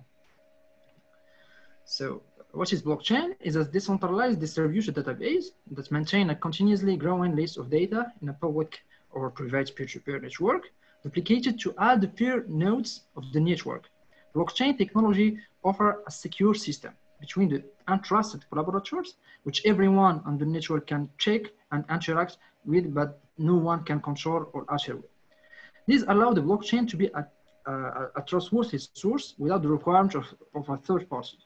So what is blockchain is a decentralized distributed database that maintains a continuously growing list of data in a public or private peer-to-peer network duplicated to all the peer nodes of the network. Blockchain technology offers a secure system between the untrusted collaborators, which everyone on the network can check and interact with, but no one can control or alter with. This allows the blockchain to be a, a, a trustworthy source without the requirement of, of a third party.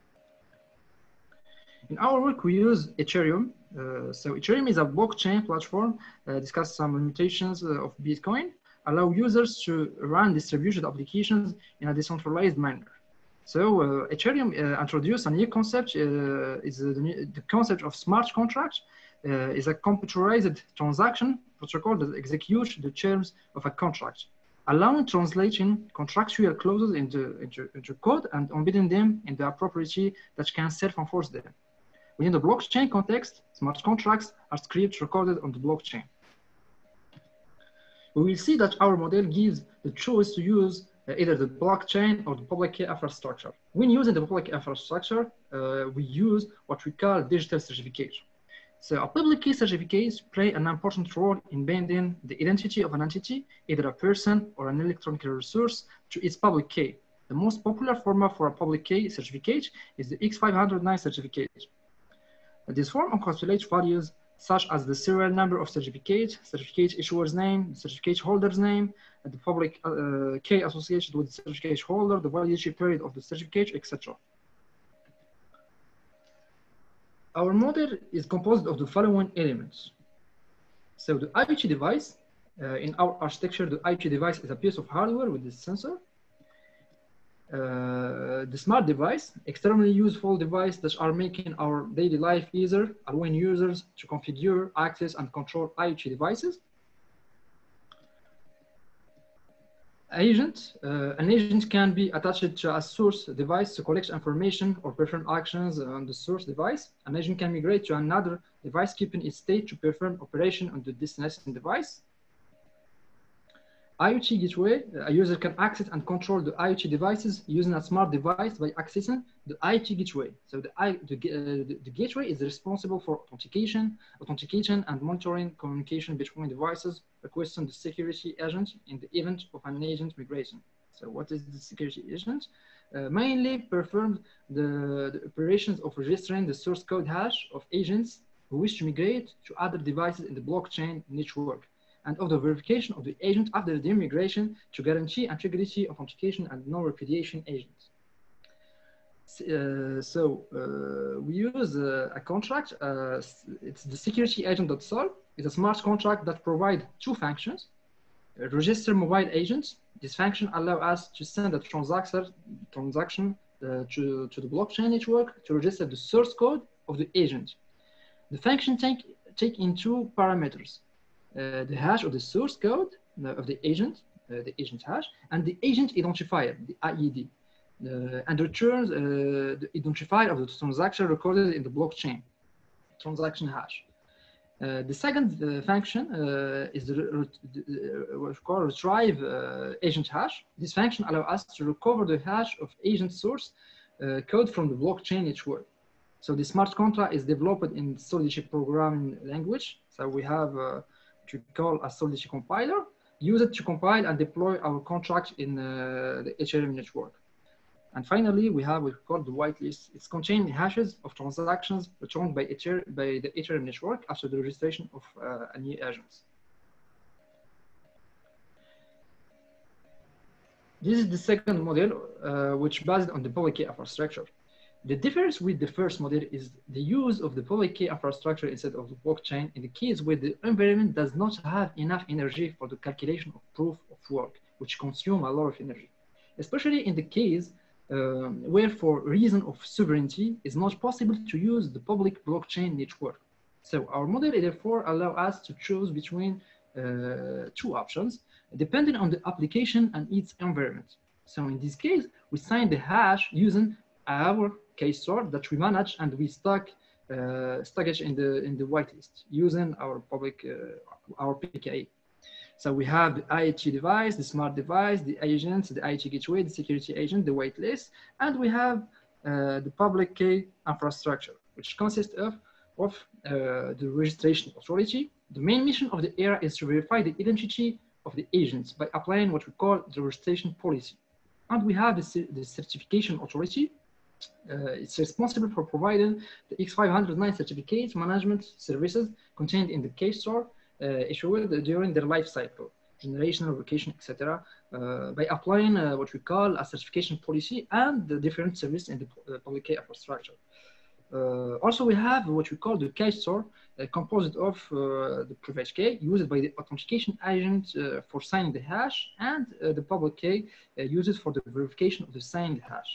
In our work, we use Ethereum. Uh, so Ethereum is a blockchain platform, uh, discuss some limitations uh, of Bitcoin, allow users to run distributed applications in a decentralized manner. So uh, Ethereum uh, introduced a new concept, uh, is the, new, the, concept of smart contract, is a computerized transaction protocol that executes the terms of a contract, allowing translating contractual clauses into, into, into code and embedding them in the property that can self-enforce them. Within the blockchain context, smart contracts are scripts recorded on the blockchain. We will see that our model gives the choice to use uh, either the blockchain or the public key infrastructure. When using the public infrastructure, uh, we use what we call digital certification. So a public key certificate play an important role in binding the identity of an entity, either a person or an electronic resource, to its public key. The most popular format for a public key certificate is the X509 certificate. This form encapsulates values such as the serial number of certificate, certificate issuer's name, certificate holder's name, and the public uh, key associated with the certificate holder, the validity period of the certificate, etc. Our model is composed of the following elements. So the IoT device, uh, in our architecture, the IoT device is a piece of hardware with this sensor. Uh, the smart device, extremely useful device that are making our daily life easier, allowing users to configure, access, and control IoT devices. Agent, uh, an agent can be attached to a source device to collect information or perform actions on the source device. An agent can migrate to another device, keeping its state to perform operation on the destination device. IoT gateway, a user can access and control the IoT devices using a smart device by accessing the IoT gateway. So the, the, uh, the, the, gateway is responsible for authentication, authentication and monitoring communication between devices, requesting the security agent in the event of an agent migration. So what is the security agent? Uh, mainly perform the, the operations of registering the source code hash of agents who wish to migrate to other devices in the blockchain network and of the verification of the agent after the migration to guarantee integrity, authentication, and non-repudiation agents. Uh, so uh, we use uh, a contract. Uh, it's the security agent.sol. It's a smart contract that provides two functions. register mobile agents. This function allows us to send a transaction, transaction uh, to, to the blockchain network to register the source code of the agent. The function take, take in two parameters. Uh, the hash of the source code uh, of the agent, uh, the agent hash, and the agent identifier, the IED, and returns the identifier of the transaction recorded in the blockchain, transaction hash. Uh, the second uh, function uh, is the, the what we call retrieve agent hash. This function allows us to recover the hash of agent source code from the blockchain network. So the smart contract is developed in Solidity programming language. So we have to call a Solidity compiler, use it to compile and deploy our contract in uh, the Ethereum network. And finally, we have what we call the whitelist. It's contained hashes of transactions returned by, Ether by the Ethereum network after the registration of uh, a new agents. This is the second model, uh, which based on the public key infrastructure. The difference with the first model is the use of the public key infrastructure instead of the blockchain in the case where the environment does not have enough energy for the calculation of proof of work, which consume a lot of energy. especially in the case um, where for reason of sovereignty is not possible to use the public blockchain network. So our model therefore allow us to choose between uh, two options depending on the application and its environment. So in this case, we sign the hash using our key store that we manage and we stock uh, stockage in the in the whitelist using our public uh, our PKA. So we have the IoT device, the smart device, the agent, the IoT gateway, the security agent, the whitelist, and we have uh, the public key infrastructure, which consists of of uh, the registration authority. The main mission of the ERA is to verify the identity of the agents by applying what we call the registration policy. And we have the, the certification authority. Uh, it's responsible for providing the X509 certificate management services contained in the case store uh, issued during their life cycle, generation, revocation, etc., uh, by applying uh, what we call a certification policy and the different services in the uh, public key infrastructure. Uh, also, we have what we call the key store, uh, composed of uh, the private key used by the authentication agent uh, for signing the hash and uh, the public key uh, used for the verification of the signed hash.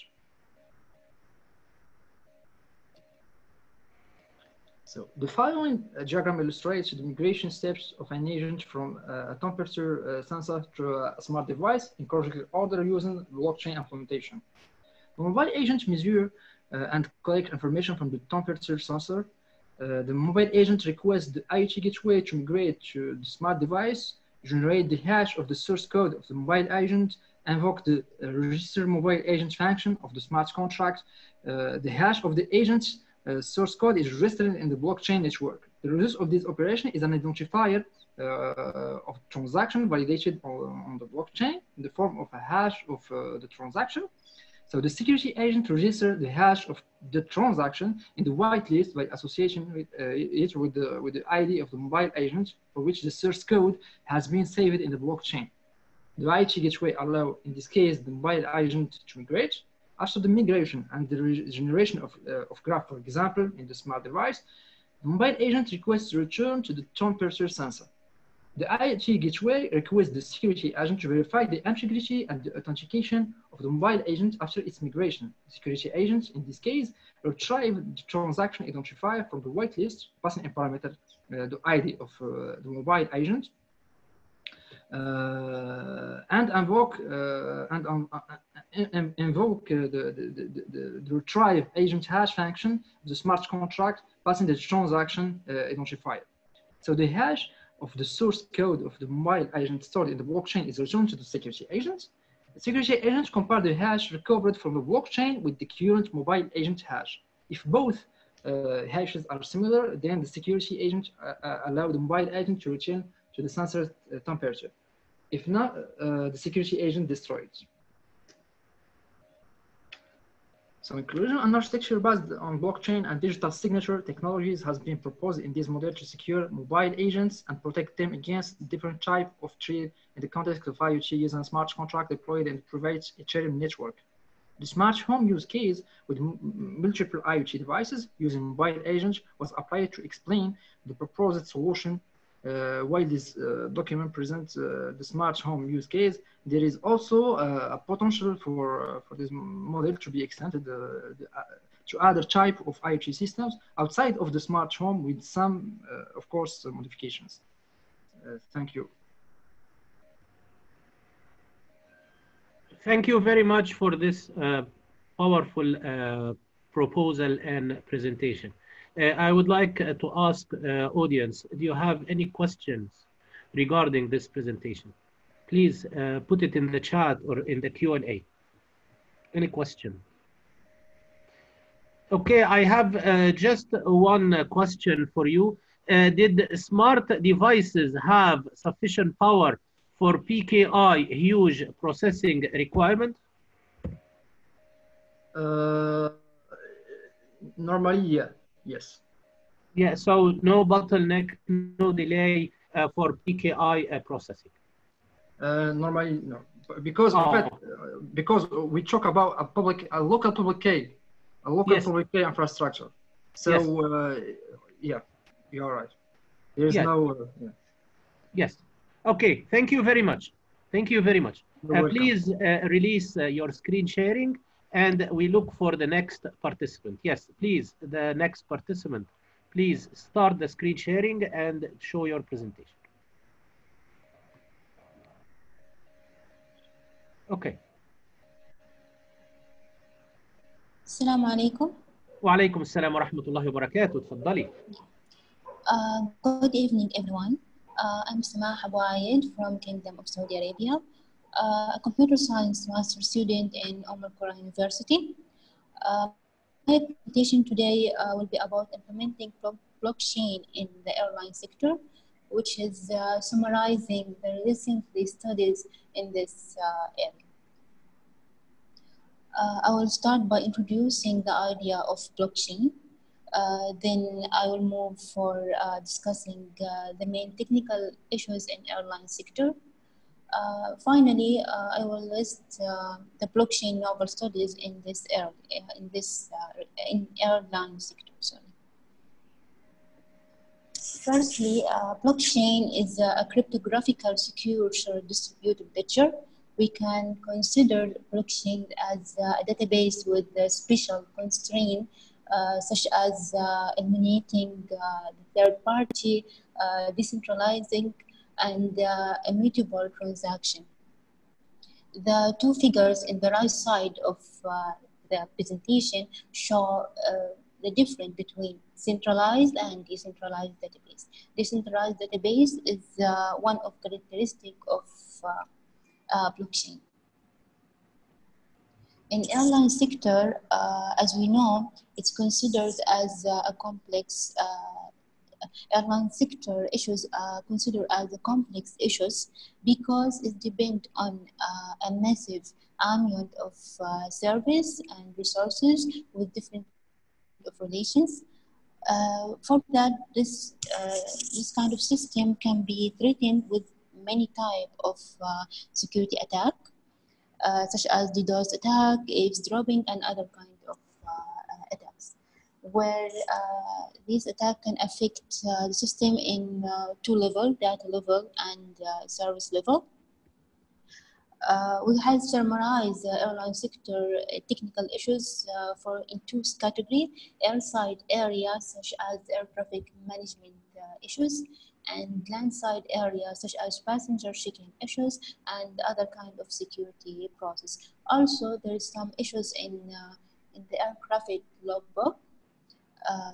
So the following uh, diagram illustrates the migration steps of an agent from uh, a temperature uh, sensor to a smart device in chronological order using blockchain implementation. The mobile agent measure uh, and collect information from the temperature sensor. Uh, the mobile agent requests the IoT gateway to migrate to the smart device, generate the hash of the source code of the mobile agent, invoke the uh, register mobile agent function of the smart contract. the hash of the agent's uh, source code is registered in the blockchain network. The result of this operation is an identifier uh, of transaction validated on, on, the blockchain in the form of a hash of uh, the transaction. So the security agent registers the hash of the transaction in the whitelist by association with it with the, with the ID of the mobile agent for which the source code has been saved in the blockchain. The IoT gateway allow, in this case, the mobile agent to migrate after the migration and the generation of, uh, of graph, for example, in the smart device, the mobile agent requests to return to the temperature sensor. The IoT gateway requests the security agent to verify the integrity and the authentication of the mobile agent after its migration. The security agent, in this case, retrieve the transaction identifier from the whitelist, passing a parameter, uh, the ID of uh, the mobile agent, uh, and invoke uh, and um, uh, invoke the, the, the, the, retrieve agent hash function the smart contract passing the transaction identifier. So the hash of the source code of the mobile agent stored in the blockchain is returned to the security agent. The security agent compare the hash recovered from the blockchain with the current mobile agent hash. If both uh, hashes are similar, then the security agent uh, uh, allow the mobile agent to return to the sensor temperature. If not, the security agent destroyed. So inclusion and architecture based on blockchain and digital signature technologies has been proposed in this model to secure mobile agents and protect them against different type of threat in the context of IoT using smart contract deployed in the private Ethereum network. The smart home use case with multiple IoT devices using mobile agents was applied to explain the proposed solution uh, while this uh, document presents uh, the smart home use case, there is also a potential for, for this model to be extended the, to other type of IoT systems outside of the smart home with some, of course, modifications. thank you. Thank you very much for this uh, powerful uh, proposal and presentation. Uh, I would like uh, to ask uh, audience, do you have any questions regarding this presentation? Please put it in the chat or in the Q&A. Any question? Okay, I have uh, just one question for you. Uh, did smart devices have sufficient power for PKI huge processing requirement? Uh, normally, yeah. Yes. Yeah, so no bottleneck, no delay uh, for PKI uh, processing. Uh, normally, no, because oh. fact, because we talk about a public, a local public key, a local yes. public key infrastructure. So yes. yeah, you're right. There's yes. no. Yeah. Yes. Okay. Thank you very much. Thank you very much. You're Uh, welcome. please uh, release uh, your screen sharing and we look for the next participant. Yes, please, the next participant. Please start the screen sharing and show your presentation. Okay. السلام عليكم. وعليكم السلام ورحمة الله وبركاته. تفضلي. Uh, good evening, everyone. Uh, I'm Samah Abuayed from Kingdom of Saudi Arabia, uh, a computer science master student in Umm Al-Qura University. Uh, my presentation today uh, will be about implementing blo- blockchain in the airline sector, which is uh, summarizing the recently studies in this uh, area. Uh, I will start by introducing the idea of blockchain. Uh, then I will move for uh, discussing uh, the main technical issues in airline sector. Uh, finally, uh, I will list uh, the blockchain novel studies in this air, in this uh, in airline sector. Sorry. Firstly, uh, blockchain is a cryptographical secure shared distributed ledger. We can consider blockchain as a database with a special constraint uh, such as uh, eliminating uh, the third party, uh, decentralizing, and uh, immutable transaction. The two figures in the right side of uh, the presentation show uh, the difference between centralized and decentralized database. Decentralized database is uh, one of characteristic of uh, uh, blockchain. In airline sector, uh, as we know, it's considered as uh, a complex uh, airline sector issues are considered as a complex issues because it depends on uh, a massive amount of uh, service and resources with different of relations. Uh, for that, this uh, this kind of system can be threatened with many type of uh, security attack, uh, such as DDoS attack, eavesdropping, and other kind of uh, attacks, where uh, these attack can affect uh, the system in uh, two level, data level and uh, service level. Uh, we have summarized the airline sector uh, technical issues uh, for in two categories, airside areas such as air traffic management uh, issues and landside areas such as passenger checking issues and other kind of security process. Also, there is some issues in, uh, in the air traffic logbook. Uh,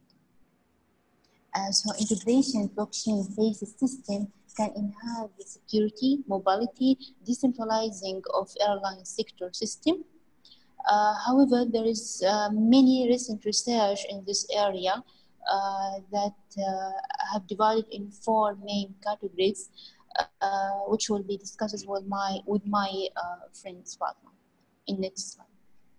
uh, so integration blockchain-based system can enhance the security, mobility, decentralizing of airline sector system. Uh, however, there is uh, many recent research in this area uh, that uh, have divided in four main categories, uh, which will be discussed with my with my uh, friends Fatma. In next slide.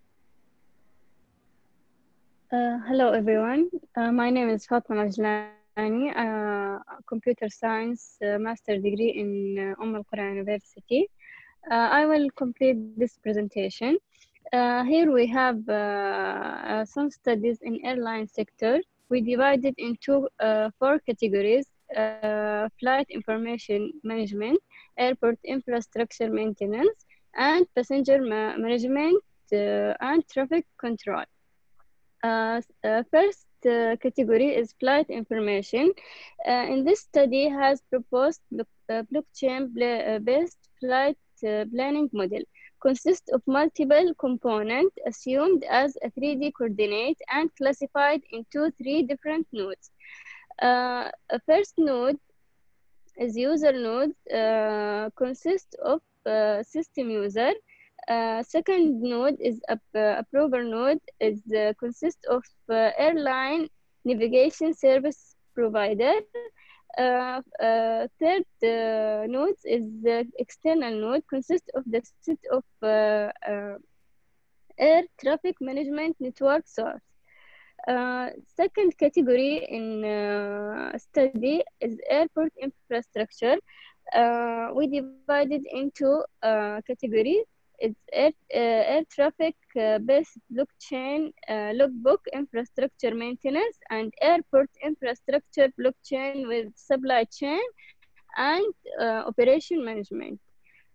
Uh, hello, everyone. Uh, my name is Fatma Majlani, uh, computer science uh, master degree in uh, Umm Al-Qura University. Uh, I will complete this presentation. Uh, here we have uh, uh, some studies in airline sector. We divided into uh, four categories, uh, flight information management, airport infrastructure maintenance, and passenger ma management uh, and traffic control. Uh, uh, first uh, category is flight information. Uh, in this study has proposed blo uh, blockchain-based flight uh, planning model consists of multiple components assumed as a 3D coordinate and classified into three different nodes. Uh, a first node is user node uh, consists of uh, system user uh, second node is a uh, approver node is uh, consists of uh, airline navigation service provider. Uh, uh, third uh, node is the external node consists of the set of uh, uh, air traffic management network source. Uh, second category in uh, study is airport infrastructure. Uh, we divided into uh, categories it's air, uh, air traffic uh, based blockchain uh, logbook infrastructure maintenance and airport infrastructure blockchain with supply chain and uh, operation management.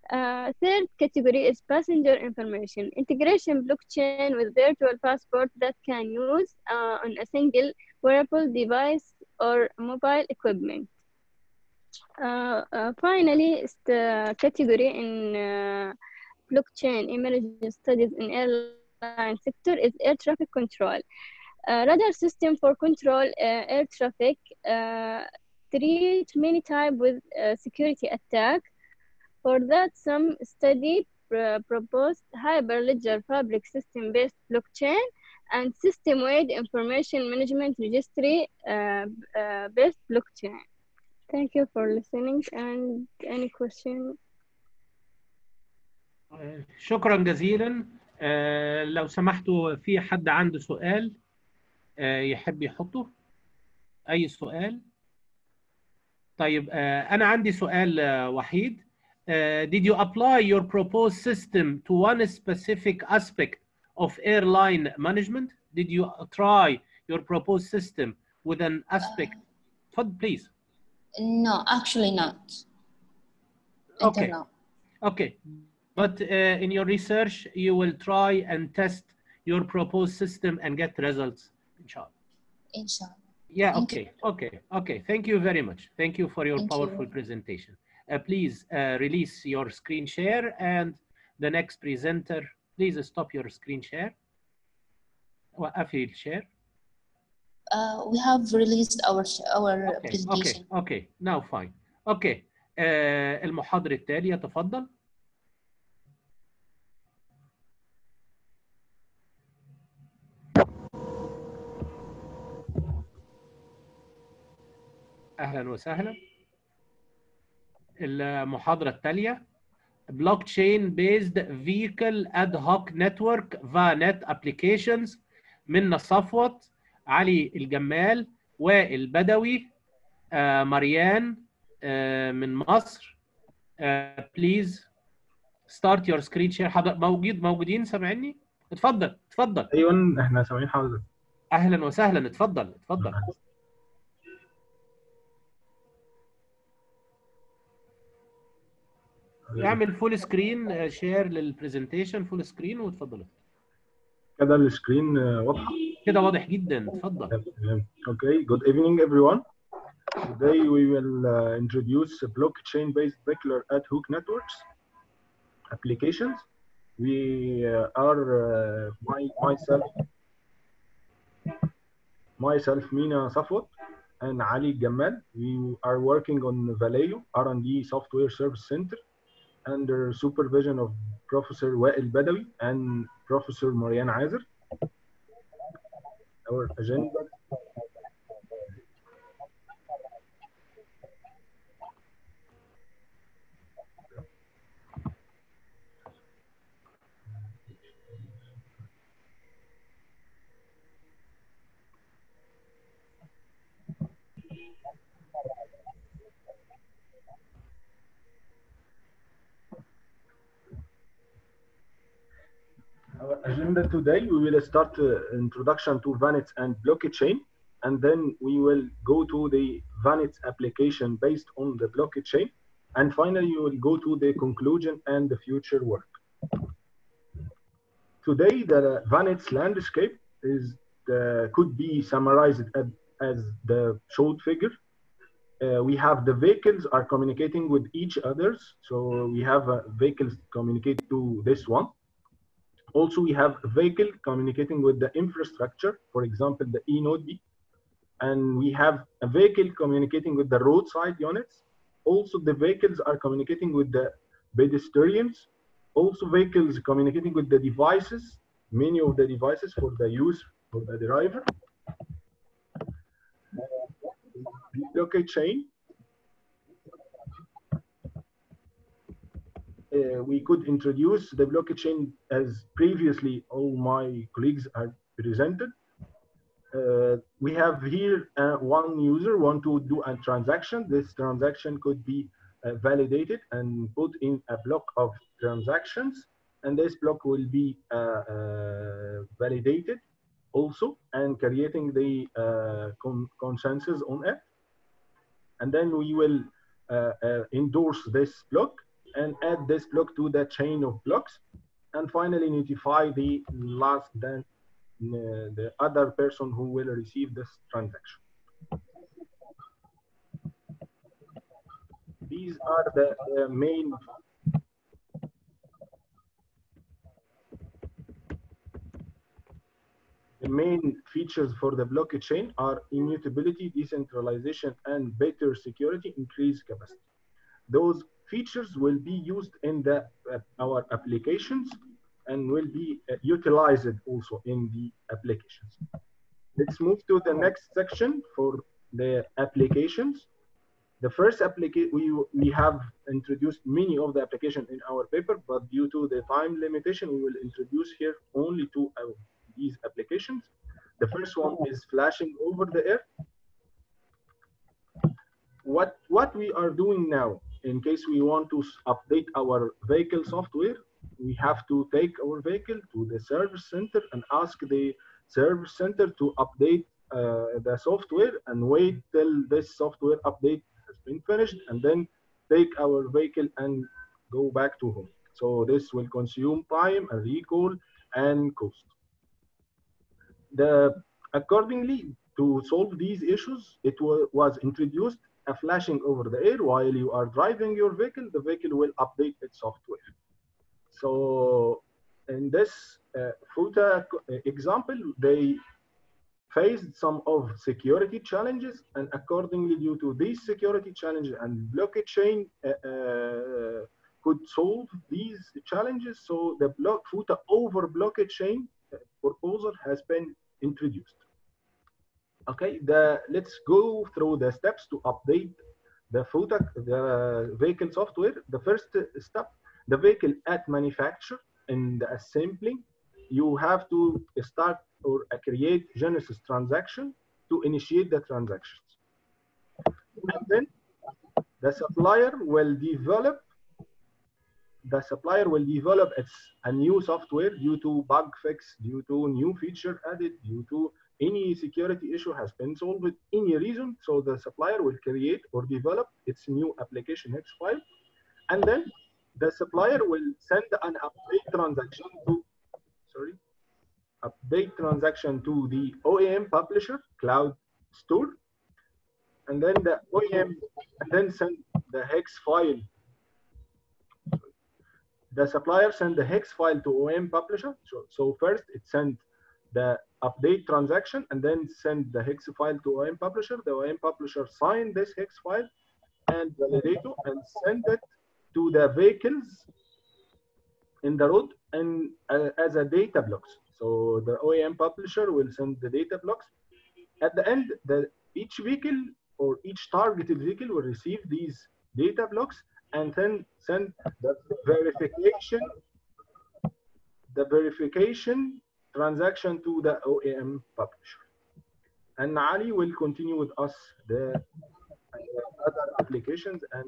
Uh, third category is passenger information. Integration blockchain with virtual passport that can use uh, on a single wearable device or mobile equipment. Uh, uh, finally, is the category in uh, blockchain emerging studies in airline sector is air traffic control. Uh, radar system for control uh, air traffic uh, treat many type with uh, security attack. For that, some study pr- proposed Hyperledger Fabric system-based blockchain and system-wide information management registry uh, uh, based blockchain. Thank you for listening and any question? شكرا جزيلا آه، لو سمحتوا في حد عنده سؤال آه، يحب يحطه أي سؤال طيب آه، أنا عندي سؤال آه، وحيد آه، Did you apply your proposed system to one specific aspect of airline management? Did you try your proposed system with an aspect? تفضل please. No, actually not. Okay. Until now. Okay, but uh, in your research, you will try and test your proposed system and get results, inshallah. Inshallah. Yeah, Thank okay, okay, okay. Thank you very much. Thank you for your Thank powerful you. presentation. Uh, please uh, release your screen share and the next presenter, please stop your screen share. وقفي الشير. Uh, we have released our our Okay, presentation. okay, okay. Now fine. Okay. Uh, المحاضر التالي يتفضل. اهلا وسهلا المحاضره التاليه بلوك تشين بيزد فيكل اد هوك نتورك فانت ابلكيشنز منا صفوت علي الجمال وائل بدوي آه، مريان آه، من مصر بليز ستارت يور سكرين شير حضر موجود موجودين سامعيني اتفضل اتفضل ايوه احنا سامعين حضرتك اهلا وسهلا اتفضل اتفضل اعمل فول سكرين شير للبرزنتيشن فول سكرين واتفضل كده السكرين آه، واضحه كده واضح جدا اتفضل Okay, good evening, everyone. Today we will uh, introduce blockchain-based Beckler ad hoc networks applications. We uh, are uh, my, myself, myself, Mina Safwat, and Ali Gamal. We are working on Vallejo R&D Software Service Center under supervision of Professor Wael Badawi and Professor Marianne Azer. Our agenda Our agenda today, we will start uh, introduction to Vanets and blockchain, and then we will go to the Vanets application based on the blockchain, and finally we will go to the conclusion and the future work. Today, the Vanets landscape is the, could be summarized as, as the short figure. Uh, we have the vehicles are communicating with each others. So we have uh, vehicles communicate to this one. Also, we have a vehicle communicating with the infrastructure, for example, the e-node B. And we have a vehicle communicating with the roadside units. Also, the vehicles are communicating with the pedestrians. Also, vehicles communicating with the devices, many of the devices for the use for the driver. Blockade chain. uh, we could introduce the blockchain as previously all my colleagues have presented. Uh, we have here uh, one user want to do a transaction. This transaction could be uh, validated and put in a block of transactions. And this block will be uh, uh, validated also and creating the uh, con consensus on it. And then we will uh, uh, endorse this block and add this block to the chain of blocks. And finally, notify the last then uh, the other person who will receive this transaction. These are the uh, main the main features for the blockchain are immutability, decentralization, and better security, increased capacity. Those features will be used in the uh, our applications and will be uh, utilized also in the applications. Let's move to the next section for the applications. The first application, we, we have introduced many of the application in our paper, but due to the time limitation, we will introduce here only two of these applications. The first one is flashing over the air. What, what we are doing now, in case we want to update our vehicle software, we have to take our vehicle to the service center and ask the service center to update uh, the software and wait till this software update has been finished and then take our vehicle and go back to home. So this will consume time and recall and cost. The accordingly to solve these issues, it was introduced a flashing over the air while you are driving your vehicle, the vehicle will update its software. So in this uh, FUTA example, they faced some of security challenges and accordingly due to these security challenges and blockchain uh, uh, could solve these challenges. So the block FUTA over blockchain proposal has been introduced. Okay, the, let's go through the steps to update the FUTA, the vehicle software. The first step the vehicle at manufacture in the assembling, you have to start or create Genesis transaction to initiate the transactions. And then the supplier will develop the supplier will develop its a new software due to bug fix, due to new feature added, due to any security issue has been solved with any reason. So the supplier will create or develop its new application hex file. And then the supplier will send an update transaction to, sorry, update transaction to the OEM publisher cloud store. And then the OEM and then send the hex file. The supplier send the hex file to OEM publisher. So, so first it sent the update transaction and then send the hex file to OEM publisher. The OEM publisher sign this hex file and validate it and send it to the vehicles in the road and uh, as a data blocks. So the OEM publisher will send the data blocks. At the end, the each vehicle or each targeted vehicle will receive these data blocks and then send the verification, the verification transaction to the OEM publisher. And Ali will continue with us the other applications and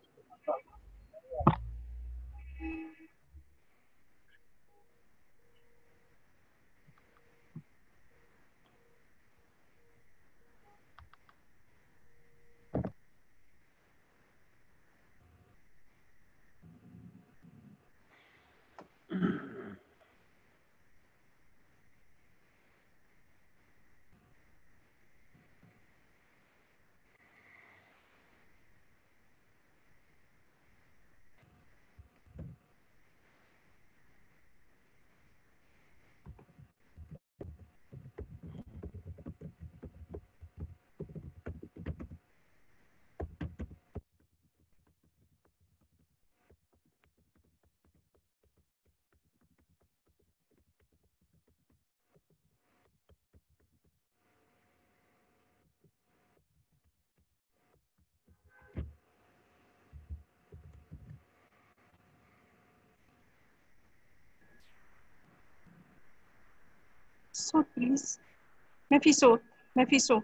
صوت بليز ما في صوت ما في صوت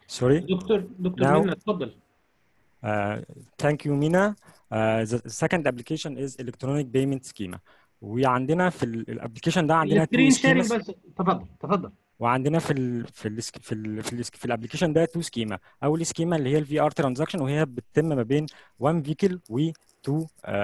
sorry دكتور دكتور Now- منى اتفضل Uh, thank you Mina. Uh, the second application is electronic payment schema. وعندنا في الابلكيشن ده عندنا السكرين two شيرنج schemas بس تفضل تفضل وعندنا في ال في ال في ال في, ال في الابلكيشن ده تو سكيما اول سكيما اللي هي الفي ار ترانزاكشن وهي بتتم ما بين 1 فيكل و 2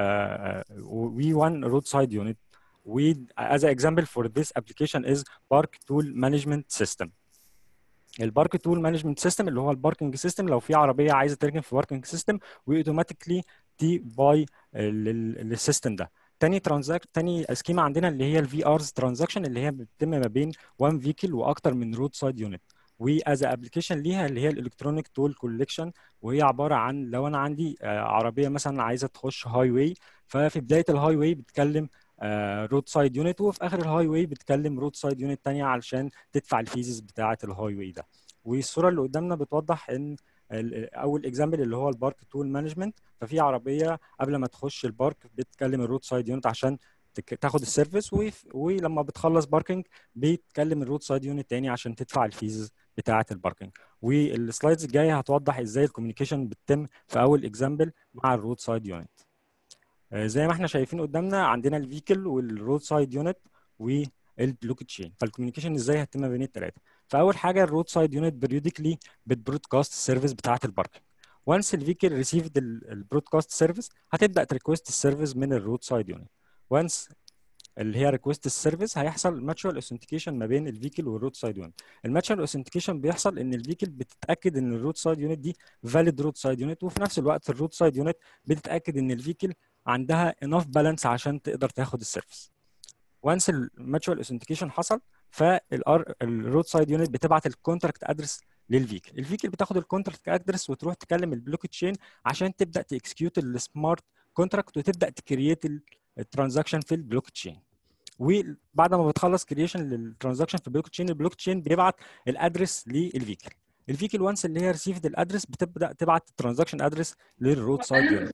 و 1 رود سايد يونت و as an example for this application is Park Tool Management System البارك تول مانجمنت سيستم اللي هو الباركنج سيستم لو في عربيه عايزه تركن في باركنج سيستم واوتوماتيكلي دي باي للسيستم ده تاني ترانزاكت تاني سكيما عندنا اللي هي الفي ارز ترانزاكشن اللي هي بتتم ما بين 1 فيكل واكتر من رود سايد يونت واز ابلكيشن ليها اللي هي الالكترونيك تول كوليكشن وهي عباره عن لو انا عندي آه، عربيه مثلا عايزه تخش هاي واي ففي بدايه الهاي واي بتكلم رود سايد يونت وفي اخر الهاي واي بتكلم رود سايد يونت تانية علشان تدفع الفيزز بتاعه الهاي واي ده والصوره اللي قدامنا بتوضح ان ال- اول اكزامبل اللي هو البارك تول مانجمنت ففي عربيه قبل ما تخش البارك بتكلم الرود سايد يونت عشان تك- تاخد السيرفيس وف- ولما بتخلص باركنج بيتكلم الرود سايد يونت تاني عشان تدفع الفيزز بتاعه الباركنج والسلايدز الجايه هتوضح ازاي الكوميونيكيشن بتتم في اول اكزامبل مع الرود سايد يونت آه، زي ما احنا شايفين قدامنا عندنا الفيكل والرود سايد يونت والبلوك تشين فالكوميونيكيشن ازاي هتتم بين الثلاثه فاول حاجه الرود سايد يونت بريوديكلي بتبرودكاست السيرفيس بتاعه الباركنج وانس الفيكل ريسيفد البرودكاست سيرفيس هتبدا تريكوست السيرفيس من الرود سايد يونت وانس اللي هي ريكوست السيرفيس هيحصل ماتشوال اوثنتيكيشن ما بين الفيكل والرود سايد يونت الماتشوال اوثنتيكيشن بيحصل ان الفيكل بتتاكد ان الرود سايد يونت دي فاليد رود سايد يونت وفي نفس الوقت الرود سايد يونت بتتاكد ان الفيكل عندها انف بالانس عشان تقدر تاخد السيرفيس وانس الماتشوال اوثنتيكيشن حصل فالرود سايد يونت بتبعت الكونتراكت ادرس للفيكل الفيكل بتاخد الكونتراكت ادرس وتروح تكلم البلوك تشين عشان تبدا تكسكيوت السمارت كونتراكت وتبدا تكريت الترانزاكشن في البلوك تشين وبعد ما بتخلص كريشن للترانزاكشن في البلوك تشين البلوك تشين بيبعت الادرس للفيكل الفيكل وانس اللي هي ريسيفد الادرس بتبدا تبعت الترانزاكشن ادرس للرود سايد يونت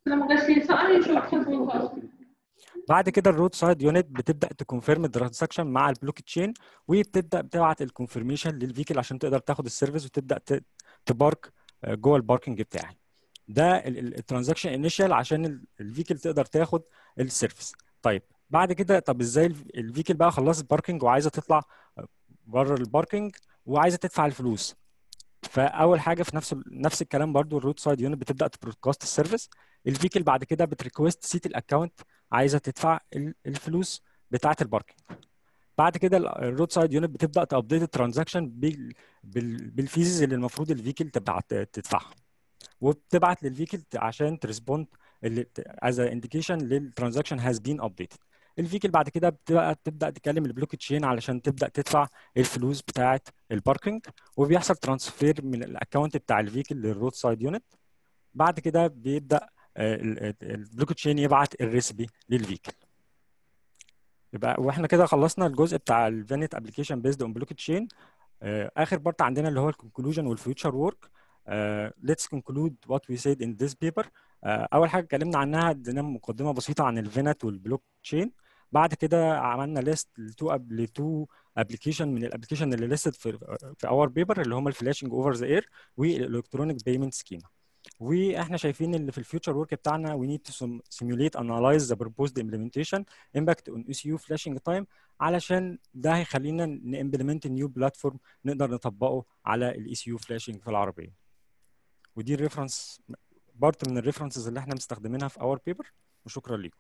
بعد كده الرود سايد يونت بتبدا تكونفيرم الترانزاكشن مع البلوك تشين وبتبدا بتبعت الكونفirmation للفيكل عشان تقدر تاخد السيرفيس وتبدا ت- تبارك آه، جوه الباركنج بتاعي ده الترانزاكشن انيشال عشان ال- الفيكل تقدر تاخد السيرفيس طيب بعد كده طب ازاي الف- الفيكل بقى خلصت باركنج وعايزه تطلع بره الباركنج وعايزه تدفع الفلوس فاول حاجه في نفس ال- نفس الكلام برضو الروت سايد يونت بتبدا تبرودكاست السيرفيس الفيكل بعد كده بتريكوست سيت الاكونت عايزه تدفع ال- الفلوس بتاعه الباركنج بعد كده الروت سايد يونت بتبدا تابديت الترانزاكشن بالفيزز اللي المفروض الفيكل تبعت تدفعها وبتبعت للفيكل عشان تريسبوند از انديكيشن للترانزاكشن هاز بين ابديتد الفيكل بعد كده بتبقى تبدا تكلم البلوك تشين علشان تبدا تدفع الفلوس بتاعه الباركنج وبيحصل ترانسفير من الاكونت بتاع الفيكل للروت سايد يونت بعد كده بيبدا البلوك تشين يبعت الريسبي للفيكل يبقى واحنا كده خلصنا الجزء بتاع الفانيت ابلكيشن بيزد اون بلوك تشين اخر بارت عندنا اللي هو الكونكلوجن والفيوتشر ورك let's conclude what we said in this paper آه، اول حاجه اتكلمنا عنها ادينا مقدمه بسيطه عن الفينت والبلوك تشين بعد كده عملنا ليست لتو لتو ابلكيشن من الابلكيشن اللي ليستد في في اور بيبر اللي هم الفلاشنج اوفر ذا اير والالكترونيك بيمنت سكيما واحنا شايفين ان في الفيوتشر ورك بتاعنا we need to simulate analyze the proposed implementation impact on ECU flashing time علشان ده هيخلينا نimplement نيو بلاتفورم نقدر نطبقه على الاي سي يو فلاشنج في العربيه ودي الريفرنس بارت من الريفرنسز اللي احنا مستخدمينها في اور بيبر وشكرا لكم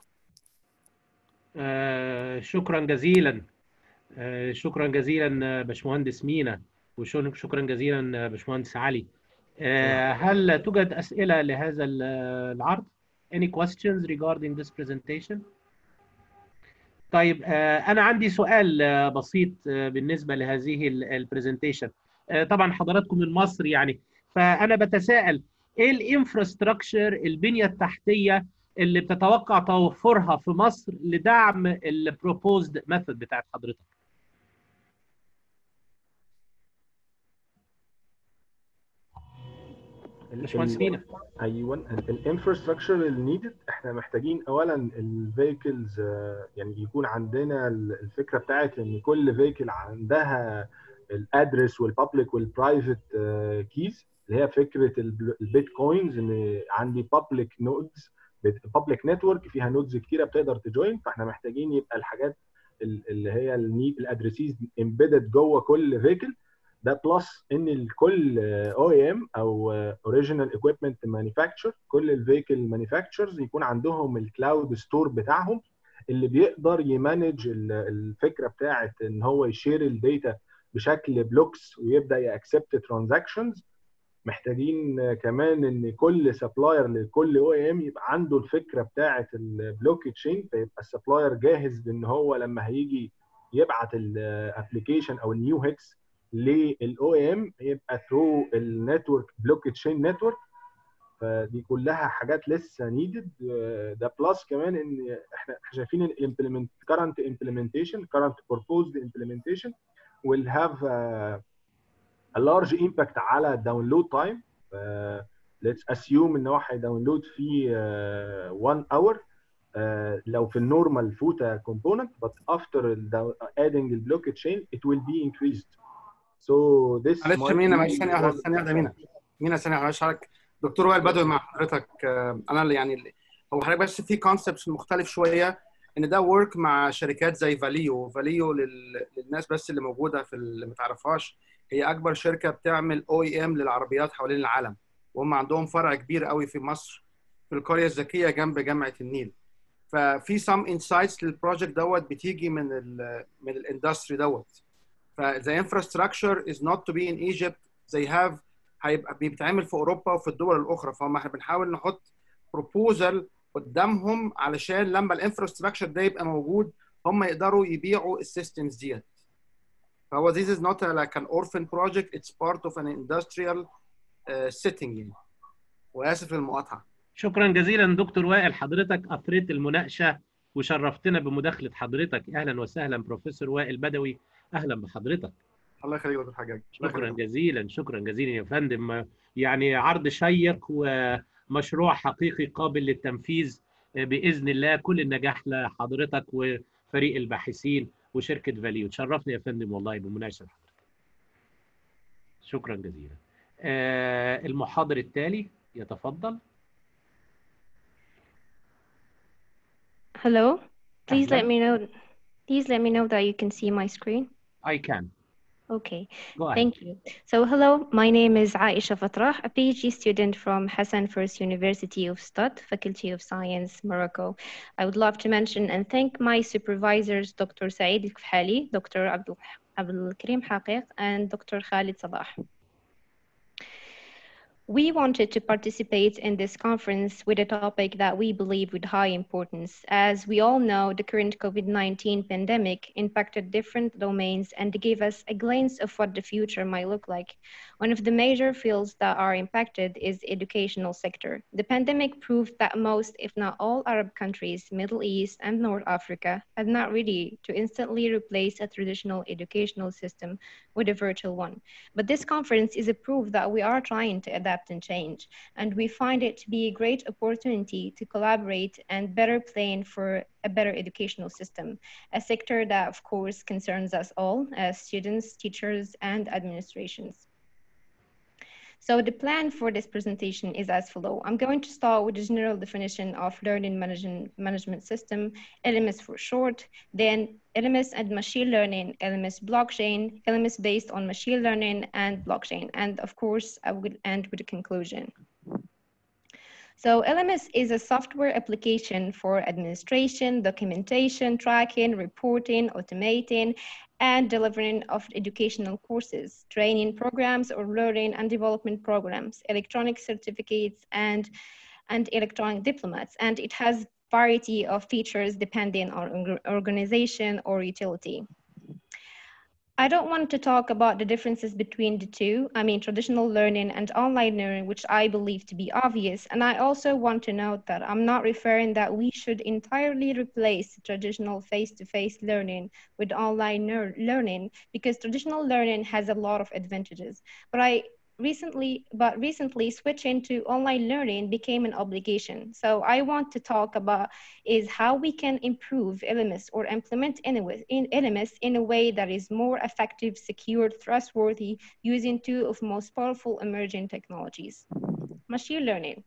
آه شكرا جزيلا آه شكرا جزيلا آه، باشمهندس مينا وشكرا جزيلا آه، باشمهندس علي آه هل توجد أسئلة لهذا ال- العرض؟ Any questions regarding this presentation? طيب آه أنا عندي سؤال آه بسيط آه بالنسبة لهذه البرزنتيشن طبعا حضراتكم من مصر يعني فأنا بتساءل إيه الانفراستراكشر البنية التحتية اللي بتتوقع توفرها في مصر لدعم البروبوزد ميثود بتاعت حضرتك؟ باشمهندس مينا ايوه الانفراستراكشر النيدد احنا محتاجين اولا الفيكلز يعني يكون عندنا ال- الفكره بتاعت ان كل فيكل عندها الادرس والبابليك والبرايفت كيز اللي هي فكره البيتكوينز ان عندي بابليك نودز بابليك نتورك فيها نودز كتيره بتقدر تجوين فاحنا محتاجين يبقى الحاجات اللي هي الادريسيز امبيدد جوه كل فيكل ده بلس ان كل او اي ام او اوريجينال ايكويبمنت مانيفاكتشر كل الفيكل مانيفاكتشرز يكون عندهم الكلاود ستور بتاعهم اللي بيقدر يمانج الفكره بتاعه ان هو يشير الداتا بشكل بلوكس ويبدا ياكسبت ترانزاكشنز محتاجين كمان ان كل سبلاير لكل او ام يبقى عنده الفكره بتاعه البلوك تشين فيبقى السبلاير جاهز بان هو لما هيجي يبعت الابلكيشن او النيو هيكس للاو ام يبقى ثرو النتورك بلوك تشين نتورك فدي كلها حاجات لسه نيدد ده بلس كمان ان احنا شايفين الامبلمنت current implementation current proposed implementation will have uh, a large impact على الداونلود تايم let's assume ان هو هيداونلود في uh, 1 hour uh, لو في النورمال فوتا component but after adding the block chain it will be increased so this معلش مينا معلش ثانيه واحده ثانيه واحده مينا مينا ثانيه معلش حضرتك دكتور وائل بدوي مع حضرتك انا اللي يعني هو حضرتك بس في كونسبت مختلف شويه ان ده ورك مع شركات زي فاليو فاليو لل... للناس بس اللي موجوده في اللي ما تعرفهاش هي اكبر شركه بتعمل او اي ام للعربيات حوالين العالم وهم عندهم فرع كبير قوي في مصر في القريه الذكيه جنب جامعه النيل ففي سام انسايتس للبروجكت دوت بتيجي من ال من الاندستري دوت فذا انفراستراكشر از نوت تو بي ان ايجيبت زي هاف هيبقى بيتعمل في اوروبا وفي الدول الاخرى فهم احنا بنحاول نحط بروبوزل قدامهم علشان لما الانفراستراكشر ده يبقى موجود هم يقدروا يبيعوا السيستمز ديت فهو this is not a, like an orphan project it's part of an industrial uh, setting يعني واسف للمقاطعه شكرا جزيلا دكتور وائل حضرتك اثريت المناقشه وشرفتنا بمداخله حضرتك اهلا وسهلا بروفيسور وائل بدوي اهلا بحضرتك الله يخليك دكتور حجاج شكرا جزيلا شكرا جزيلا يا فندم يعني عرض شيق ومشروع حقيقي قابل للتنفيذ باذن الله كل النجاح لحضرتك وفريق الباحثين وشركه فاليو تشرفني يا فندم والله بمناقشه حضرتك شكرا جزيلا آه المحاضر التالي يتفضل Hello. Please let me know. Please let me know that you can see my screen. I can. Okay. Go ahead. Thank you. So, hello. My name is Aisha Fatrah, a PhD student from Hassan First University of Stud, Faculty of Science, Morocco. I would love to mention and thank my supervisors, Dr. Saeed Al-Kfhali, Dr. Abdul Abdul Karim Haqiq, and Dr. Khalid Salah. We wanted to participate in this conference with a topic that we believe with high importance. As we all know, the current COVID 19 pandemic impacted different domains and gave us a glimpse of what the future might look like. One of the major fields that are impacted is the educational sector. The pandemic proved that most, if not all, Arab countries, Middle East, and North Africa are not ready to instantly replace a traditional educational system with a virtual one. But this conference is a proof that we are trying to adapt and change. And we find it to be a great opportunity to collaborate and better plan for a better educational system, a sector that, of course, concerns us all as students, teachers, and administrations. So the plan for this presentation is as follow. I'm going to start with the general definition of learning management, management system, LMS for short, then LMS and machine learning, LMS blockchain, LMS based on machine learning and blockchain. And of course, I will end with a conclusion. So LMS is a software application for administration, documentation, tracking, reporting, automating, and delivering of educational courses, training programs, or learning and development programs, electronic certificates, and, and electronic diplomats. And it has variety of features depending on organization or utility. I don't want to talk about the differences between the two, I mean traditional learning and online learning, which I believe to be obvious. And I also want to note that I'm not referring that we should entirely replace traditional face-to-face -face learning with online learning because traditional learning has a lot of advantages. But I recently, but recently switching to online learning became an obligation. So I want to talk about is how we can improve LMS or implement LMS in LMS in a way that is more effective, secure, trustworthy, using two of most powerful emerging technologies. Machine learning.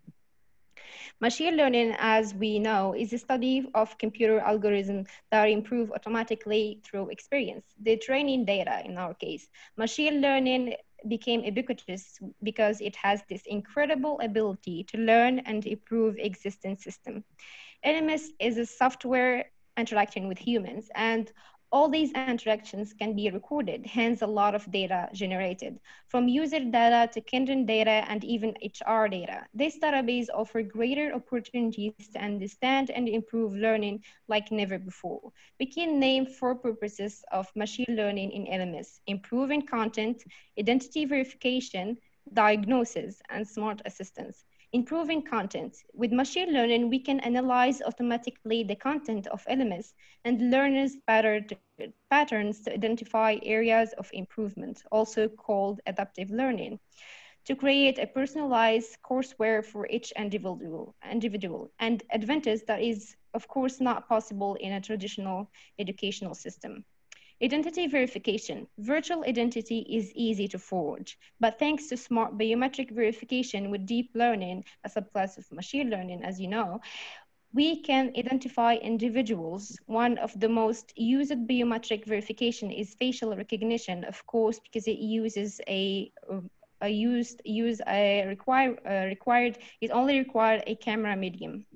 Machine learning, as we know, is a study of computer algorithms that improve automatically through experience. The training data, in our case, machine learning became ubiquitous because it has this incredible ability to learn and improve existing system. LMS is a software interacting with humans and all these interactions can be recorded, hence a lot of data generated. From user data to kindergarten data and even HR data. This database offer greater opportunities to understand and improve learning like never before. We can name four purposes of machine learning in LMS, improving content, identity verification, diagnosis, and smart assistance improving content. With machine learning, we can analyze automatically the content of LMS and learners pattern, patterns to identify areas of improvement, also called adaptive learning, to create a personalized courseware for each individual, individual and advantage that is, of course, not possible in a traditional educational system. Identity verification. Virtual identity is easy to forge, but thanks to smart biometric verification with deep learning, a subclass of machine learning, as you know, we can identify individuals. One of the most used biometric verification is facial recognition, of course, because it uses a a used use a require uh, required it only required a camera medium.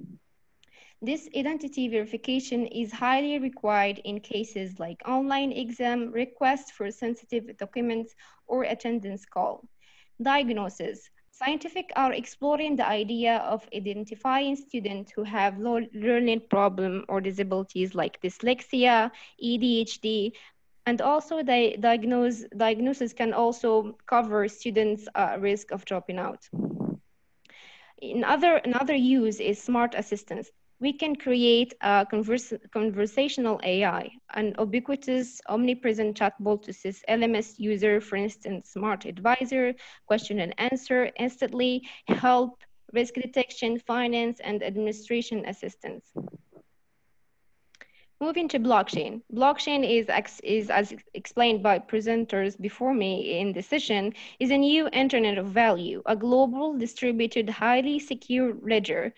This identity verification is highly required in cases like online exam, request for sensitive documents, or attendance call. Diagnosis. Scientific are exploring the idea of identifying students who have low learning problem or disabilities like dyslexia, ADHD, and also the diagnose, diagnosis can also cover students' uh, risk of dropping out. In other, another use is smart assistance we can create a converse, conversational AI, an ubiquitous, omnipresent chatbot to assist LMS user, for instance, smart advisor, question and answer instantly, help, risk detection, finance, and administration assistance. Moving to blockchain. Blockchain is, is, as explained by presenters before me in the session, is a new internet of value, a global, distributed, highly secure ledger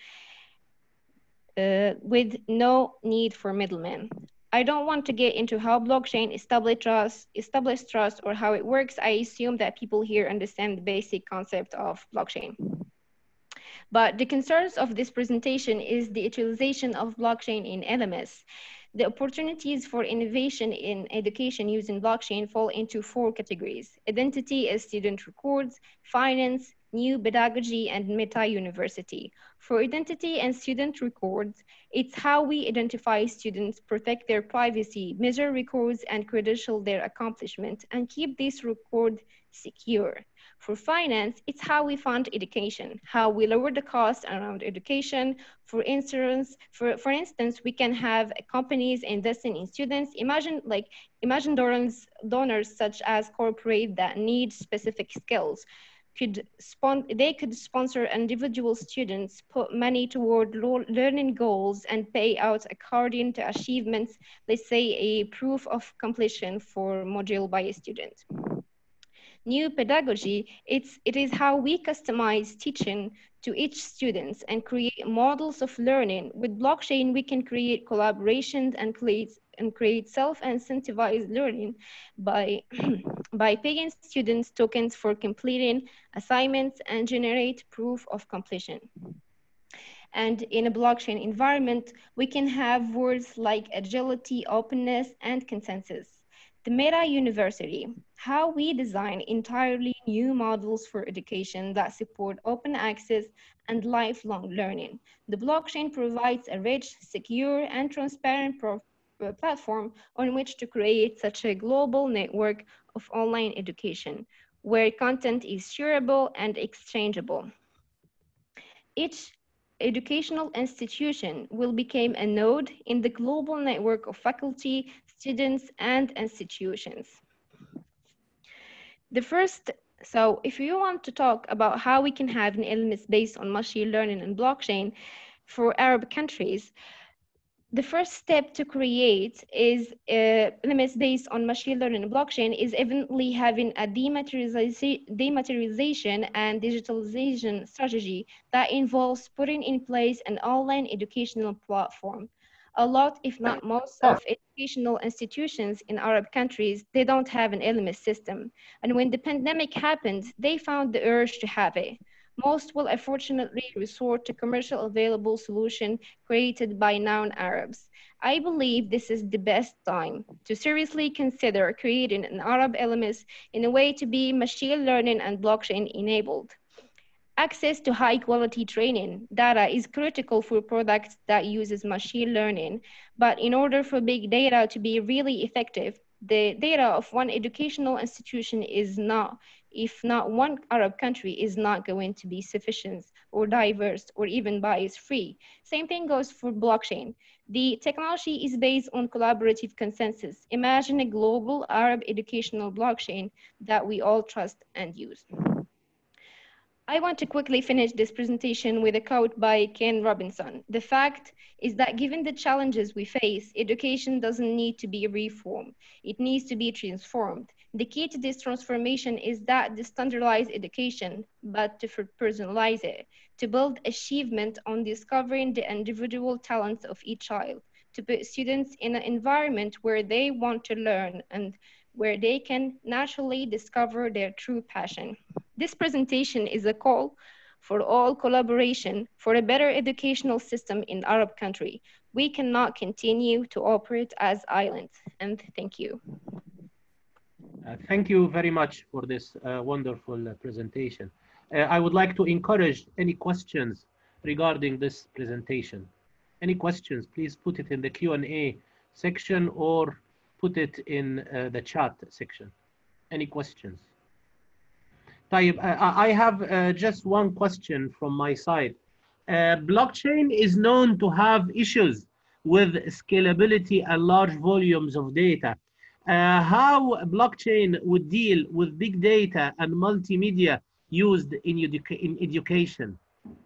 uh, with no need for middlemen. I don't want to get into how blockchain establish trust, establish trust or how it works. I assume that people here understand the basic concept of blockchain. But the concerns of this presentation is the utilization of blockchain in LMS. The opportunities for innovation in education using blockchain fall into four categories. Identity as student records, finance, new pedagogy, and meta-university. For identity and student records, it's how we identify students, protect their privacy, measure records, and credential their accomplishment, and keep this record secure. For finance, it's how we fund education, how we lower the cost around education. For instance, for, for instance, we can have companies investing in students. Imagine like imagine donors, donors such as corporate that need specific skills could spon they could sponsor individual students, put money toward learning goals, and pay out according to achievements, let's say a proof of completion for module by a student. New pedagogy, it's, it is how we customize teaching to each student and create models of learning. With blockchain, we can create collaborations and create and create self-incentivized learning by, by paying students tokens for completing assignments and generate proof of completion. And in a blockchain environment, we can have words like agility, openness, and consensus. The Meta University, how we design entirely new models for education that support open access and lifelong learning. The blockchain provides a rich, secure, and transparent platform on which to create such a global network of online education where content is shareable and exchangeable. Each educational institution will become a node in the global network of faculty, students, and institutions. The first So if you want to talk about how we can have an LMS based on machine learning and blockchain for Arab countries, the first step to create is uh, LMS based on machine learning and blockchain is evidently having a dematerialization, dematerialization and digitalization strategy that involves putting in place an online educational platform. A lot, if not most, of educational institutions in Arab countries, they don't have an LMS system. And when the pandemic happened, they found the urge to have it. Most will unfortunately resort to commercial available solution created by non-Arabs. I believe this is the best time to seriously consider creating an Arab LMS in a way to be machine learning and blockchain enabled. Access to high quality training data is critical for products that uses machine learning, but in order for big data to be really effective, the data of one educational institution is not, if not one Arab country, is not going to be sufficient or diverse or even bias free. Same thing goes for blockchain. The technology is based on collaborative consensus. Imagine a global Arab educational blockchain that we all trust and use. I want to quickly finish this presentation with a quote by Ken Robinson. The fact is that given the challenges we face, education doesn't need to be reformed. It needs to be transformed. The key to this transformation is that to standardize education, but to personalize it, to build achievement on discovering the individual talents of each child, to put students in an environment where they want to learn and where they can naturally discover their true passion. This presentation is a call for all collaboration for a better educational system in Arab country. We cannot continue to operate as islands. And thank you. Uh, thank you very much for this uh, wonderful uh, presentation. I would like to encourage any questions regarding this presentation. Any questions, please put it in the Q&A section or put it in uh, the chat section. Any questions? طيب, uh, I have uh, just one question from my side. blockchain is known to have issues with scalability and large volumes of data. how blockchain would deal with big data and multimedia used in, educa in education?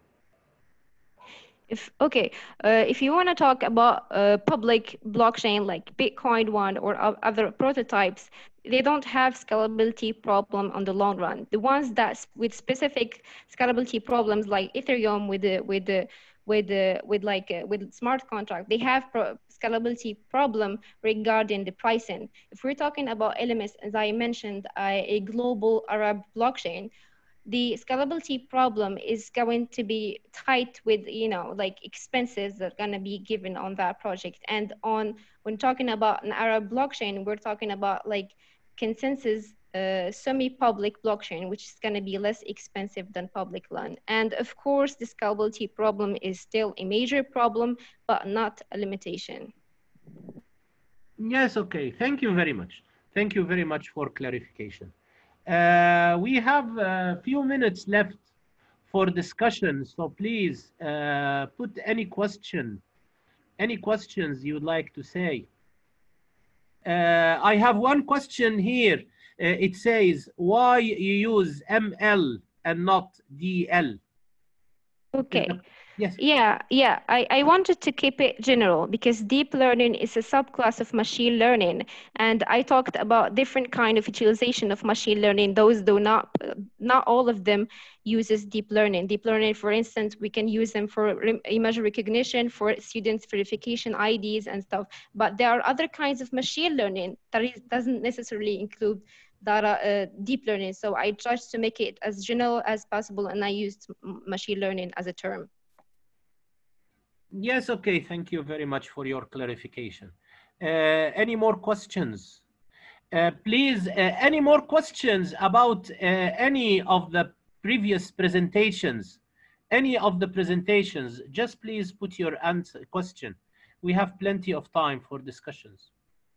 if okay uh, if you want to talk about uh, public blockchain like bitcoin one or other prototypes they don't have scalability problem on the long run the ones that with specific scalability problems like ethereum with the with the with the with like uh, with smart contract they have pro scalability problem regarding the pricing if we're talking about lms as i mentioned a global arab blockchain the scalability problem is going to be tight with you know like expenses that are going to be given on that project and on when talking about an arab blockchain we're talking about like consensus uh, semi-public blockchain which is going to be less expensive than public one and of course the scalability problem is still a major problem but not a limitation yes okay thank you very much thank you very much for clarification uh, we have a few minutes left for discussion, so please uh, put any question, any questions you'd like to say. Uh, I have one question here. Uh, it says, why you use ML and not DL? Okay. Yes. Yeah, yeah. I, I wanted to keep it general because deep learning is a subclass of machine learning. And I talked about different kind of utilization of machine learning. Those do not, not all of them uses deep learning. Deep learning, for instance, we can use them for image recognition, for students verification IDs and stuff. But there are other kinds of machine learning that is, doesn't necessarily include data uh, deep learning. So I tried to make it as general as possible and I used machine learning as a term. Yes, okay. Thank you very much for your clarification. Uh, any more questions? Uh, please, uh, any more questions about any of the previous presentations? Any of the presentations, just please put your answer question. We have plenty of time for discussions.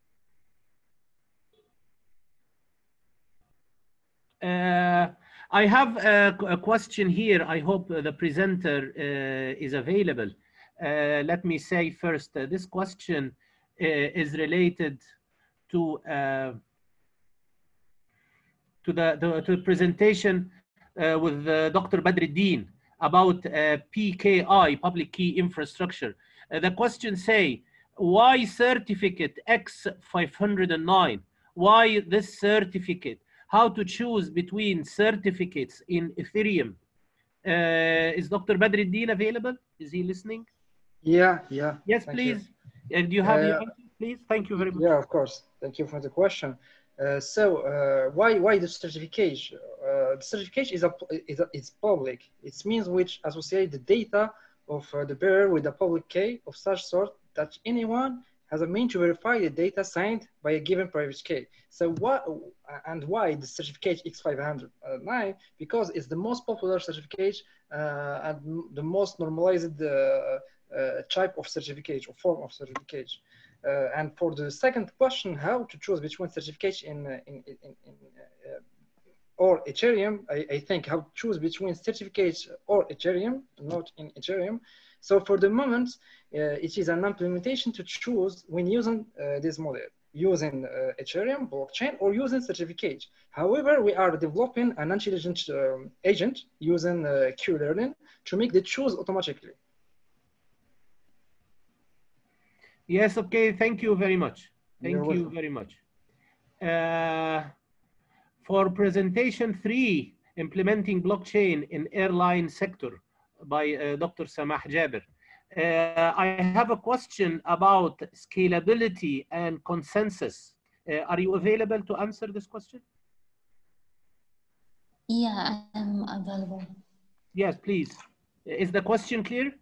Uh, I have a, a, question here. I hope the presenter uh, is available. Uh, let me say first, uh, this question uh, is related to to the, the to the presentation uh, with uh, Dr. Badruddin about uh, PKI, public key infrastructure. Uh, the question say, why certificate X509? Why this certificate? How to choose between certificates in Ethereum? Uh, is Dr. Badruddin available? Is he listening? Yeah, yeah. Yes, Thank please. you. Uh, do you have your Uh, answer, please? Thank you very much. Yeah, of course. Thank you for the question. Uh, so, uh, why why the certification? Uh, the certification is a is a, is public. It means which associate the data of uh, the bearer with a public key of such sort that anyone has a means to verify the data signed by a given private key. So what and why the certificate X509? Because it's the most popular certificate uh, and the most normalized uh, uh, type of certificate or form of certificate. Uh, and for the second question, how to choose between certificates in, uh, in, in, in uh, or Ethereum, I, I think how to choose between certificates or Ethereum, not in Ethereum. So for the moment, uh, it is an implementation to choose when using uh, this model, using uh, Ethereum blockchain or using certificate. However, we are developing an intelligent um, agent using uh, Q-learning to make the choose automatically. Yes, okay. Thank you very much. Thank You're you welcome. very much. Uh, for presentation three, implementing blockchain in airline sector by uh, Dr. Samah Jaber. Uh, I have a question about scalability and consensus. Uh, are you available to answer this question? Yeah, I'm available. Yes, please. Is the question clear?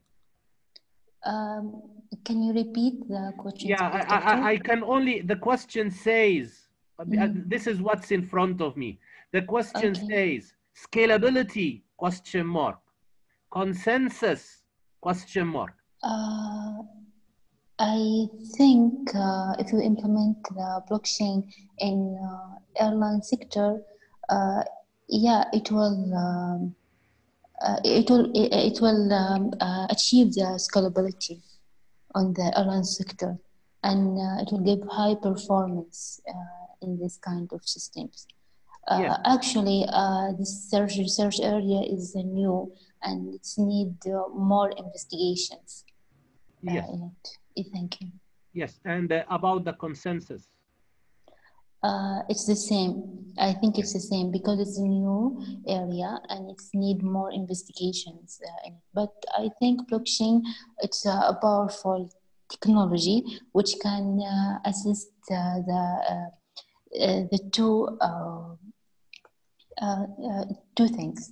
Um, can you repeat the question? Yeah, I, I, I- I can only, the question says, uh, this is what's in front of me. The question says, scalability, question mark, consensus, question mark. Uh, I think uh, if you implement the blockchain in uh, airline sector, uh, yeah, it will um, uh, it will it, it will um, uh, achieve the scalability on the airline sector, and uh, it will give high performance uh, in this kind of systems. Uh, Yes. Actually, uh, this search research area is uh, new and it's need uh, more investigations. uh, Yes, in it. Eh, Thank you. yes. And uh, about the consensus. Uh, it's the same. I think it's the same because it's a new area and it's need more investigations uh, in it. But I think blockchain it's a, a powerful technology which can uh, assist uh, the uh, uh, the two uh, uh, uh, two things.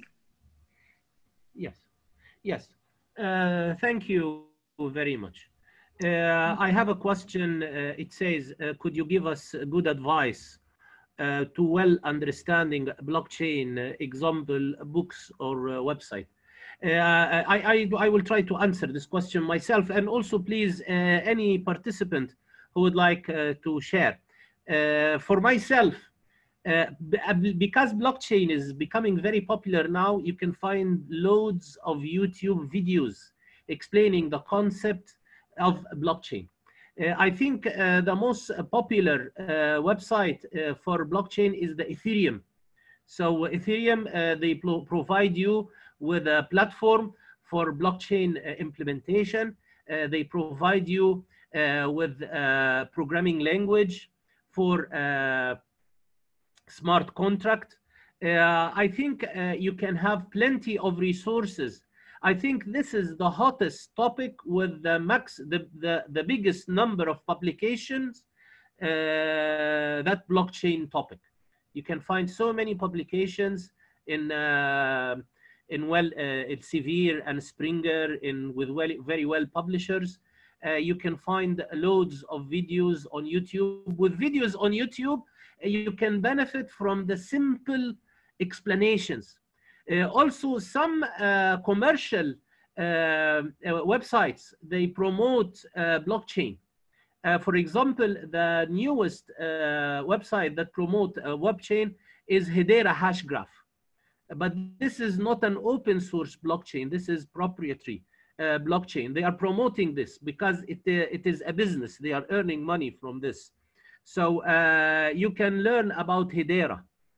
Yes, yes. Uh, thank you very much. Uh, I have a question. Uh, it says, uh, could you give us good advice uh, to well understanding blockchain, uh, example books or uh, website? Uh, I, I, I will try to answer this question myself and also please uh, any participant who would like uh, to share. Uh, for myself, uh, b- uh, because blockchain is becoming very popular now, you can find loads of YouTube videos explaining the concept of blockchain. Uh, I think uh, the most popular uh, website uh, for blockchain is the Ethereum. So Ethereum, uh, they pro- provide you with a platform for blockchain uh, implementation. Uh, they provide you uh, with uh, programming language for uh, smart contract. Uh, I think uh, you can have plenty of resources. I think this is the hottest topic with the max, the, the, the biggest number of publications, uh, that blockchain topic. You can find so many publications in, uh, in well, uh, Elsevier and Springer, in with well, very well publishers. Uh, you can find loads of videos on YouTube. With videos on YouTube, uh, you can benefit from the simple explanations. Uh, also, some uh, commercial uh, uh, websites, they promote uh, blockchain. Uh, for example, the newest uh, website that promote uh, blockchain is Hedera Hashgraph. But this is not an open source blockchain. This is proprietary uh, blockchain. They are promoting this because it, uh, it is a business. They are earning money from this. So uh, you can learn about Hedera.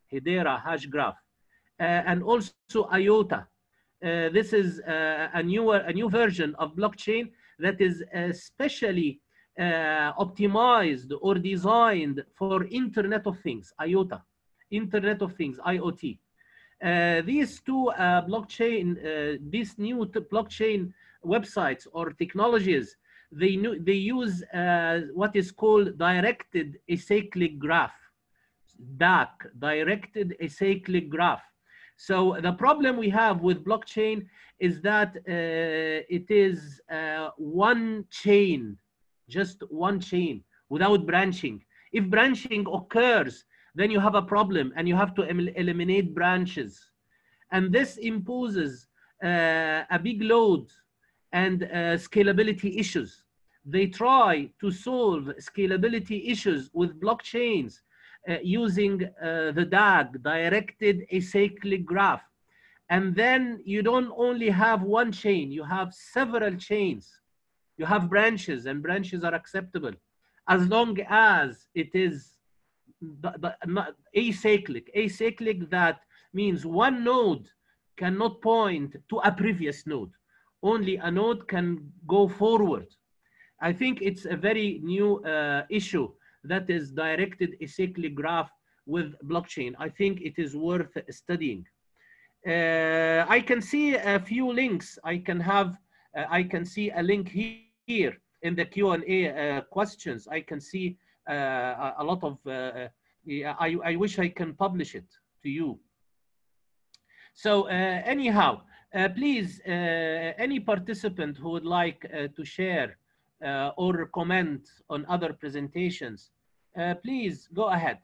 Hedera hash graph, uh, and also IOTA. Uh, this is uh, a newer, a new version of blockchain that is especially uh, optimized or designed for Internet of Things, IOTA, Internet of Things, IoT. Uh, these two uh, blockchain, uh, these new blockchain websites or technologies, they, they use uh, what is called directed acyclic graph, DAC, directed acyclic graph. So the problem we have with blockchain is that uh, it is uh, one chain, just one chain without branching. If branching occurs, then you have a problem and you have to el eliminate branches. And this imposes uh, a big load and uh, scalability issues. They try to solve scalability issues with blockchains uh, using uh, the DAG, directed acyclic graph. And then you don't only have one chain, you have several chains. You have branches and branches are acceptable as long as it is the, the, not acyclic. Acyclic that means one node cannot point to a previous node. Only a node can go forward. I think it's a very new uh, issue that is directed acyclic graph with blockchain. I think it is worth studying. Uh, I can see a few links. I can have, uh, I can see a link here in the Q&A uh, questions. I can see uh, a lot of, uh, I, I wish I can publish it to you. So anyhow, please, any participant who would like to share uh, or comment on other presentations, uh, please go ahead.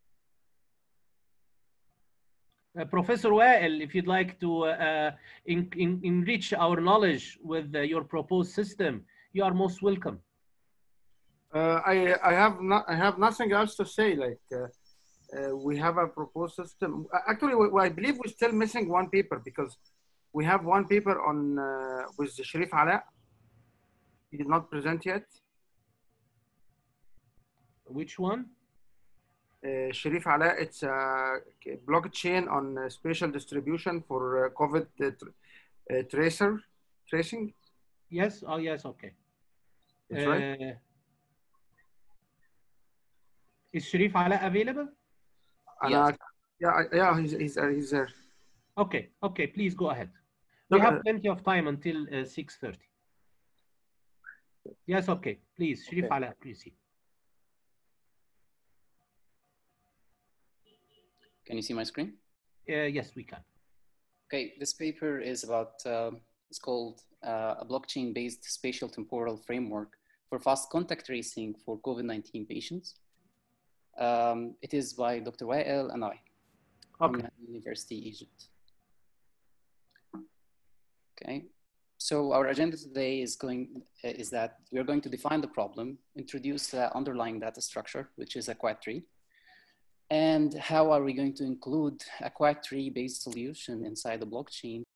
Uh, Professor Wael, if you'd like to in, in, enrich our knowledge with your proposed system, you are most welcome. I, I have not I have nothing else to say. Like we have a proposed system. Actually, we, I believe we're still missing one paper because we have one paper on with Sharif Ala he did not present yet. Which one? Uh, Sharif Ala, it's a blockchain on uh, spatial distribution for uh, COVID uh, tracer tracing. Yes. Oh, yes. Okay. That's right. Is Sharif Ala available? Yes. yeah, yeah, he's, he's, he's there. Okay. Okay. Please go ahead. We have plenty of time until 6:30. Yes, okay. Please, Sharif Okay. Ala, please. Can you see my screen? Uh, yes, we can. Okay, this paper is about, um it's called uh, a blockchain-based spatial temporal framework for fast contact tracing for COVID-19 patients. Um, it is by Dr. Wael and I from Okay. University Egypt. Okay, so our agenda today is going uh, is that we are going to define the problem, introduce the underlying data structure, which is a quad tree, and how are we going to include a quad tree based solution inside the blockchain